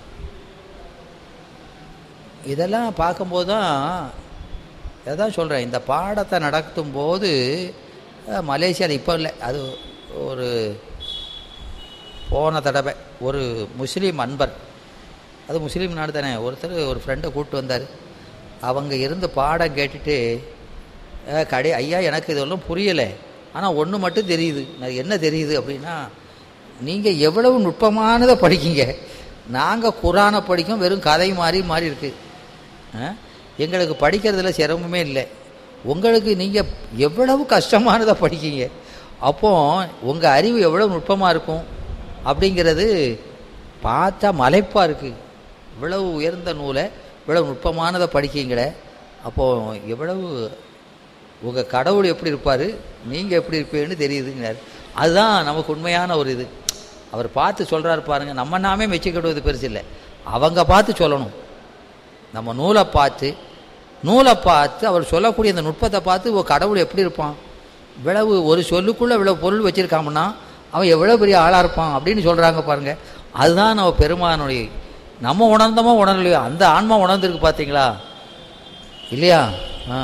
இதெல்லாம் பார்க்கும்போது தான் அதான் சொல்கிறேன் இந்த பாடத்தை நடத்தும்போது மலேசியாவில் இப்போ இல்லை அது ஒரு போன தடவை ஒரு முஸ்லீம் அன்பர் அது முஸ்லீம் நாடு தானே ஒருத்தர் ஒரு ஃப்ரெண்டை கூப்பிட்டு வந்தார் அவங்க இருந்து பாடம் கேட்டுட்டு "அஹ், கடை ஐயா எனக்கு இதெல்லாம் புரியலை ஆனால் ஒன்று மட்டும் தெரியுது நான் என்ன தெரியுது அப்படின்னா நீங்கள் எவ்வளவு நுட்பமானதை படிக்கீங்க நாங்கள் குரானை படிக்கும் வெறும் கதை மாதிரி மாறி இருக்கு ஆ? எங்களுக்கு படிக்கிறதுல சிரமமே இல்லை உங்களுக்கு நீங்கள் எவ்வளவு கஷ்டமானதை படிக்கீங்க அப்போ உங்கள் அறிவு எவ்வளவு நுட்பமாக இருக்கும் அப்படிங்கிறது பார்த்தா மலைப்பாக இருக்குது இவ்வளவு உயர்ந்த நூலை இவ்வளவு நுட்பமானதை படிக்கீங்களே அப்போது எவ்வளவு உங்கள் கடவுள் எப்படி இருப்பார் நீங்கள் எப்படி இருப்பீங்கன்னு தெரியுதுங்கிறார் அதுதான் நமக்கு உண்மையான ஒரு இது அவர் பார்த்து சொல்கிறாரு பாருங்க நம்ம நாமே மெச்சிக்கிடுவது பெருசு இல்லை அவங்க பார்த்து சொல்லணும் நம்ம நூலை பார்த்து நூலை பார்த்து அவர் சொல்லக்கூடிய அந்த நுட்பத்தை பார்த்து ஒரு கடவுள் எப்படி இருப்பான் இவ்வளவு ஒரு சொல்லுக்குள்ளே இவ்வளவு பொருள் வச்சுருக்காங்கன்னா அவன் எவ்வளோ பெரிய ஆளாக இருப்பான் அப்படின்னு சொல்கிறாங்க பாருங்கள் அதுதான் நம்ம பெருமானுடைய நம்ம உணர்ந்தோமோ உணரலையோ அந்த ஆன்மா உணர்ந்திருக்கு பார்த்தீங்களா இல்லையா ஆ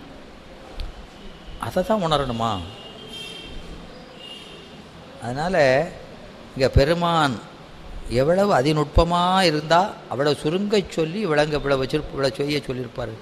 அதை தான் உணரணுமா அதனால் இங்கே பெருமான் எவ்வளவு அதிநுட்பமாக இருந்தால் அவ்வளோ சுருங்கச் சொல்லி விளங்க இவ்வளோ வச்சிருப்ப இவ்வளோ செய்ய சொல்லியிருப்பார்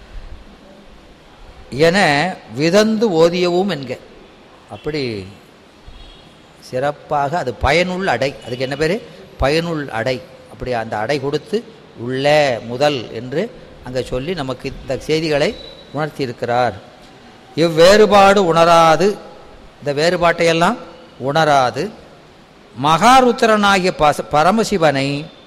என விதந்து ஓதியவும் என்க அப்படி சிறப்பாக அது பயனுள்ள அடை அதுக்கு என்ன பேர் பயனுள் அடை அப்படி அந்த அடை கொடுத்து உள்ள முதல் என்று அங்கே சொல்லி நமக்கு இந்த செய்திகளை உணர்த்தியிருக்கிறார் இவ்வேறுபாடு உணராது இந்த வேறுபாட்டையெல்லாம் உணராது மகாருத்திரனாகிய பச பரமசிவனை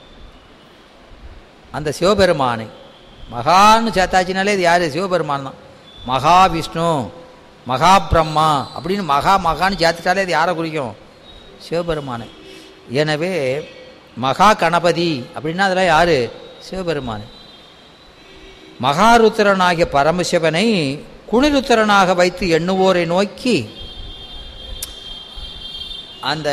அந்த சிவபெருமானை மகான்னு சேர்த்தாச்சினாலே இது யார் சிவபெருமான் தான் மகாவிஷ்ணு மகா பிரம்மா அப்படின்னு மகா மகான்னு சேர்த்துட்டாலே இது யாரை குறிக்கும் சிவபெருமானை எனவே மகா கணபதி அப்படின்னா அதெல்லாம் யார் சிவபெருமானை மகாருத்திரனாகிய பரமசிவனை குணிருத்திரனாக வைத்து எண்ணுவோரை நோக்கி அந்த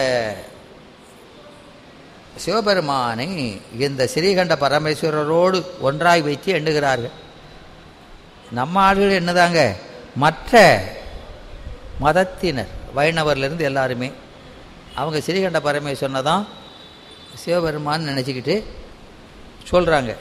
சிவபெருமானை இந்த ஸ்ரீகண்ட பரமேஸ்வரரோடு ஒன்றாய் வைத்து எண்ணுகிறார்கள் நம்ம ஆளுகள் என்னதாங்க மற்ற மதத்தினர் வைணவர்லேருந்து எல்லாருமே அவங்க ஸ்ரீகண்ட பரமேஸ்வரனை தான் சிவபெருமான் நினச்சிக்கிட்டு சொல்கிறாங்க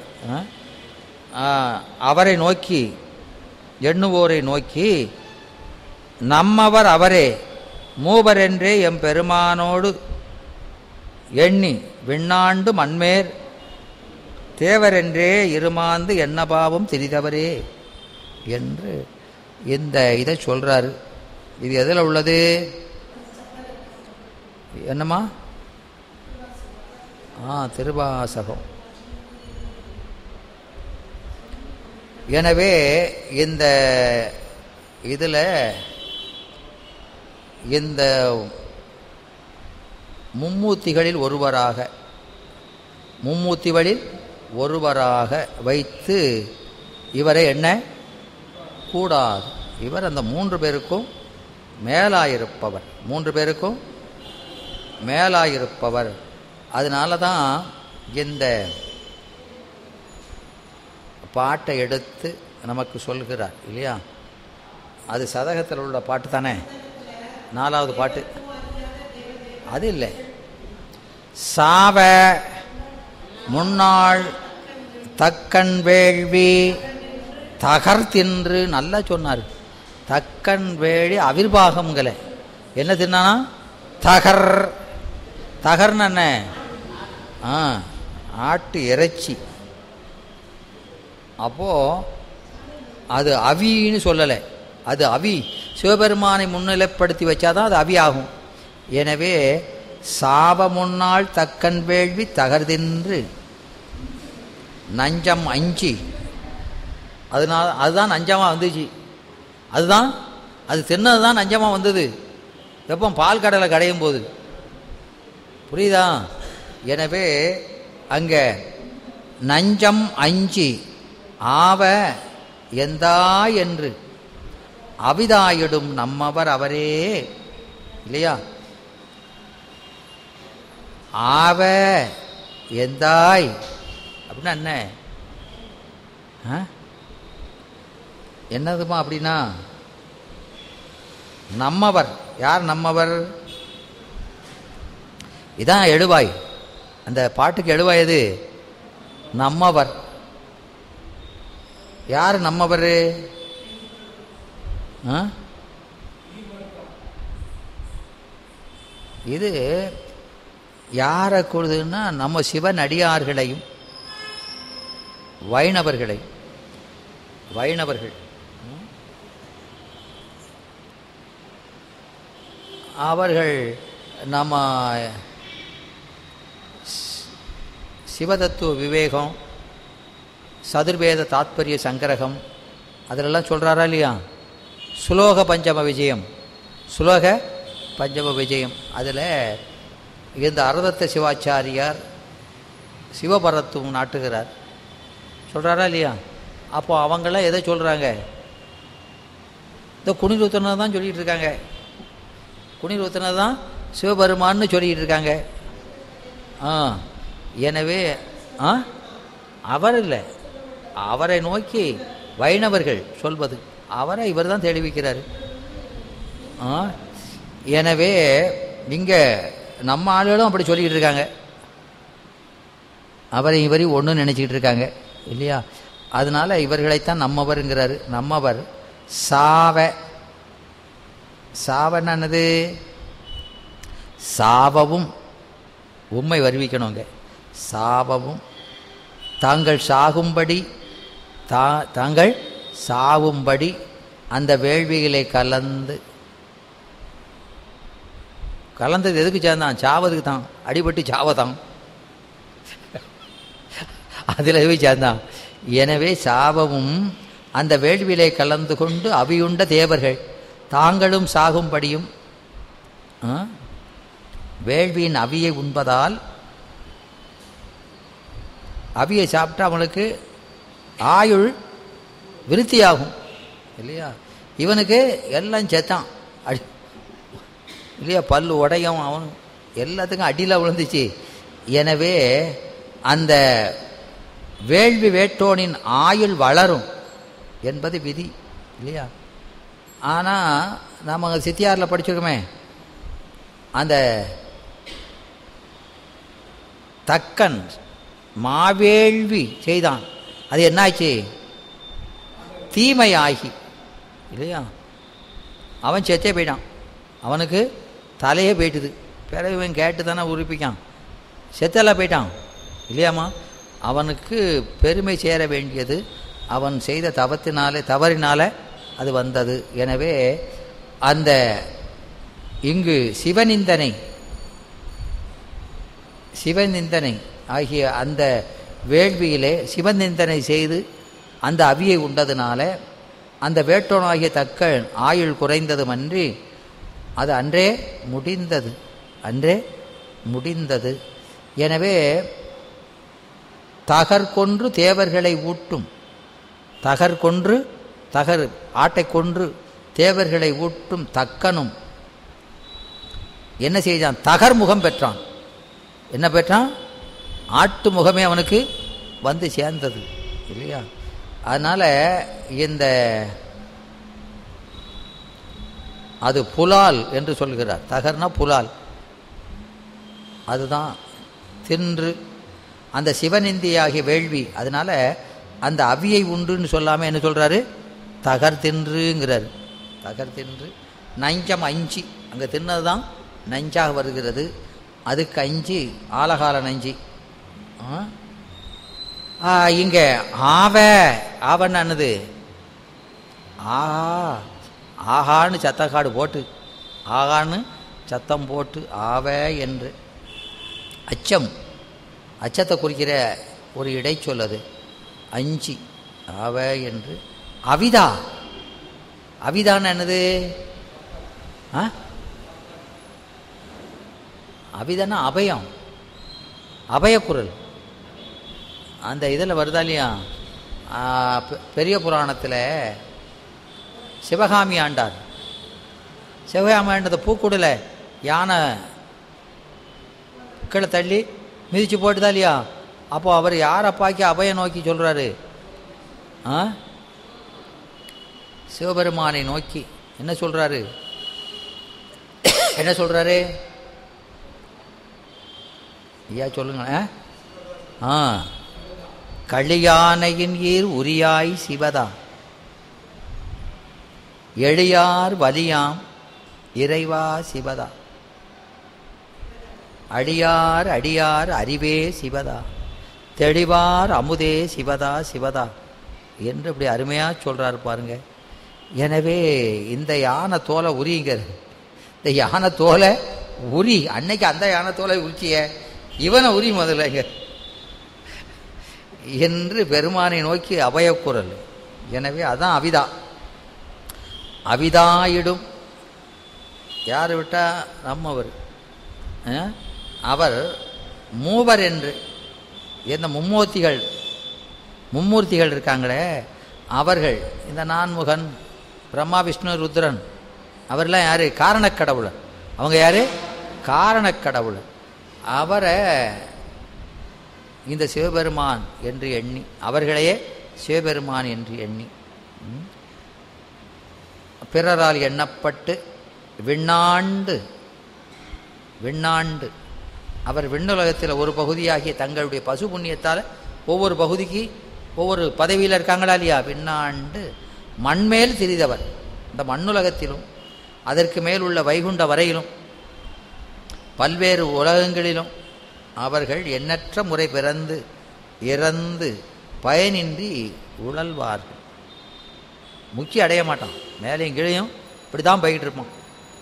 அவரை நோக்கி எண்ணுவோரை நோக்கி நம்மவர் அவரே மூவரென்றே எம் பெருமானோடு எண்ணி விண்ணாண்டு மண்மேர் தேவரென்றே இருமாந்து என்னபாவம் திரிதவரே என்று இந்த இதை சொல்கிறாரு இது எதில் உள்ளது என்னம்மா ஆ திருவாசகம் எனவே இந்த இதில் இந்த மும்மூர்த்திகளில் ஒருவராக மும்மூர்த்திகளில் ஒருவராக வைத்து இவரை என்ன கூடாது இவர் அந்த மூன்று பேருக்கும் மேலாயிருப்பவர் மூன்று பேருக்கும் மேலாயிருப்பவர் அதனால தான் இந்த பாட்டை எடுத்து நமக்கு சொல்கிறார் இல்லையா அது சதகத்தில் உள்ள பாட்டு தானே நாலாவது பாட்டு அது இல்லை சாவ முன்னாள் தக்கன் வேள்வி தகர் தின்று நல்லா சொன்னார் தக்கன் வேள்வி அவிர்வாகம்களை என்ன தின்னானா தகர் தகர்னு என்ன ஆ ஆட்டு இறைச்சி அப்போது அது அவின்னு சொல்லலை அது அவி சிவபெருமானை முன்னிலைப்படுத்தி வச்சாதான் அது அவி ஆகும் எனவே சாப முன்னாள் தக்கன் வேள்வி தகர்தென்று நஞ்சம் அஞ்சி அதனால அதுதான் நஞ்சமாக வந்துச்சு அதுதான் அது தின்னது தான் நஞ்சமாக வந்தது எப்போ பால் கடலை கடையும் போது புரியுதா எனவே அங்கே நஞ்சம் அஞ்சி ஆவ எந்தா என்று அவிதாயிடும் நம்மவர் அவரே இல்லையா ஆவ எந்தாய் அப்படின்னா என்ன ஆ? என்னதுமா அப்படின்னா நம்மவர் யார் நம்மவர் இதான் எழுவாய் அந்த பாட்டுக்கு எழுவாய் எது நம்மவர் யார் நம்மவர் ஆ? இது யாரை கூடுதுன்னா நம்ம சிவன் அடியார்களையும் வைணவர்களை வைணவர்கள் ம்? அவர்கள் நம்ம சி- சிவதத்துவ விவேகம் சதுர்வேத தாத்பரிய சங்கரகம் அதிலெல்லாம் சொல்கிறாரா இல்லையா சுலோக பஞ்சம விஜயம் சுலோக பஞ்சம விஜயம் அதில் இந்த அரதத்த சிவாச்சாரியார் சிவபரத்துவம் நாட்டுகிறார் சொல்கிறாரா இல்லையா அப்போ அவங்களாம் எதை சொல்கிறாங்க இந்த குனிர் ஊத்துனது தான் சொல்லிகிட்டு இருக்காங்க குனிர் ஊத்துனது தான் சிவபெருமான்னு சொல்லிக்கிட்டு இருக்காங்க ஆ எனவே ஆ அவர் இல்லை அவரை நோக்கி வைணவர்கள் சொல்வது அவரை இவர் தான் தெளிவிக்கிறார் ஆ எனவே இங்கே நம்ம ஆளுகளும் அப்படி சொல்லிக்கிட்டு இருக்காங்க அவரை இவரையும் ஒன்று நினச்சிக்கிட்டு இருக்காங்க இல்லையா அதனால இவர்களைத்தான் நம்மவருங்கிறாரு நம்மவர் சாவ சாவன்னது சாவவும் உண்மை வருவிக்கணுங்க சாவவும் தாங்கள் சாகும்படி தா தாங்கள் சாவும்படி அந்த வேள்விகளை கலந்து கலந்தது எதுக்கு சேர்ந்தான் சாவதுக்கு தான் அடிபட்டு சாவதான் அதில் போய் சேர்ந்தான் எனவே சாபமும் அந்த வேள்வியிலே கலந்து கொண்டு அவியுண்ட தேவர்கள் தாங்களும் சாகும்படியும் ஆ, வேள்வியின் அவியை உண்பதால் அவியை சாப்பிட்டா அவனுக்கு ஆயுள் விருத்தியாகும் இல்லையா இவனுக்கு எல்லாம் செத்தான் அடி இல்லையா பல்லு உடையும் அவன் எல்லாத்துக்கும் அடியில் விழுந்துச்சு எனவே அந்த வேள்வி வேட்டோனின் ஆயுள் வளரும் என்பது விதி இல்லையா ஆனால் நாம் அங்கே சித்தியாரில் படிச்சிருக்கோமே அந்த தக்கன் மாவேள்வி செய்தான் அது என்னாச்சு தீமையாகி இல்லையா அவன் செத்தே போயிட்டான் அவனுக்கு தலையே போயிட்டுது பிறகு இவன் கேட்டு தானே உறுப்பிக்கான் செத்தெல்லாம் போயிட்டான் இல்லையாம்மா அவனுக்கு பெருமை சேர வேண்டியது அவன் செய்த தவத்தினாலே தவறினால அது வந்தது எனவே அந்த இங்கு சிவநிந்தனை சிவநிந்தனை ஆகிய அந்த வேள்வியிலே சிவநிந்தனை செய்து அந்த அவியை உண்டதுனால அந்த வேட்டோனாகிய தக்க ஆயுள் குறைந்ததுமன்றி அது அன்றே முடிந்தது அன்றே முடிந்தது எனவே தகர்கொன்று தேவர்களை ஊட்டும் தகர்கொன்று தகர் ஆட்டை கொன்று தேவர்களை ஊட்டும் தக்கனும் என்ன செய்தான் தகர் முகம் பெற்றான் என்ன பெற்றான் ஆட்டு முகமே அவனுக்கு வந்து சேர்ந்தது இல்லையா அதனால் இந்த அது புலால் என்று சொல்கிறார் தகர்னா புலால் அதுதான் தின்று அந்த சிவநிந்தியாகிய வேள்வி அதனால் அந்த அவியை உண்டுன்னு சொல்லாமல் என்ன சொல்கிறாரு தகர் தின்றுங்கிறார் தகர் தின்று நஞ்சம் அஞ்சு அங்கே தின்னது தான் நஞ்சாக வருகிறது அதுக்கு அஞ்சு ஆலகால நஞ்சு இங்கே ஆவ ஆவன்னு என்னது ஆஹா ஆகான்னு சத்தக்காடு போட்டு ஆகான்னு சத்தம் போட்டு ஆவ என்று அச்சம் அச்சத்தை குறிக்கிற ஒரு இடைச்சொல் அது அஞ்சு ஆவ என்று அவிதா அவிதான்னு என்னது ஆ அவிதானா அபயம் அபயக்குரல் அந்த இதில் வருதா இல்லையா ஆ, பெ- பெரிய புராணத்தில் சிவகாமி ஆண்டார் சிவகாமி ஆண்டது பூக்குடல யானை கீழே தள்ளி மிதிச்சு போட்டுதா இல்லையா அப்போ அவர் யாரை பாக்கி அபய நோக்கி சொல்கிறாரு ஆ சிவபெருமானை நோக்கி என்ன சொல்கிறாரு என்ன சொல்கிறாரு ஐயா சொல்லுங்களேன் ஆ களியானையின் ஈர் உரியாய் சிவதா எளியார் வலியாம் இறைவா சிவதா அடியார் அடியார் அறிவே சிவதா தெளிவார் அமுதே சிவதா சிவதா என்று இப்படி அருமையாக சொல்கிறாரு பாருங்க எனவே இந்த யானை தோலை உரிங்கிறது இந்த யானை தோலை உரி அன்னைக்கு அந்த யானை தோலை உரிச்சிய இவனை உரி முதல்ல என்று பெருமானை நோக்கி அபயக்குரல் எனவே அதான் அவிதா அவிதாயிடும் யார் விட்டா நம்மவர் அஹ்? அவர் மூவர் என்று இந்த மும்மூர்த்திகள் மும்மூர்த்திகள் இருக்காங்களே அவர்கள் இந்த நான்முகன் பிரம்மா விஷ்ணு ருத்ரன் அவர்லாம் யாரு காரணக்கடவுளர் அவங்க யாரு காரணக்கடவுளர் அவரை இந்த சிவபெருமான் என்று எண்ணி அவர்களையே சிவபெருமான் என்று எண்ணி ம், பிறரால் எண்ணப்பட்டு விண்ணாண்டு விண்ணாண்டு அவர் விண்ணுலகத்தில் ஒரு பகுதியாகிய தங்களுடைய பசு புண்ணியத்தால் ஒவ்வொரு பகுதிக்கு ஒவ்வொரு பதவியில் இருக்காங்களா இல்லையா விண்ணாண்டு மண்மேல் திரிதவர் இந்த மண்ணுலகத்திலும் அதற்கு மேல் உள்ள வைகுண்ட வரையிலும் பல்வேறு உலகங்களிலும் அவர்கள் எண்ணற்ற முறை பிறந்து இறந்து பயனின்றி உழல்வார்கள் முக்கிய அடைய மாட்டான் மேலேயும் கீழையும் இப்படி தான் போய்கிட்டு இருப்பான்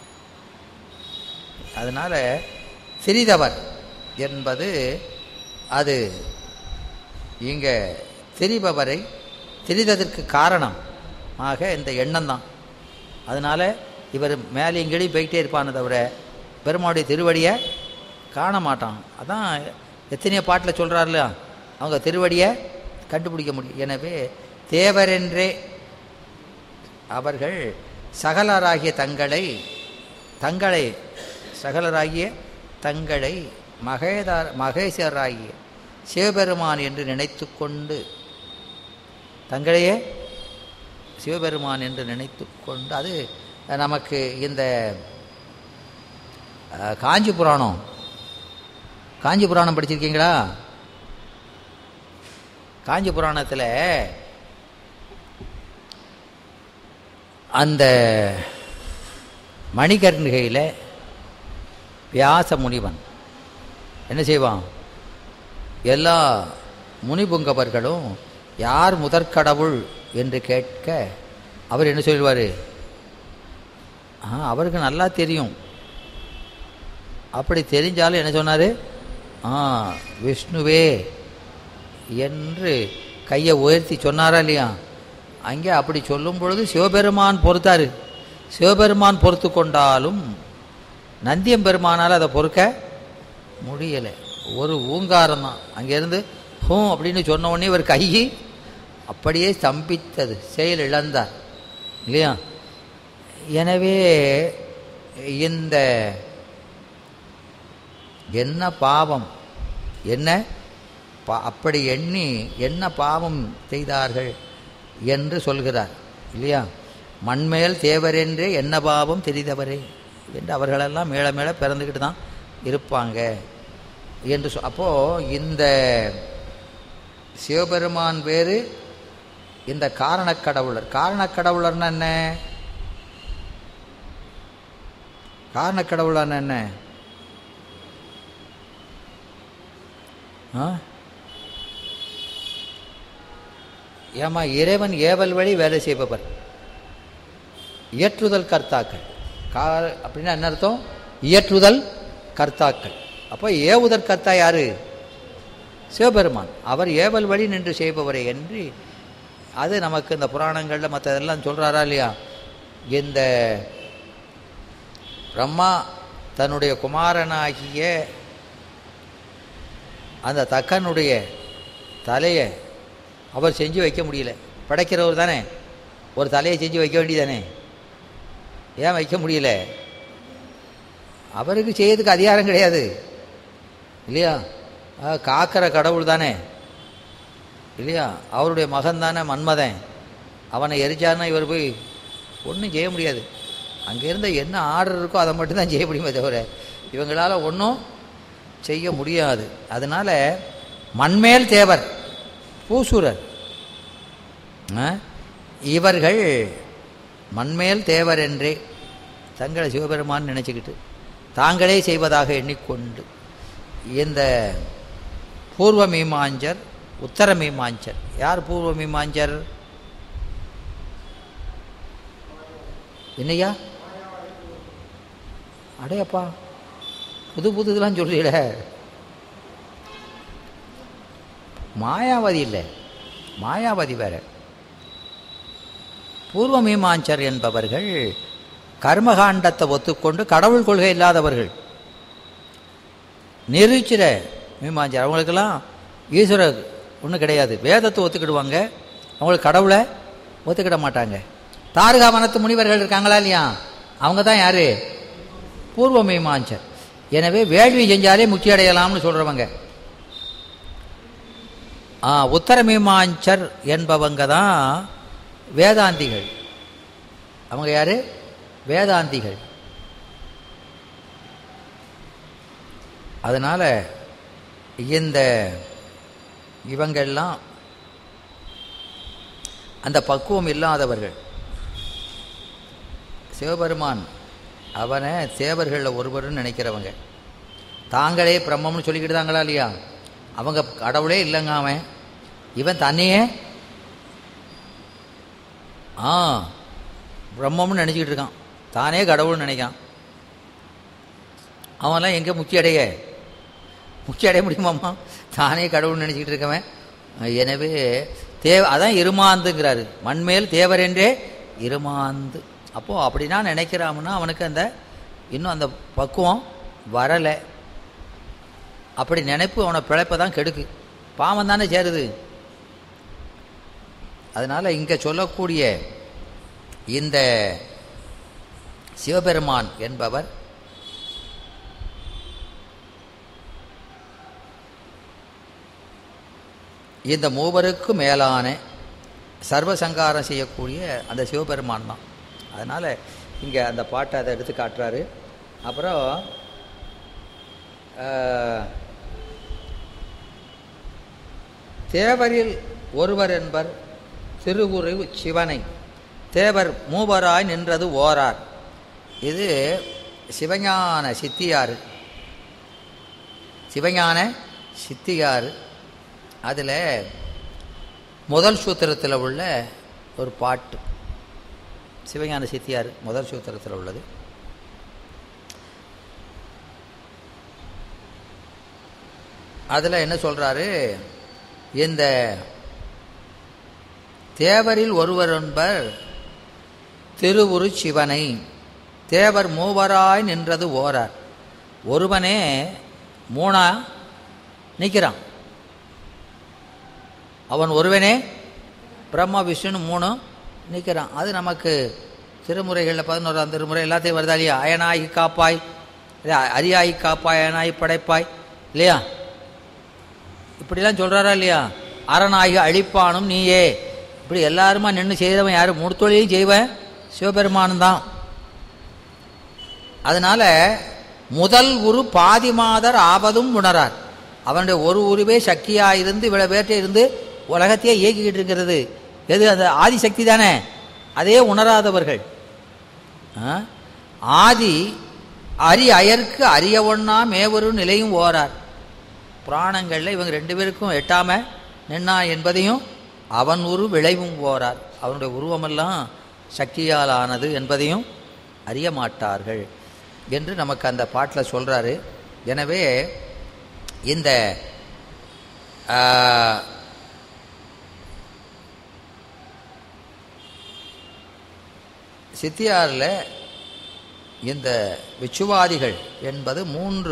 அதனால் திரிதவர் என்பது அது இங்கே திரிபவரை திரிததற்கு காரணம் ஆக இந்த எண்ணம் தான் அதனால் இவர் மேலேயும் கீழையும் போய்கிட்டே இருப்பானே தவிர பெருமாளுடைய திருவடியை காண மாட்டான் அதான் எத்தனையோ பாட்டில் சொல்கிறார்ல அவங்க திருவடியை கண்டுபிடிக்க முடியும் எனவே தேவரென்றே அவர்கள் சகலராகிய தங்களை தங்களை சகலராகிய தங்களை மகேதார் மகேசராகிய சிவபெருமான் என்று நினைத்து கொண்டு தங்களையே சிவபெருமான் என்று நினைத்து கொண்டு அது நமக்கு இந்த அஹ், காஞ்சி புராணம் காஞ்சி புராணம் படிச்சிருக்கீங்களா காஞ்சி புராணத்தில் அந்த மணிகர்ணிகையில் வியாச முனிவன் என்ன செய்வான் எல்லா முனிபுங்கவர்களும் யார் முதற்கடவுள் என்று கேட்க அவர் என்ன சொல்வார் ஆ அவருக்கு நல்லா தெரியும் அப்படி தெரிஞ்சாலும் என்ன சொன்னார் ஆ விஷ்ணுவே என்று கையை உயர்த்தி சொன்னாரா இல்லையா அங்கே அப்படி சொல்லும் பொழுது சிவபெருமான் பொறுத்தாரு சிவபெருமான் பொறுத்து கொண்டாலும் நந்தியம் பெருமானால் அதை பொறுக்க முடியலை ஒரு ஊங்காரம் தான் அங்கேருந்து ஹூ அப்படின்னு சொன்ன உடனே இவர் கை அப்படியே ஸ்தம்பித்தது செயல் இழந்தார் இல்லையா எனவே இந்த என்ன பாவம் என்ன பா- அப்படி எண்ணி என்ன பாவம் செய்தார்கள் என்று சொல்கிறார் இல்லையா மண்மேல் தேவரென்றே என்ன பாவம் தெரிந்தவரே என்று அவர்களெல்லாம் மேல மேல பிறந்துக்கிட்டு தான் இருப்பாங்க என்று சொ அப்போது இந்த சிவபெருமான் பேர் இந்த காரணக்கடவுளர் காரணக்கடவுளர்னா என்ன காரணக்கடவுளர்னா என்ன ஆ ஏமா இறைவன் ஏவல் வழி வேலை செய்பவர் இயற்றுதல் கர்த்தாக்கள் கா அப்படின்னா என்ன அர்த்தம் இயற்றுதல் கர்த்தாக்கள் அப்போ ஏவுதல் கர்த்தா யாரு சிவபெருமான் அவர் ஏவல் வழி நின்று செய்பவரை என்று அது நமக்கு இந்த புராணங்களில் மற்றதெல்லாம் சொல்கிறாரா இல்லையா இந்த பிரம்மா தன்னுடைய குமாரனாகிய அந்த தக்கனுடைய தலையை அவர் செஞ்சு வைக்க முடியல படைக்கிறவர் தானே ஒரு தலையை செஞ்சு வைக்க வேண்டியதானே ஏன் வைக்க முடியல அவருக்கு செய்யறதுக்கு அதிகாரம் கிடையாது இல்லையா ஆ, காக்கிற கடவுள் தானே இல்லையா அவருடைய மகன் தானே மன்மதன் அவனை எரிச்சாருன்னா இவர் போய் ஒன்றும் செய்ய முடியாது அங்கேருந்து என்ன ஆர்டர் இருக்கோ அதை மட்டும்தான் செய்ய முடியுமே தவிர இவங்களால் ஒன்றும் செய்ய முடியாது அதனால் மண்மேல் தேவர் பூசுரர் ஆ? இவர்கள் மண்மேல் தேவர் என்றே தங்களை சிவபெருமான் நினச்சிக்கிட்டு தாங்களே செய்வதாக எண்ணிக்கொண்டு இந்த பூர்வ மீமாஞ்சர் உத்தர மீமாஞ்சர் யார் பூர்வ மீமாஞ்சர் என்னையா அடையப்பா புது புது இதெல்லாம் சொல்றீல மாயாவதி இல்லை மாயாவதி வேற பூர்வ மீமாஞ்சர் என்பவர்கள் கர்மகாண்டத்தை ஒத்துக்கொண்டு கடவுள் கொள்கை இல்லாதவர்கள் நிரூச்சிர மீமாஞ்சர் அவங்களுக்கெல்லாம் ஈஸ்வரர் ஒன்றும் கிடையாது வேதத்தை ஒத்துக்கிடுவாங்க அவங்களுக்கு கடவுளை ஒத்துக்கிட மாட்டாங்க தாரகாவனத்து முனிவர்கள் இருக்காங்களா இல்லையா அவங்க தான் யாரு பூர்வ மீமாஞ்சர் எனவே வேள்வி செஞ்சாலே முக்தி அடையலாம்னு சொல்றவங்க ஆ, உத்தர மீமாஞ்சர் என்பவங்க தான் வேதாந்திகள் அவங்க யாரு வேதாந்திகள் அதனால இந்த இவங்கெல்லாம் அந்த பக்குவம் இல்லாதவர்கள் சிவபெருமான் அவனை தேவர்களில் ஒருவர்னு நினைக்கிறவங்க தாங்களே பிரம்மம்னு சொல்லிக்கிட்டு தாங்களா இல்லையா அவங்க கடவுளே இல்லைங்க அவன் இவன் தன்னையே ஆ பிரம்மம்னு நினச்சிக்கிட்டு இருக்கான் தானே கடவுள்னு நினைக்கான் அவன்லாம் எங்கே முக்தி அடைய முக்தி அடைய முடியுமாம்மா தானே கடவுள்னு நினச்சிக்கிட்டு இருக்கவன் எனவே தேவ அதான் இருமாந்துங்கிறாரு மண்மேல் தேவர் என்றே இருமாந்து அப்போது அப்படின்னா நினைக்கிறாமுன்னா அவனுக்கு அந்த இன்னும் அந்த பக்குவம் வரலை அப்படி நினைப்பு அவனை பிழைப்பை தான் கெடுக்கு பாவம் தானே சேருது அதனால் இங்கே சொல்லக்கூடிய இந்த சிவபெருமான் என்பவர் இந்த மூவருக்கு மேலான சர்வசங்காரம் செய்யக்கூடிய அந்த சிவபெருமான் தான் அதனால் இங்கே அந்த பாட்டை அதை எடுத்து காட்டுறாரு அப்புறம் ஆஹ், தேவரில் ஒருவர் என்பர் திருவுரு சிவனை தேவர் மூவராய் நின்றது ஓரார் இது சிவஞான சித்தியாறு சிவஞான சித்தியாறு அதில் முதல் சூத்திரத்தில் உள்ள ஒரு பாட்டு சிவஞான சித்தியார் முதல் சூத்திரத்தில் உள்ளது அதில் என்ன சொல்கிறாரு இந்த தேவரில் ஒருவர் என்பர் திருவுரு சிவனை தேவர் மூவராய் நின்றது ஓரார் ஒருவனே மூணா நிற்கிறான் அவன் ஒருவனே பிரம்ம விஷ்ணுன்னு மூணு நிற்கிறான் அது நமக்கு திருமுறைகளில் பதினோராம் திருமுறை எல்லாத்தையும் வருதா இல்லையா அயனாகி காப்பாய் இல்லையா அரியாகி காப்பாய் அயனாகி படைப்பாய் இல்லையா இப்படிலாம் சொல்கிறாரா இல்லையா அரணாகி அழிப்பானும் நீயே இப்படி எல்லாருமா நின்று செய்கிறவன் யார் முடுத்தொழிலையும் செய்வன் சிவபெருமானும் தான் அதனால முதல் உரு பாதி மாதர் ஆவதும் உணரார் அவனுடைய ஒரு உருவே சக்தியாக இவ்வளோ பேர்ட்ட இருந்து உலகத்தையே இயக்கிக்கிட்டு இருக்கிறது எது அந்த ஆதிசக்தி தானே அதே உணராதவர்கள் ஆ? ஆதி அரி அயர்க்கு அறிய ஒண்ணா மேவொரு நிலையும் ஓரார் புராணங்களில் இவங்க ரெண்டு பேருக்கும் எட்டாம நின்னா என்பதையும் அவன் உரு விளைவும் ஓரார் அவனுடைய உருவமெல்லாம் சக்தியால் ஆனது என்பதையும் அறிய மாட்டார்கள் என்று நமக்கு அந்த பாட்டில் சொல்றாரு எனவே இந்த ஆ, சித்தியாரில் இந்த விச்சுவாதிகள் என்பது மூன்று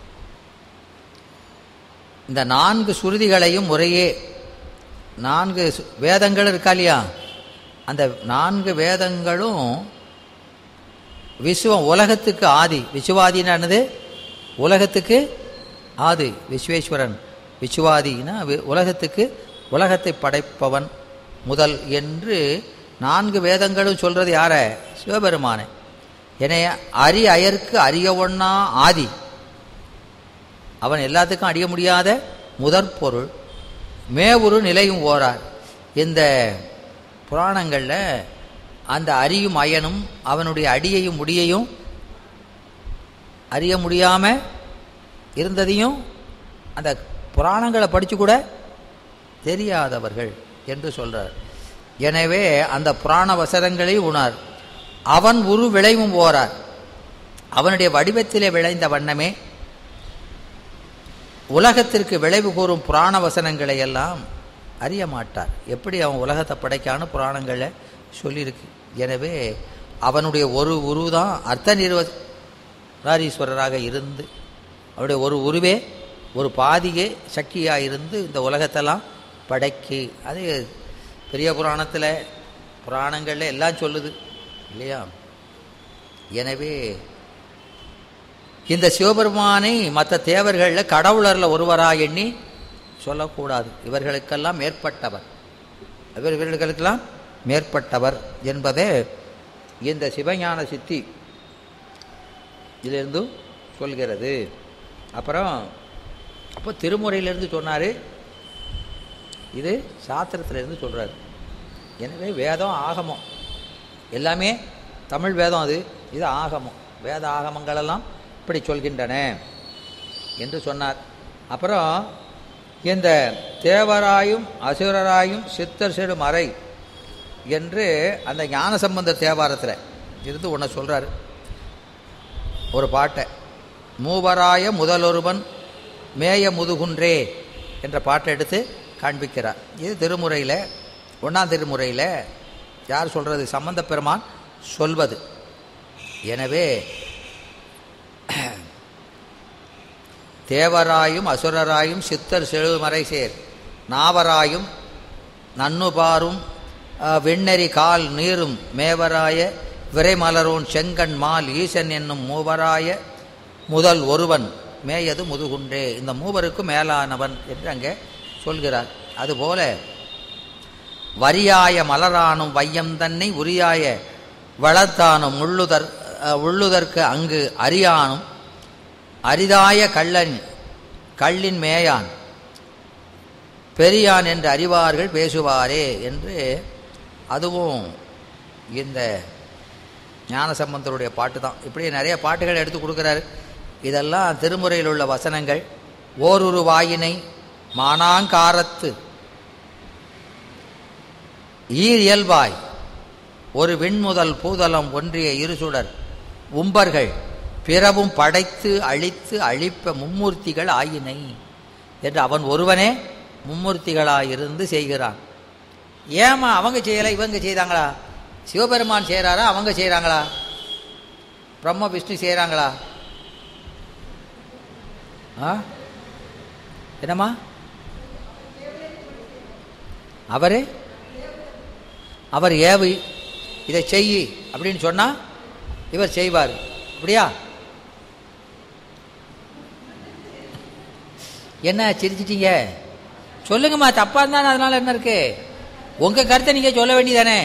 இந்த நான்கு சுருதிகளையும் முறையே நான்கு சு- வேதங்கள் இருக்கா இல்லையா அந்த நான்கு வேதங்களும் விஸ்வம் உலகத்துக்கு ஆதி விசுவாதினானது உலகத்துக்கு ஆதி விஸ்வேஸ்வரன் விசுவாதினா வி- உலகத்துக்கு உலகத்தை படைப்பவன் முதல் என்று நான்கு வேதங்களும் சொல்றது யார சிவபெருமானே என்னை அரி அயர்க்கு அறிய ஒண்ணா ஆதி அவன் எல்லாத்துக்கும் அறிய முடியாத முதற் பொருள் மேவுரு நிலையும் ஓரார் இந்த புராணங்களில் அந்த அரியும் அயனும் அவனுடைய அடியையும் முடியையும் அறிய முடியாமல் இருந்ததையும் அந்த புராணங்களை படித்து கூட தெரியாதவர்கள் என்று சொல்றார் எனவே அந்த புராண வசனங்களை உணர் அவன் உரு விளைவும் ஓரார் அவனுடைய வடிவத்திலே விளைந்த வண்ணமே உலகத்திற்கு விளைவு கூறும் புராண வசனங்களை எல்லாம் அறிய மாட்டார் எப்படி அவன் உலகத்தை படைக்கான்னு புராணங்களில் சொல்லியிருக்கு எனவே அவனுடைய ஒரு உரு தான் அர்த்த நிர்வராரீஸ்வரராக இருந்து அவருடைய ஒரு உருவே ஒரு பாதியே சக்தியாக இருந்து இந்த உலகத்தெல்லாம் படைக்கு அது பெரிய புராணத்தில் புராணங்களில் எல்லாம் சொல்லுது இல்லையா எனவே இந்த சிவபெருமானை மற்ற தேவர்களில் கடவுளரில் ஒருவராக எண்ணி சொல்லக்கூடாது இவர்களுக்கெல்லாம் மேற்பட்டவர் இவர் இவர்களுக்கெல்லாம் மேற்பட்டவர் என்பதே இந்த சிவஞான சித்தி இதிலிருந்து சொல்கிறது அப்புறம் அப்போ திருமுறையிலிருந்து சொன்னார் இது சாத்திரத்திலிருந்து சொல்கிறார் எனவே வேதம் ஆகமம் எல்லாமே தமிழ் வேதம் அது இது ஆகமம் வேத ஆகமங்களெல்லாம் இப்படி சொல்கின்றன என்று சொன்னார் அப்புறம் இந்த தேவராயும் அசுரராயும் சித்தர் செடு மறை என்று அந்த ஞானசம்பந்த தேவாரத்தில் இருந்து ஒன்று சொல்கிறாரு ஒரு பாட்டை மூவராய முதலொருவன் மேய முதுகுன்றே என்ற பாட்டை எடுத்து காண்பிக்கிறார் இது திருமுறையில் ஒன்றாம் திருமுறையில் யார் சொல்கிறது சம்பந்த பெருமான் சொல்வது எனவே தேவராயும் அசுரராயும் சித்தர் செழுமறை சேர் நாவராயும் நன்னுபாரும் வெண்ணெறி கால் நீரும் மேவராய விரைமலரோன் செங்கண் மால் ஈசன் என்னும் மூவராய முதல் ஒருவன் மேயது முதுகுன்றே இந்த மூவருக்கும் மேலானவன் என்று அங்கே சொல்கிறார் அதுபோல வரியாய மலரானும் வையம் தன்னை உரியாய வளர்த்தானும் உள்ளுதற் உள்ளுதற்கு அங்கு அறியானும் அரிதாய கள்ளன் கள்ளின் மேயான் பெரியான் என்று அறிவார்கள் பேசுவாரே என்று அதுவும் இந்த ஞானசம்பந்தருடைய பாட்டு தான் இப்படி நிறைய பாட்டுகள் எடுத்து கொடுக்குறாரு இதெல்லாம் திருமுறையில் உள்ள வசனங்கள் ஓரொரு வாயினை மானாங்காரத்து ஈர் இயல்பாய் ஒரு விண்முதல் பூதலம் ஒன்றிய இருசுடர் உம்பர்கள் பிறவும் படைத்து அழித்து அழிப்ப மும்மூர்த்திகள் ஆயினை என்று அவன் ஒருவனே மும்மூர்த்திகளாயிருந்து செய்கிறான் ஏமா அவங்க செய்யலை இவங்க செய்தாங்களா சிவபெருமான் செய்கிறாரா அவங்க செய்கிறாங்களா பிரம்ம விஷ்ணு செய்கிறாங்களா ஆ என்னம்மா அவரு அவர் ஏவு இதை செய் அப்படின்னு சொன்னால் இவர் செய்வார் அப்படியா என்ன சிரிச்சிட்டீங்க சொல்லுங்கம்மா தப்பா இருந்தானே அதனால என்ன இருக்கு உங்க கருத்தை நீங்க சொல்ல வேண்டியதானே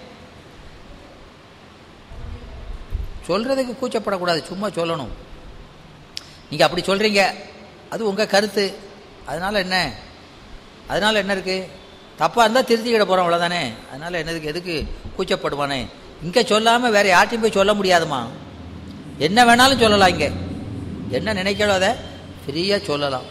சொல்றதுக்கு கூச்சப்படக்கூடாது சும்மா சொல்லணும் நீங்க அப்படி சொல்றீங்க அது உங்க கருத்து அதனால என்ன அதனால என்ன இருக்கு தப்பா இருந்தா திருத்திக்கிட போறோம் அவ்வளவுதானே அதனால என்னதுக்கு எதுக்கு கூச்சப்படுவானே இங்க சொல்லாம வேற யார்ட்டையும் போய் சொல்ல முடியாதுமா என்ன வேணாலும் சொல்லலாம் இங்க என்ன நினைக்கிறோ அதை ஃப்ரீயா சொல்லலாம்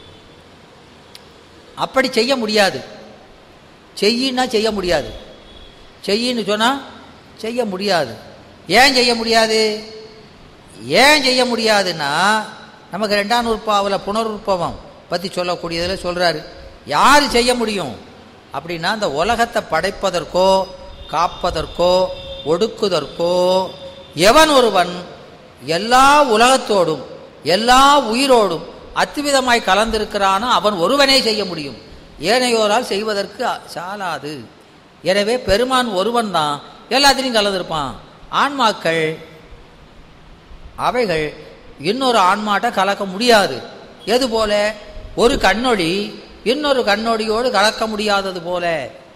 அப்படி செய்ய முடியாது செய்யின்னா செய்ய முடியாது செய்யின்னு சொன்னால் செய்ய முடியாது ஏன் செய்ய முடியாது ஏன் செய்ய முடியாதுன்னா நமக்கு ரெண்டாம் நூற்பாவில் புனருற்பவம் பற்றி சொல்லக்கூடியதில் சொல்கிறாரு யார் செய்ய முடியும் அப்படின்னா இந்த உலகத்தை படைப்பதற்கோ காப்பதற்கோ ஒடுக்குதற்கோ எவன் ஒருவன் எல்லா உலகத்தோடும் எல்லா உயிரோடும் அத்துவிதமாய் கலந்திருக்கிறானோ அவன் ஒருவனே செய்ய முடியும் ஏனையோரால் செய்வதற்கு சாலாது எனவே பெருமான் ஒருவன் தான் எல்லாத்திலையும் கலந்திருப்பான் ஆன்மாக்கள் அவைகள் இன்னொரு ஆன்மாட்ட கலக்க முடியாது எது போல ஒரு கண்ணொளி இன்னொரு கண்ணொடியோடு கலக்க முடியாதது போல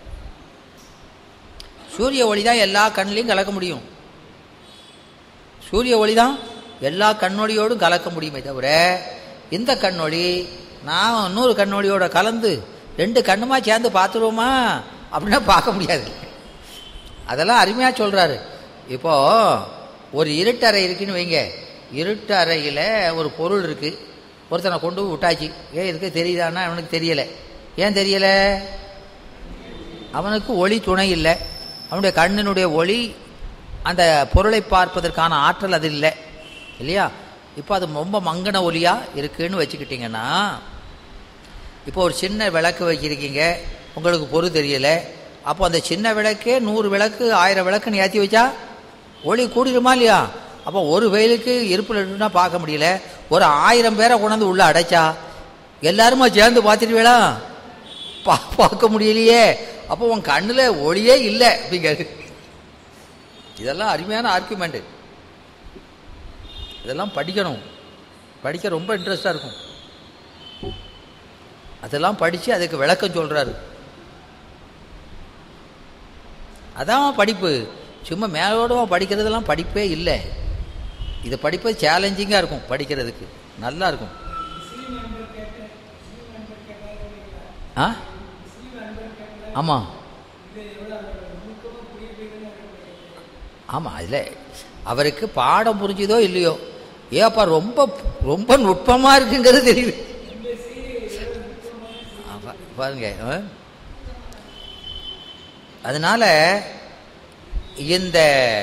சூரிய ஒளி தான் எல்லா கண்ணிலையும் கலக்க முடியும் சூரிய ஒளி தான் எல்லா கண்ணொடியோடும் கலக்க முடியுமே தவிர இந்த கண்ணொளி நான் இன்னொரு கண்ணொளியோட கலந்து ரெண்டு கண்ணுமா சேர்ந்து பார்த்துருவோமா அப்படின்னா பார்க்க முடியாது அதெல்லாம் அருமையாக சொல்கிறாரு இப்போ ஒரு இருட்டறை இருக்குன்னு வைங்க இருட்டு அறையில் ஒரு பொருள் இருக்குது ஒருத்தனை கொண்டு போய் விட்டாச்சு ஏன் இருக்கு தெரியுதான்னா அவனுக்கு தெரியலை ஏன் தெரியலை அவனுக்கு ஒளி துணை இல்லை அவனுடைய கண்ணினுடைய ஒளி அந்த பொருளை பார்ப்பதற்கான ஆற்றல் அது இல்லை இல்லையா இப்போ அது ரொம்ப மங்கன ஒலியாக இருக்குன்னு வச்சுக்கிட்டிங்கன்னா இப்போ ஒரு சின்ன விளக்கு வச்சுருக்கீங்க உங்களுக்கு பொருள் தெரியலை அப்போ அந்த சின்ன விளக்கே நூறு விளக்கு ஆயிரம் விளக்குன்னு ஏற்றி வச்சா ஒளி கூடிடுமா இல்லையா அப்போ ஒரு வெயிலுக்கு இருப்பில் இருக்குன்னா பார்க்க முடியல ஒரு ஆயிரம் பேரை கொண்டாந்து உள்ளே அடைச்சா எல்லாருமா சேர்ந்து பார்த்துருவீங்களா பா பார்க்க முடியலையே அப்போ உன் கண்ணில் ஒளியே இல்லை அப்படிங்கிறது இதெல்லாம் அருமையான ஆர்குமெண்ட்டு இதெல்லாம் படிக்கணும் படிக்க ரொம்ப இன்ட்ரெஸ்டாக இருக்கும் அதெல்லாம் படித்து அதுக்கு விளக்கம் சொல்கிறாரு அதான் படிப்பு சும்மா மேலோடவா படிக்கிறதெல்லாம் படிப்பே இல்லை இதை படிப்பது சேலஞ்சிங்காக இருக்கும் படிக்கிறதுக்கு நல்லா இருக்கும் ஆ ஆமாம் ஆமாம் அதில் அவருக்கு பாடம் புரிஞ்சுதோ இல்லையோ ஏப்பா ரொம்ப ரொம்ப நுட்பமாக இருக்குங்கிறது தெரியுது ஆமா, பாருங்க ஆ? அதனால இந்த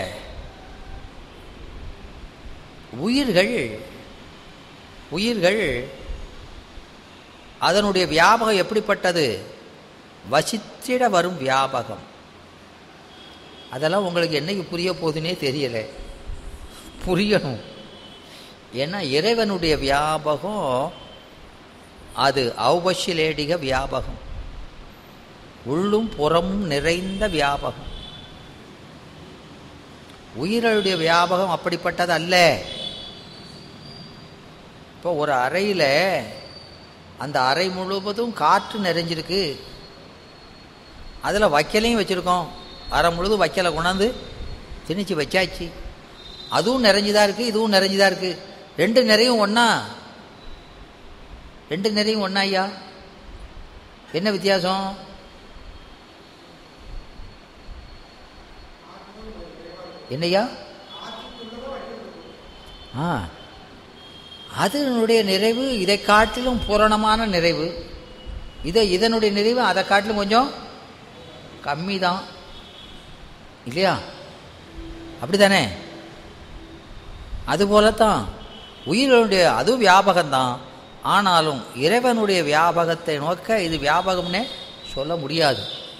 உயிர்கள் உயிர்கள் அதனுடைய வியாபகம் எப்படிப்பட்டது வசித்திட வரும் வியாபகம் அதெல்லாம் உங்களுக்கு என்னைக்கு புரிய போகுதுன்னே தெரியல புரியணும் ஏன்னா இறைவனுடைய வியாபகம் அது ஔபசிலேடிக வியாபகம் உள்ளும் புறமும் நிறைந்த வியாபகம் உயிர்களுடைய வியாபகம் அப்படிப்பட்டது அல்ல இப்போ ஒரு அறையில் அந்த அறை முழுவதும் காற்று நிறைஞ்சிருக்கு அதில் வைக்கலையும் வச்சுருக்கோம் அறை முழுதும் வைக்கலை கொண்டாந்து திணிச்சு வச்சாச்சு அதுவும் நிறைஞ்சுதான் இருக்குது இதுவும் நிறைஞ்சுதான் இருக்குது ரெண்டு நிறையும் ஒன்றா ரெண்டு நிறையும் ஒன்றா ஐயா என்ன வித்தியாசம் என்னையா ஆ அதனுடைய நிறைவு இதை காட்டிலும் பூரணமான நிறைவு இதை இதனுடைய நிறைவு அதை காட்டிலும் கொஞ்சம் கம்மி தான் இல்லையா அப்படிதானே அதுபோலத்தான் உயிர்களுடைய அதுவும் வியாபகம்தான் ஆனாலும் இறைவனுடைய வியாபகத்தை நோக்க இது வியாபகம்னே சொல்ல முடியாது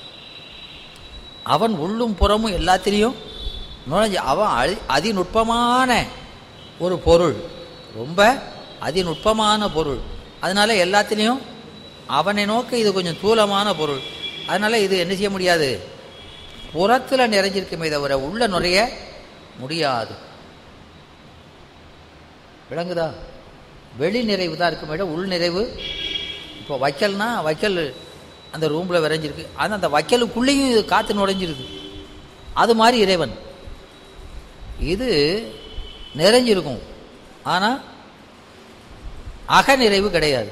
அவன் உள்ளும் புறமும் எல்லாத்திலையும் நுழைஞ்சு அவன் அதி அதிநுட்பமான ஒரு பொருள் ரொம்ப அதிநுட்பமான பொருள் அதனால எல்லாத்திலையும் அவனை நோக்க இது கொஞ்சம் தூலமான பொருள் அதனால இது என்ன செய்ய முடியாது புறத்தில் நிறைஞ்சிருக்குமே தவிர உள்ள நுழைய முடியாது விளங்குதா வெளி நிறைவு தான் இருக்குமே விட உள் நிறைவு இப்போ வைக்கல்னா வைக்கல் அந்த ரூமில் விரைஞ்சிருக்கு ஆனால் அந்த வைக்கலுக்குள்ளேயும் இது காற்று நுழைஞ்சிருது அது மாதிரி இறைவன் இது நிறைஞ்சிருக்கும் ஆனால் அகநிறைவு கிடையாது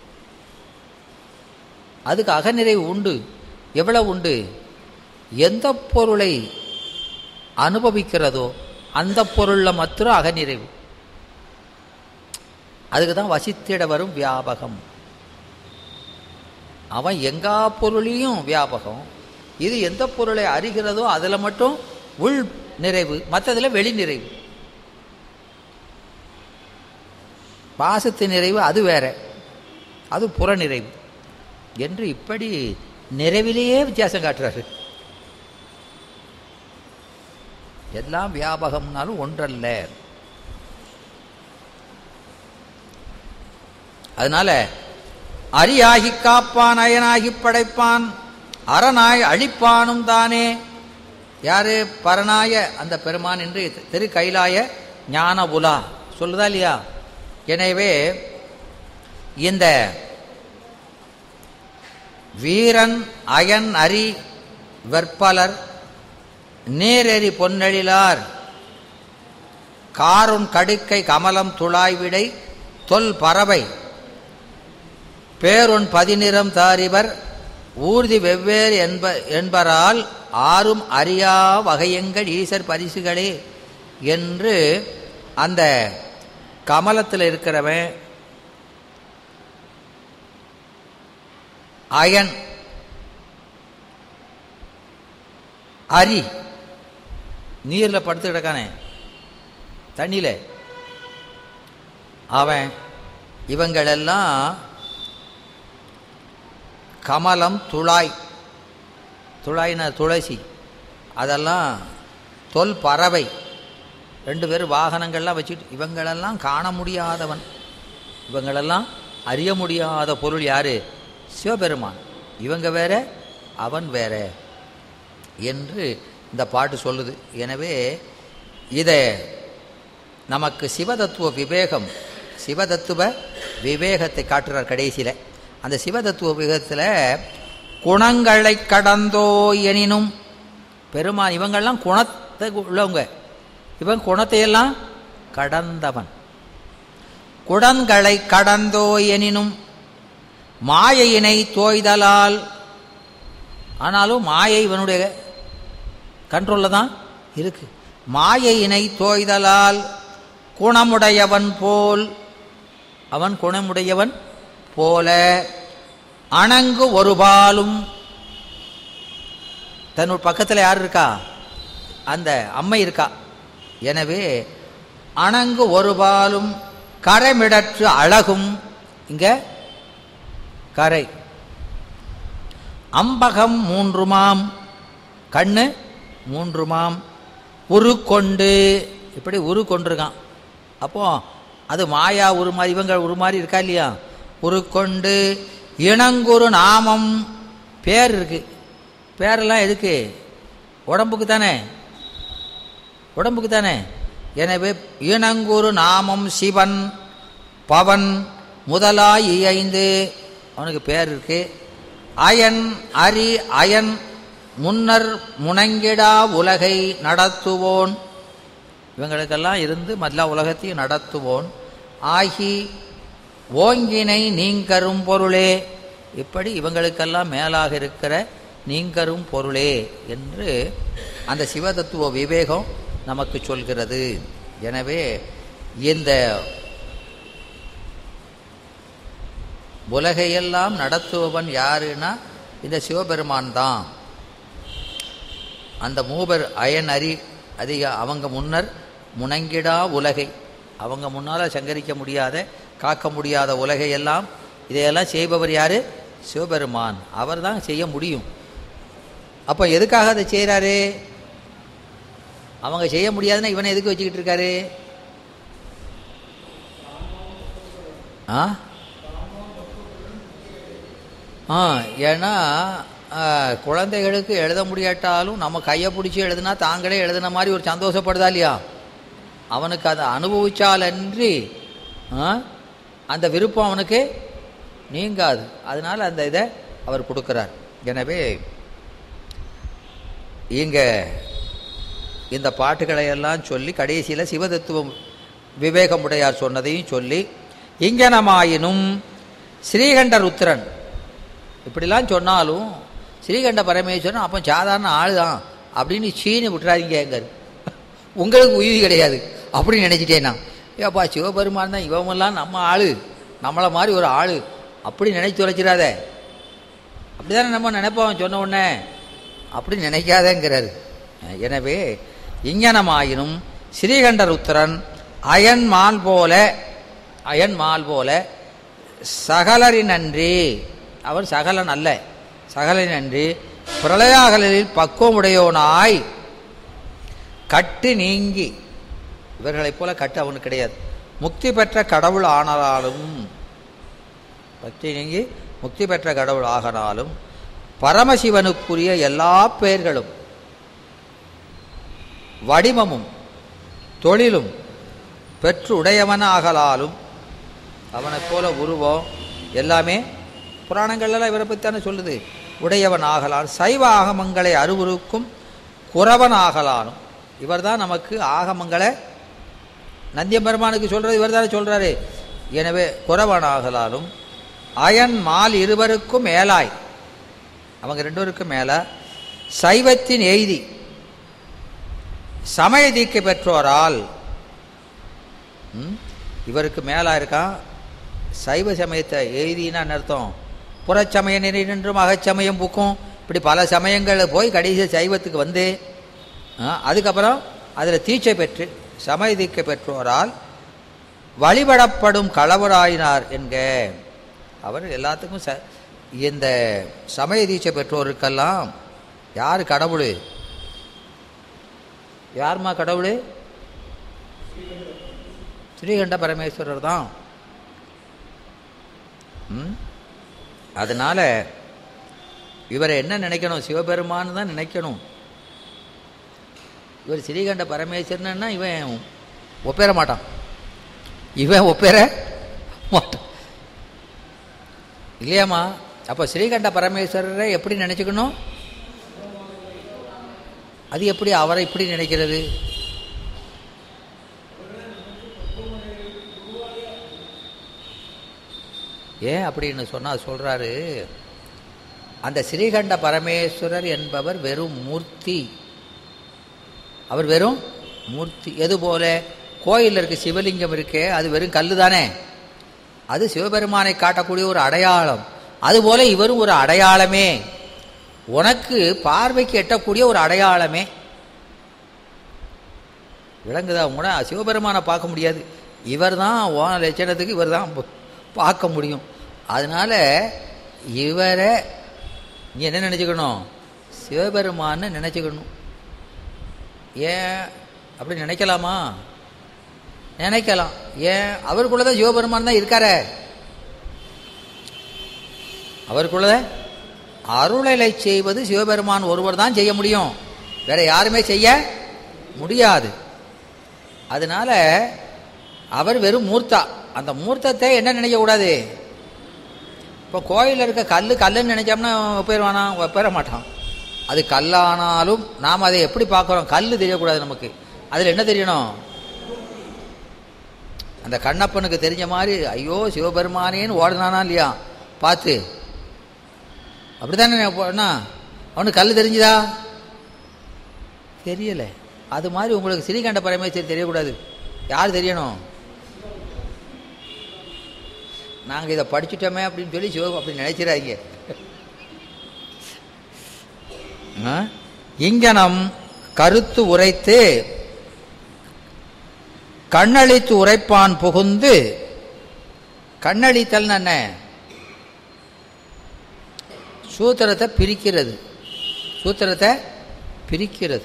அதுக்கு அகநிறைவு உண்டு எவ்வளவு உண்டு எந்த பொருளை அனுபவிக்கிறதோ அந்த பொருளில் மாத்திரம் அகநிறைவு அதுக்கு தான் வசித்திட வரும் வியாபகம் அவன் எங்கா பொருளையும் வியாபகம் இது எந்த பொருளை அறிகிறதோ அதில் மட்டும் உள் நிறைவு மற்றதில் வெளி நிறைவு பாசத்து நிறைவு அது வேற அது புற நிறைவு என்று இப்படி நிறைவிலேயே வித்தியாசம் காட்டுறாரு எல்லாம் வியாபகம்னாலும் ஒன்றல்ல அதனால அரியாகி காப்பான் அயனாகி படைப்பான் அரணாய் அழிப்பானும் தானே யாரு பரனாய அந்த பெருமான் என்று திரு கைலாய ஞான உலா சொல்லுதா இல்லையா எனவே இந்த வீரன் அயன் அரி வெற்பலர் நேரெறி பொன்னெழிலார் காருன் கடுக்கை கமலம் துளாய்விடை தொல் பறவை பேரொன் பதினிறம் தாரிவர் ஊர்தி வெவ்வேறு என்ப என்பரால் ஆறும் அறியா வகையங்கள் ஈசர் பரிசுகளே என்று அந்த கமலத்தில் இருக்கிறவன் அயன் அரி நீரில் படுத்து கிடக்கானே தண்ணியில் அவன் இவங்களெல்லாம் கமலம் துளாய் துளாய்னா துளசி அதெல்லாம் தொல் பறவை ரெண்டு பேரும் வாகனங்கள்லாம் வச்சுட்டு இவங்களெல்லாம் காண முடியாதவன் இவங்களெல்லாம் அறிய முடியாத பொருள் யாரு சிவபெருமான் இவங்க வேற அவன் வேற என்று இந்த பாட்டு சொல்லுது எனவே இதை நமக்கு சிவதத்துவ விவேகம் சிவதத்துவ விவேகத்தை காட்டுறார் கடைசியில் அந்த சிவதத்துவ விவேகத்தில் குணங்களை கடந்தோ எனினும் பெருமான் இவங்கெல்லாம் குணத்தை உள்ளவங்க இவன் குணத்தையெல்லாம் கடந்தவன் குடங்களை கடந்தோ எனினும் மாயையினை தோய்தலால் ஆனாலும் மாயை இவனுடைய கண்ட்ரோலில் தான் இருக்கு மாயையினை தோய்தலால் குணமுடையவன் போல் அவன் குணமுடையவன் போல அணங்கு ஒருபாலும் தன் பக்கத்தில் யார் இருக்கா அந்த அம்மை இருக்கா எனவே அணங்கு ஒருபாலும் கரைமிடற்று அழகும் இங்க கரை அம்பகம் மூன்றுமாம் கண்ணு மூன்றுமாம் உரு கொண்டு இப்படி உரு கொண்டிருக்கான் அப்போ அது மாயா உரு மாதிரி இவங்க உரு மாதிரி இருக்கா இல்லையா உரு கொண்டு இனங்குரு நாமம் பேர் இருக்கு பேரெல்லாம் எதுக்கு உடம்புக்கு தானே உடம்புக்கு தானே எனவே இனங்குரு நாமம் சிவன் பவன் முதலாய் இயைந்து அவனுக்கு பேர் இருக்கு அயன் அரி அயன் முன்னர் முனங்கிடா உலகை நடத்துவோன் இவங்களுக்கெல்லாம் இருந்து மல்லா உலகத்தையும் நடத்துவோன் ஆகி ஓங்கினை நீங்கரும் பொருளே இப்படி இவங்களுக்கெல்லாம் மேலாக இருக்கிற நீங்கரும் பொருளே என்று அந்த சிவதத்துவ விவேகம் நமக்கு சொல்கிறது எனவே இந்த உலகையெல்லாம் நடத்துபவன் யாருன்னா இந்த சிவபெருமான் தான் அந்த மூவர் அயன் அரி அதிக அவங்க முன்னர் முனங்கிடா உலகை அவங்க முன்னால் சங்கரிக்க முடியாத காக்க முடியாத உலகையெல்லாம் இதையெல்லாம் செய்பவர் யாரு சிவபெருமான் அவர் தான் செய்ய முடியும் அப்போ எதுக்காக அதை செய்கிறாரு அவங்க செய்ய முடியாதுன்னா இவனை எதுக்கு வச்சுக்கிட்டு இருக்காரு ஆ ஆ ஏன்னா ஆ, குழந்தைகளுக்கு எழுத முடியாட்டாலும் நம்ம கையை பிடிச்சி எழுதுனா தாங்களே எழுதுன மாதிரி ஒரு சந்தோஷப்படுதா இல்லையா அவனுக்கு அதை அனுபவிச்சாலன்றி ஆ, அந்த விருப்பம் அவனுக்கு நீங்காது அதனால் அந்த இதை அவர் கொடுக்குறார் எனவே இங்கே இந்த பாட்டுகளை எல்லாம் சொல்லி கடைசியில் சிவதத்துவம் விவேகமுடையார் சொன்னதையும் சொல்லி இங்கனமாயினும் ஸ்ரீகண்ட ருத்ரன் இப்படிலாம் சொன்னாலும் ஸ்ரீகண்ட பரமேஸ்வரன் அப்போ சாதாரண ஆள் தான் அப்படின்னு சீனி விட்டுறாதீங்கங்காரு உங்களுக்கு உயிரி கிடையாது அப்படின்னு நினச்சிட்டேன் நான் ஏப்பா சிவபெருமான் தான் இவமெல்லாம் நம்ம ஆள் நம்மளை மாதிரி ஒரு ஆள் அப்படி நினைச்சு தொலைச்சிடாத அப்படி தானே நம்ம நினைப்போம் சொன்ன உடனே அப்படி நினைக்காதேங்கிறாரு எனவே இங்கனமாயினும் ஸ்ரீகண்டர் உத்தரன் அயன் மால் போல அயன் மால் போல சகலரின் நன்றி அவர் சகலன் அல்ல சகலன் நன்றி பிரளயாகலில் பக்குவமுடையோனாய் கட்டு நீங்கி இவர்களைப் போல கட்டு அவனுக்கு கிடையாது முக்தி பெற்ற கடவுள் ஆனாலும் பக்தி நீங்கி முக்தி பெற்ற கடவுள் ஆகனாலும் பரமசிவனுக்குரிய எல்லா பெயர்களும் வடிவமும் தொழிலும் பெற்று உடையவனாகலாலும் அவனைப் போல உருவம் எல்லாமே புராணங்கள்லாம் இவரை பற்றி தானே சொல்லுது உடையவன் ஆகலான் சைவ ஆகமங்களை அருவுருக்கும் குறவன் ஆகலானும் இவர் தான் நமக்கு ஆகமங்களை நந்தியம் பெருமானுக்கு சொல்கிறது இவர் தானே சொல்கிறாரு எனவே குறவன் ஆகலாலும் அயன் மால் இருவருக்கும் மேலாய் அவங்க ரெண்டு பேருக்கும் மேலே சைவத்தின் எய்தி சமய தீக்கை பெற்றோரால் ம், இவருக்கு மேலா இருக்கான் சைவ சமயத்தை எய்தினா அர்த்தம் புறச்சமய நெறி நின்றும் அகச்சமயம் பூக்கும் இப்படி பல சமயங்கள் போய் கடைசி சைவத்துக்கு வந்து ஆ, அதுக்கப்புறம் அதில் தீட்சை பெற்று சமய தீக்கை பெற்றோரால் வழிபடப்படும் களவராயினார் என்க அவர் எல்லாத்துக்கும் ச இந்த சமய தீட்சை பெற்றோருக்கெல்லாம் யார் கடவுள் யாரும்மா கடவுள் ஸ்ரீகண்ட பரமேஸ்வரர் தான் ம்? அதனால இவரை என்ன நினைக்கணும் சிவபெருமான்னு தான் நினைக்கணும் இவர் ஸ்ரீகண்ட பரமேஸ்வரன்னா இவன் ஒப்பேற மாட்டான் இவன் ஒப்பேற மாட்டான் இல்லையாம்மா அப்போ ஸ்ரீகண்ட பரமேஸ்வரரை எப்படி நினச்சிக்கணும் அது எப்படி அவரை இப்படி நினைக்கிறது ஏன் அப்படின்னு சொன்னால் சொல்கிறாரு அந்த ஸ்ரீகண்ட பரமேஸ்வரர் என்பவர் வெறும் மூர்த்தி அவர் வெறும் மூர்த்தி எது போல கோயிலில் இருக்க சிவலிங்கம் இருக்கே அது வெறும் கல்லு தானே அது சிவபெருமானை காட்டக்கூடிய ஒரு அடையாளம் அதுபோல இவரும் ஒரு அடையாளமே உனக்கு பார்வைக்கு எட்டக்கூடிய ஒரு அடையாளமே விளங்குதா கூட சிவபெருமானை பார்க்க முடியாது இவர் தான் ஓன லட்சணத்துக்கு இவர் தான் பார்க்க முடியும் அதனால இவரை நீ என்ன நினச்சிக்கணும் சிவபெருமான்னு நினச்சிக்கணும் ஏன் அப்படி நினைக்கலாமா நினைக்கலாம் ஏன் அவருக்குள்ள தான் சிவபெருமான் தான் இருக்காரே அவருக்குள்ள அருளலை செய்வது சிவபெருமான் ஒருவர் தான் செய்ய முடியும் வேற யாருமே செய்ய முடியாது அதனால அவர் வெறும் மூர்த்தா அந்த மூர்த்தத்தை என்ன நினைக்கக்கூடாது இப்போ கோயிலில் இருக்க கல் கல்லுன்னு நினைச்சோம்னா ஒப்பேருவானா ஒப்பேற மாட்டான் அது கல்லானாலும் நாம் அதை எப்படி பார்க்குறோம் கல் தெரியக்கூடாது நமக்கு அதில் என்ன தெரியணும் அந்த கண்ணப்பனுக்கு தெரிஞ்ச மாதிரி ஐயோ சிவபெருமானேன்னு ஓடுனானா இல்லையா பார்த்து அப்படித்தானே போனா அவனுக்கு கல் தெரிஞ்சுதா தெரியலை அது மாதிரி உங்களுக்கு ஸ்ரீகண்ட பரமேஸ்வரி தெரியக்கூடாது யார் தெரியணும் நாங்கள் இதை படிச்சுட்டோமே அப்படின்னு சொல்லி சிவ அப்படி நினைச்சிடாதீங்க ஆ? இங்கனம் கருத்து உரைத்து கண்ணளித்து உரைப்பான் புகுந்து கண்ணளித்தல் என்ன சூத்திரத்தை பிரிக்கிறது சூத்திரத்தை பிரிக்கிறது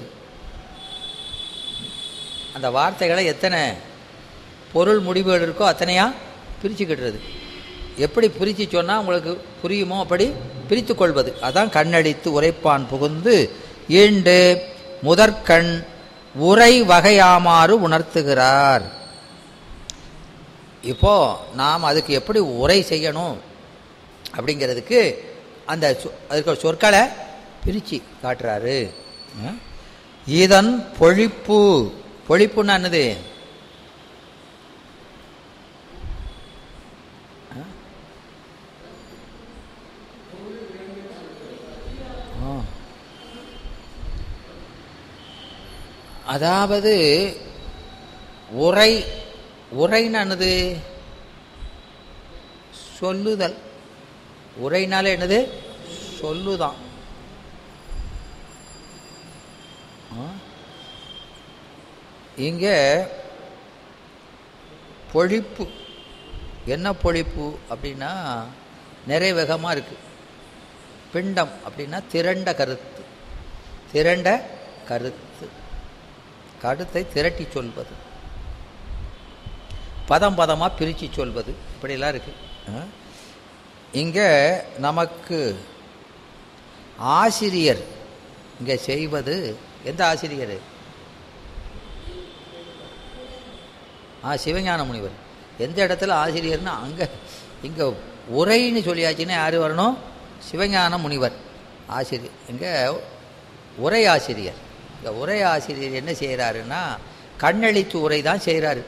அந்த வார்த்தைகளை எத்தனை பொருள் முடிவுகள் இருக்கோ அத்தனையா பிரிச்சுக்கிடுறது எப்படி பிரித்து சொன்னால் உங்களுக்கு புரியுமோ அப்படி பிரித்து கொள்வது அதான் கண்ணடித்து உரைப்பான் புகுந்து ஈண்டு முதற்கண் உரை வகையாமாறு உணர்த்துகிறார் இப்போ நாம் அதுக்கு எப்படி உரை செய்யணும் அப்படிங்கிறதுக்கு அந்த சொ- அதுக்கு ஒரு சொற்களை பிரித்து காட்டுறாரு ஆ? இதன் பொழிப்பு பொழிப்புன்னா என்னது ஆ? ஆ. அதாவது உரை உரைன்னு என்னது சொல்லுதல் உரைனால என்னது சொல்லுதான் ஆ? இங்க பொழிப்பு என்ன பொழிப்பு அப்படின்னா நிறைவேகமாக இருக்கு பிண்டம் அப்படின்னா திரண்ட கருத்து திரண்ட கருத்து கருத்தை திரட்டி சொல்வது பதம் பதமாக பிரித்து சொல்வது இப்படியெல்லாம் இருக்கு ஆ? இங்க நமக்கு ஆசிரியர் இங்க செய்வது எந்த ஆசிரியர் ஆ சிவஞான முனிவர் எந்த இடத்துல ஆசிரியர்னா அங்கே இங்கே உரைன்னு சொல்லியாச்சுன்னா யார் வரணும் சிவஞான முனிவர் ஆசிரியர் இங்கே உரை ஆசிரியர் இந்த உரை ஆசிரியர் என்ன செய்கிறாருன்னா கண்ணளித்து உரை தான் செய்கிறாரு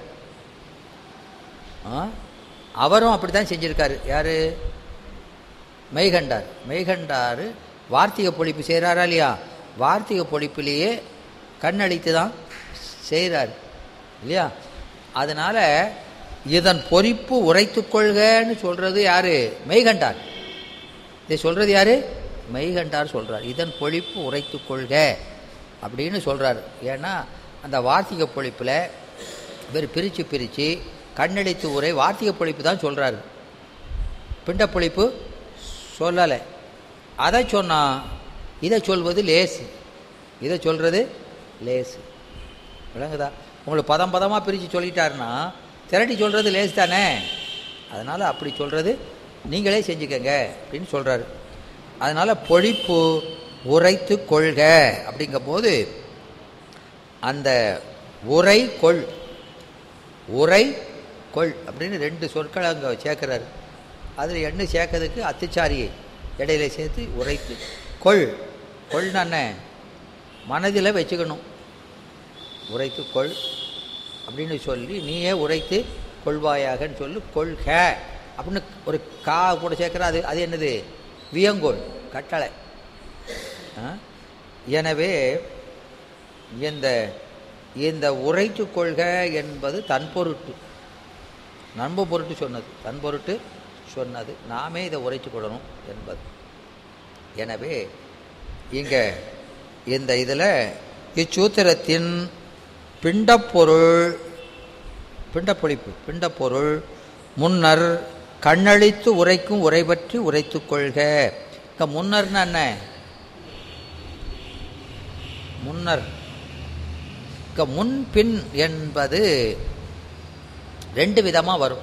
ஆ அவரும் அப்படி தான் செஞ்சுருக்காரு யார் மெய்கண்டார் மெய்கண்டார் வார்த்திக பொழிப்பு செய்கிறாரா இல்லையா வார்த்திக பொழிப்புலேயே கண்ணடித்து தான் செய்கிறார் இல்லையா அதனால் இதன் பொறிப்பு உரைத்து கொள்கன்னு சொல்கிறது யார் மெய்கண்டார் இதை சொல்கிறது யார் மெய்கண்டார் சொல்கிறார் இதன் பொழிப்பு உரைத்து கொள்க அப்படின்னு சொல்கிறார் ஏன்னா அந்த வார்த்திக பொழிப்பில் இவர் பிரித்து பிரித்து கண்ணடித்து உரை வார்த்திக பொழிப்பு தான் சொல்கிறாரு பிண்ட பொழிப்பு சொல்லலை அதை சொன்னால் இதை சொல்வது லேசு இதை சொல்கிறது லேசு விளங்குதா உங்களுக்கு பதம் பதமாக பிரித்து சொல்லிட்டாருன்னா திரட்டி சொல்கிறது லேஸ் தானே அதனால் அப்படி சொல்கிறது நீங்களே செஞ்சுக்கங்க அப்படின்னு சொல்கிறாரு அதனால் பொழிப்பு உரைத்து கொள்க அப்படிங்கும்போது அந்த உரை கொள் உரை கொள் அப்படின்னு ரெண்டு சொற்களை அங்கே சேர்க்குறாரு அதில் என்ன சேர்க்கறதுக்கு அத்துச்சாரியை இடையில சேர்த்து உரைத்து கொள் கொள்னா என்ன மனதில் வச்சுக்கணும் உரைத்து கொள் அப்படின்னு சொல்லி நீயே உரைத்து கொள்வாயாகன்னு சொல்லி கொள்க அப்படின்னு ஒரு கா கூட சேர்க்குற அது அது என்னது வியங்கோல் கட்டளை ஆ? எனவே இந்த இந்த உரைத்து கொள்க என்பது தன் பொருட்டு நண்பு பொருட்டு சொன்னது தன் பொருட்டு சொன்னது நாமே இதை உரைத்து கொள்ளணும் என்பது எனவே இங்கே இந்த இதில் இச்சூத்திரத்தின் பிண்டப்பொருள் பிண்டப்பொழிப்பு பிண்டப்பொருள் முன்னர் கண்ணழித்து உரைக்கும் உரை பற்றி உரைத்து கொள்க இங்க முன்னர்னா என்ன முன்னர் இங்க முன் பின் என்பது ரெண்டு விதமாக வரும்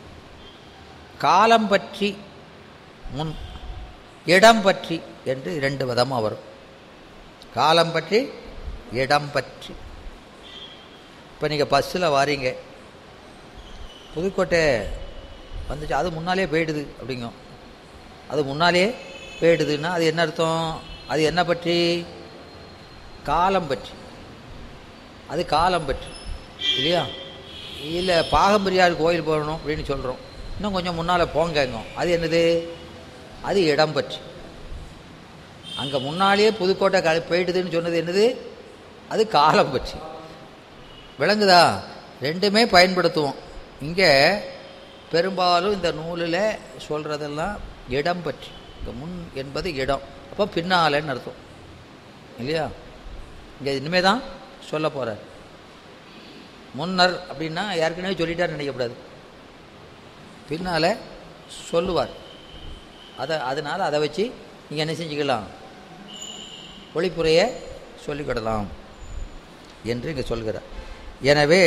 காலம் பற்றி முன் இடம் பற்றி என்று ரெண்டு விதமாக வரும் காலம் பற்றி இடம் பற்றி இப்போ நீங்கள் பஸ்ஸில் வாரீங்க புதுக்கோட்டை வந்துச்சு அது முன்னாலே போயிடுது அப்படிங்கும் அது முன்னாலே போயிடுதுன்னா அது என்ன அர்த்தம் அது என்ன பற்றி காலம் பற்றி அது காலம் பற்றி இல்லையா இல்லை பாகம்பரியார் கோயில் போகணும் அப்படின்னு சொல்கிறோம் இன்னும் கொஞ்சம் முன்னால் போங்கங்க அது என்னது அது இடம் பற்றி அங்கே முன்னாலேயே புதுக்கோட்டை க போயிடுதுன்னு சொன்னது என்னது அது காலம் பற்றி விளங்குதா ரெண்டுமே பயன்படுத்துவோம் இங்கே பெரும்பாலும் இந்த நூலில் சொல்கிறதெல்லாம் இடம் பற்றி இந்த முன் என்பது இடம் அப்போ பின்னாலன்னு அர்த்தம் இல்லையா இங்கே இனிமே தான் சொல்ல போகிறார் முன்னர் அப்படின்னா ஏற்கனவே சொல்லிட்டார் நினைக்கக்கூடாது பின்னால் சொல்லுவார் அதை அதனால் அதை வச்சு நீங்கள் என்ன செஞ்சுக்கலாம் பொழிப்புரையை சொல்லிக்கிடலாம் என்று இங்கே சொல்கிறார் எனவே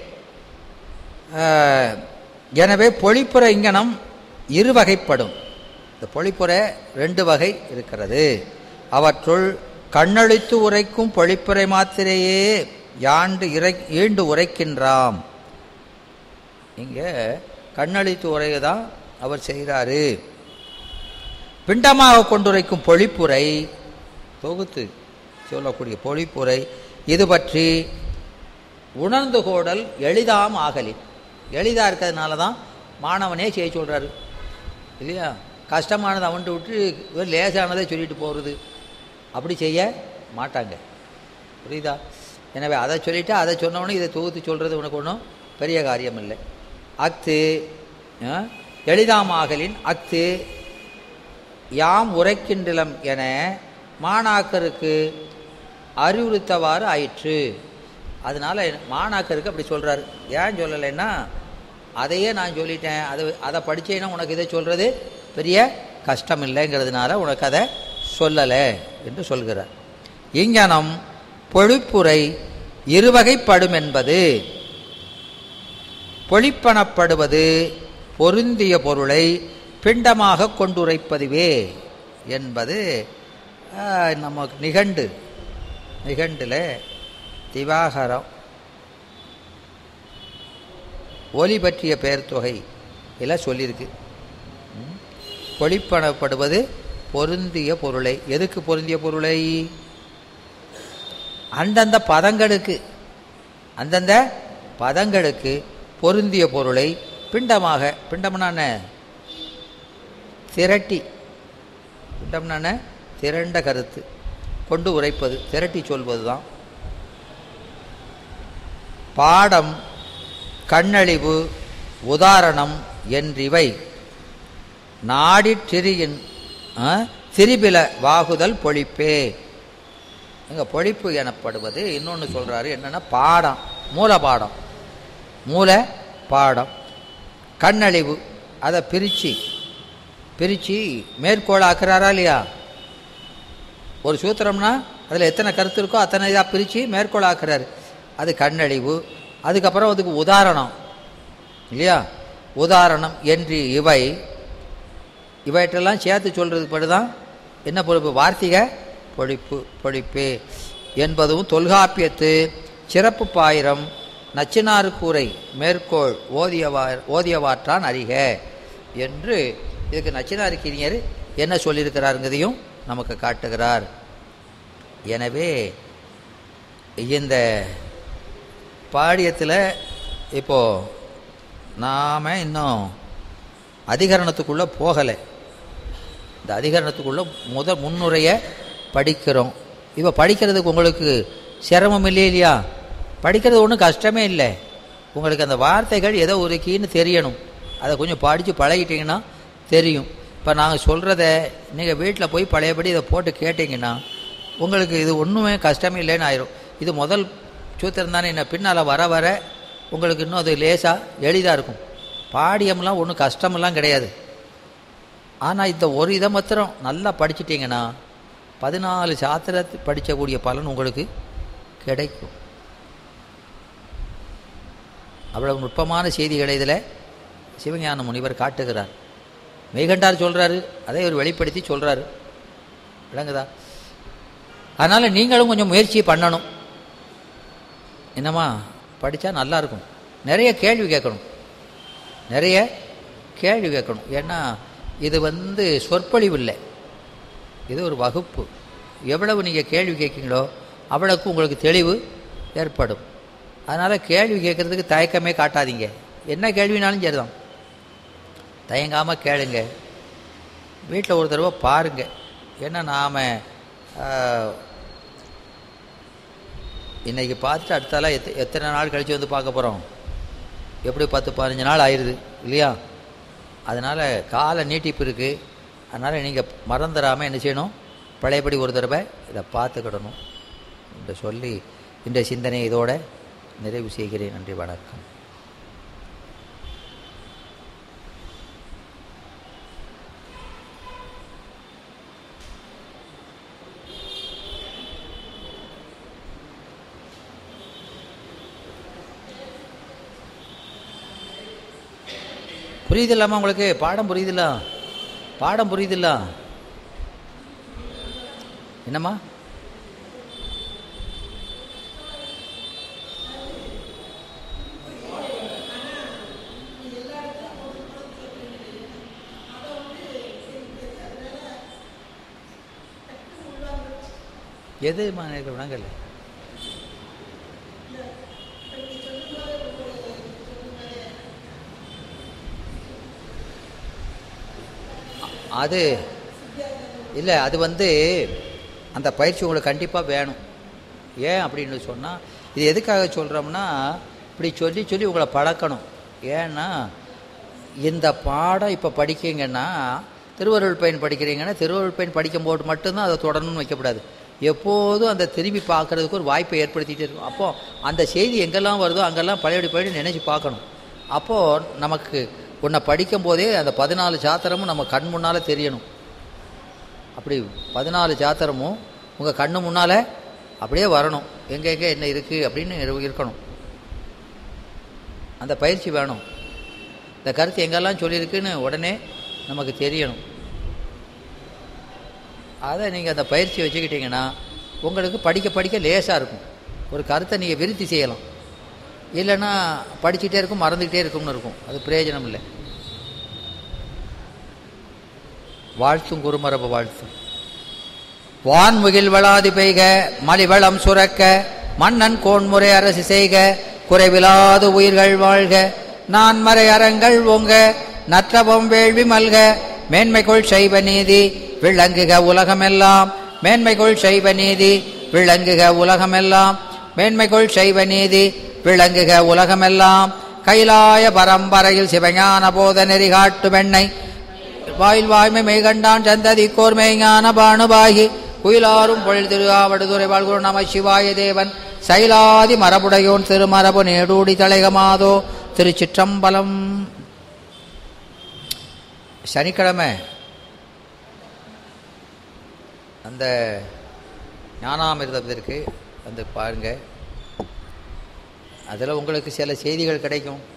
ஆஹ், எனவே பொழிப்புற இங்கனம் இரு வகைப்படும் இந்த பொழிப்புற ரெண்டு வகை இருக்கிறது அவற்றுள் கண்ணழித்து உரைக்கும் பொழிப்புரை மாத்திரையே யாண்டு இறை ஈண்டு உரைக்கின்றாம் இங்கே கண்ணழித்து உரையை தான் அவர் செய்கிறாரு பிண்டமாக கொண்டுரைக்கும் பொழிப்புரை தொகுத்து சொல்லக்கூடிய பொழிப்புரை இது பற்றி உணர்ந்து கோடல் எளிதாம் ஆகலின் எளிதாக இருக்கிறதுனால தான் மாணவனே செய்ய சொல்கிறாரு இல்லையா கஷ்டமானதை அவன்ட்டு விட்டு இவர் லேசானதை சொல்லிட்டு போகிறது அப்படி செய்ய மாட்டாங்க புரியுதா எனவே அதை சொல்லிவிட்டு அதை சொன்னவனே இதை தொகுத்து சொல்கிறது உனக்கு ஒன்றும் பெரிய காரியம் இல்லை அத்து ஆ, எளிதாமாகலின் அத்து யாம் உரைக்கின்றலம் என மாணாக்கருக்கு அறிவுறுத்தவாறு ஆயிற்று அதனால் மாணாக்கருக்கு அப்படி சொல்கிறாரு ஏன் சொல்லலைன்னா அதையே நான் சொல்லிட்டேன் அது அதை படித்தேன்னா உனக்கு இதை சொல்கிறது பெரிய கஷ்டம் இல்லைங்கிறதுனால உனக்கு அதை சொல்லலை என்று சொல்கிறார் இங்கனம் பொழிப்புரை இருவகைப்படும் என்பது பொழிப்பனப்படுவது பொருந்திய பொருளை பிண்டமாக கொண்டுரைப்பதுவே என்பது ஆஹ், நமக்கு நிகண்டு நிகண்டில் திவாகரம் ஒலி பற்றிய பெயர் தொகை எல்லாம் சொல்லியிருக்கு ம். பொழிப்பனப்படுவது பொருந்திய பொருளை எதுக்கு பொருந்திய பொருளை அந்தந்த பதங்களுக்கு அந்தந்த பதங்களுக்கு பொருந்திய பொருளை பிண்டமாக பிண்டம்னா என்ன திரட்டி பிண்டம்னா என்ன திரண்ட கருத்து கொண்டு உரைப்பது திரட்டி சொல்வது தான் பாடம் கண்ணழிவு உதாரணம் என்றிவை நாடிற் திரியின் ஆ, திரிபில வாகுதல் பொழிப்பே இங்க பொழிப்பு எனப்படுவது இன்னொன்று சொல்றாரு என்னன்னா பாடம் மூல பாடம் மூல பாடம் கண்ணழிவு அதை பிரித்து பிரித்து மேற்கோளாக்குறாரா இல்லையா ஒரு சூத்திரம்னா அதில் எத்தனை கருத்து இருக்கோ அத்தனை இதாக பிரித்து மேற்கோளாக்குறாரு அது கண்ணழிவு அதுக்கப்புறம் அதுக்கு உதாரணம் இல்லையா உதாரணம் என்று இவை இவற்றெல்லாம் சேர்த்து சொல்கிறது படுதான் என்ன பொழிப்பு வார்த்திக பொழிப்பு பொழிப்பு என்பதும் தொல்காப்பியத்து சிறப்பு பாயிரம் நச்சினாறு கூரை மேற்கோள் ஓதியவா ஓதியவாற்றான் அறிக என்று இதுக்கு நச்சினாறு கிரியர் என்ன சொல்லியிருக்கிறாருங்கிறதையும் நமக்கு காட்டுகிறார் எனவே இந்த பாடியத்தில் இப்போது நாம் இன்னும் அதிகரணத்துக்குள்ளே போகலை இந்த அதிகரணத்துக்குள்ளே முத முன்னுரையை படிக்கிறோம் இப்போ படிக்கிறதுக்கு உங்களுக்கு சிரமம் இல்லையா இல்லையா படிக்கிறது ஒன்றும் கஷ்டமே இல்லை உங்களுக்கு அந்த வார்த்தைகள் எதோ ஒரு கீன்னு தெரியணும் அதை கொஞ்சம் படித்து பழகிட்டீங்கன்னா தெரியும் இப்போ நாங்கள் சொல்கிறத நீங்கள் வீட்டில் போய் பழையபடி இதை போட்டு கேட்டிங்கன்னா உங்களுக்கு இது ஒன்றுமே கஷ்டமே இல்லைன்னு ஆயிரும் இது முதல் சூத்திரம் தானே என்ன பின்னால் வர வர உங்களுக்கு இன்னும் அது லேசாக எளிதாக இருக்கும் பாடியம்லாம் ஒன்றும் கஷ்டமெல்லாம் கிடையாது ஆனால் இந்த ஒரு இதை மாத்திரம் நல்லா படிச்சிட்டிங்கன்னா பதினாலு சாத்திரத்தை படிக்கக்கூடிய பலன் உங்களுக்கு கிடைக்கும் அவ்வளவு நுட்பமான செய்திகளை இதில் சிவஞான முனிவர் காட்டுகிறார் மெய்கண்டார் சொல்கிறாரு அதை அவர் வெளிப்படுத்தி சொல்கிறாரு விளங்குதா அதனால் நீங்களும் கொஞ்சம் முயற்சி பண்ணணும் என்னம்மா படித்தா நல்லா இருக்கும் நிறைய கேள்வி கேட்கணும் நிறைய கேள்வி கேட்கணும் ஏன்னா இது வந்து சொற்பொழிவு இல்லை இது ஒரு வகுப்பு எவ்வளவு நீங்கள் கேள்வி கேட்கீங்களோ அவ்வளவுக்கு உங்களுக்கு தெளிவு ஏற்படும் அதனால் கேள்வி கேட்குறதுக்கு தயக்கமே காட்டாதீங்க என்ன கேள்வினாலும் சரிதான் தயங்காமல் கேளுங்க வீட்டில் ஒரு தடவை பாருங்கள் ஏன்னா நாம் இன்றைக்கி பார்த்துட்டு அடுத்தால எத்த எத்தனை நாள் கழித்து வந்து பார்க்க போகிறோம் எப்படி பத்து பதினஞ்சு நாள் ஆயிடுது இல்லையா அதனால் கால நீட்டிப்பு இருக்குது அதனால் நீங்கள் மறந்துடாமல் என்ன செய்யணும் பழையபடி ஒரு தடவை இதை பார்த்துக்கிடணும் என்று சொல்லி இந்த சிந்தனை இதோட நிறைவு செய்கிறேன் நன்றி வணக்கம் புரியுதில்லாமா உங்களுக்கு பாடம் புரியுதில்ல பாடம் புரியுதில்ல என்னம்மா எதுமா எனக்கு விளங்கல அது இல்லை அது வந்து அந்த பயிற்சி உங்களுக்கு கண்டிப்பாக வேணும் ஏன் அப்படின்னு சொன்னால் இது எதுக்காக சொல்கிறோம்னா இப்படி சொல்லி சொல்லி உங்களை பழக்கணும் ஏன்னா இந்த பாடம் இப்போ படிக்கீங்கன்னா திருவருள் பயன் படிக்கிறீங்கன்னா திருவருள் பயன் படிக்கும் போது மட்டும்தான் அதை தொடரணும்னு வைக்கக்கூடாது எப்போதும் அந்த திரும்பி பார்க்குறதுக்கு ஒரு வாய்ப்பை ஏற்படுத்திகிட்டே இருக்கும் அப்போது அந்த செய்தி எங்கெல்லாம் வருதோ அங்கெல்லாம் பழையபடி பழைய நினச்சி பார்க்கணும் அப்போது நமக்கு உன்னை படிக்கும் போதே அந்த பதினாலு சாத்திரமும் நம்ம கண் முன்னால் தெரியணும் அப்படி பதினாலு சாத்திரமும் உங்கள் கண்ணு முன்னால் அப்படியே வரணும் எங்கே எங்கே என்ன இருக்குது அப்படின்னு இரு- இருக்கணும் அந்த பயிற்சி வேணும் இந்த கருத்து எங்கெல்லாம் சொல்லியிருக்குன்னு உடனே நமக்கு தெரியணும் அதை நீங்கள் அந்த பயிற்சி வச்சுக்கிட்டீங்கன்னா உங்களுக்கு படிக்க படிக்க லேசாக இருக்கும் ஒரு கருத்தை நீங்கள் விருத்தி செய்யலாம் இல்லைன்னா படிச்சுட்டே இருக்கும் மறந்துக்கிட்டே இருக்கும்னு இருக்கும் அது பிரயோஜனம் இல்லை வாழ்த்தும் குருமரபு வாழ்த்தும் வான்முகில் வளாது பெய்க மலிவளம் சுரக்க மன்னன் கோன்முறை அரசு செய்க குறைவிலாது உயிர்கள் வாழ்க நான் மறை அறங்கள் ஓங்க நற்றவம் வேள்வி மல்க மேன்மைக்குள் செய்வ நீதி விளங்குக உலகமெல்லாம் மேன்மைகொள் செய்வ நீதி விளங்குக உலகமெல்லாம் மேன்மைகொள் செய்வ நீதி விளங்குக உலகமெல்லாம் கைலாய பரம்பரையில் சிவஞான போத நெறி காட்டு வெண்ணை வாயில் வாய்மை மெய்கண்டான் சந்ததி கோர் மெய்ஞான பாணுபாகி குயிலாரும் பொழில் திருவாவடுதுறை வாழ்குரு நம சிவாய தேவன் சைலாதி மரபுடையோன் திருமரபு நேடூடி தலைகமாதோ திருச்சிற்றம்பலம் சனிக்கிழமை அந்த ஞானாமிர்தத்திற்கு வந்து பாருங்க அதில் உங்களுக்கு சில செய்திகள் கிடைக்கும்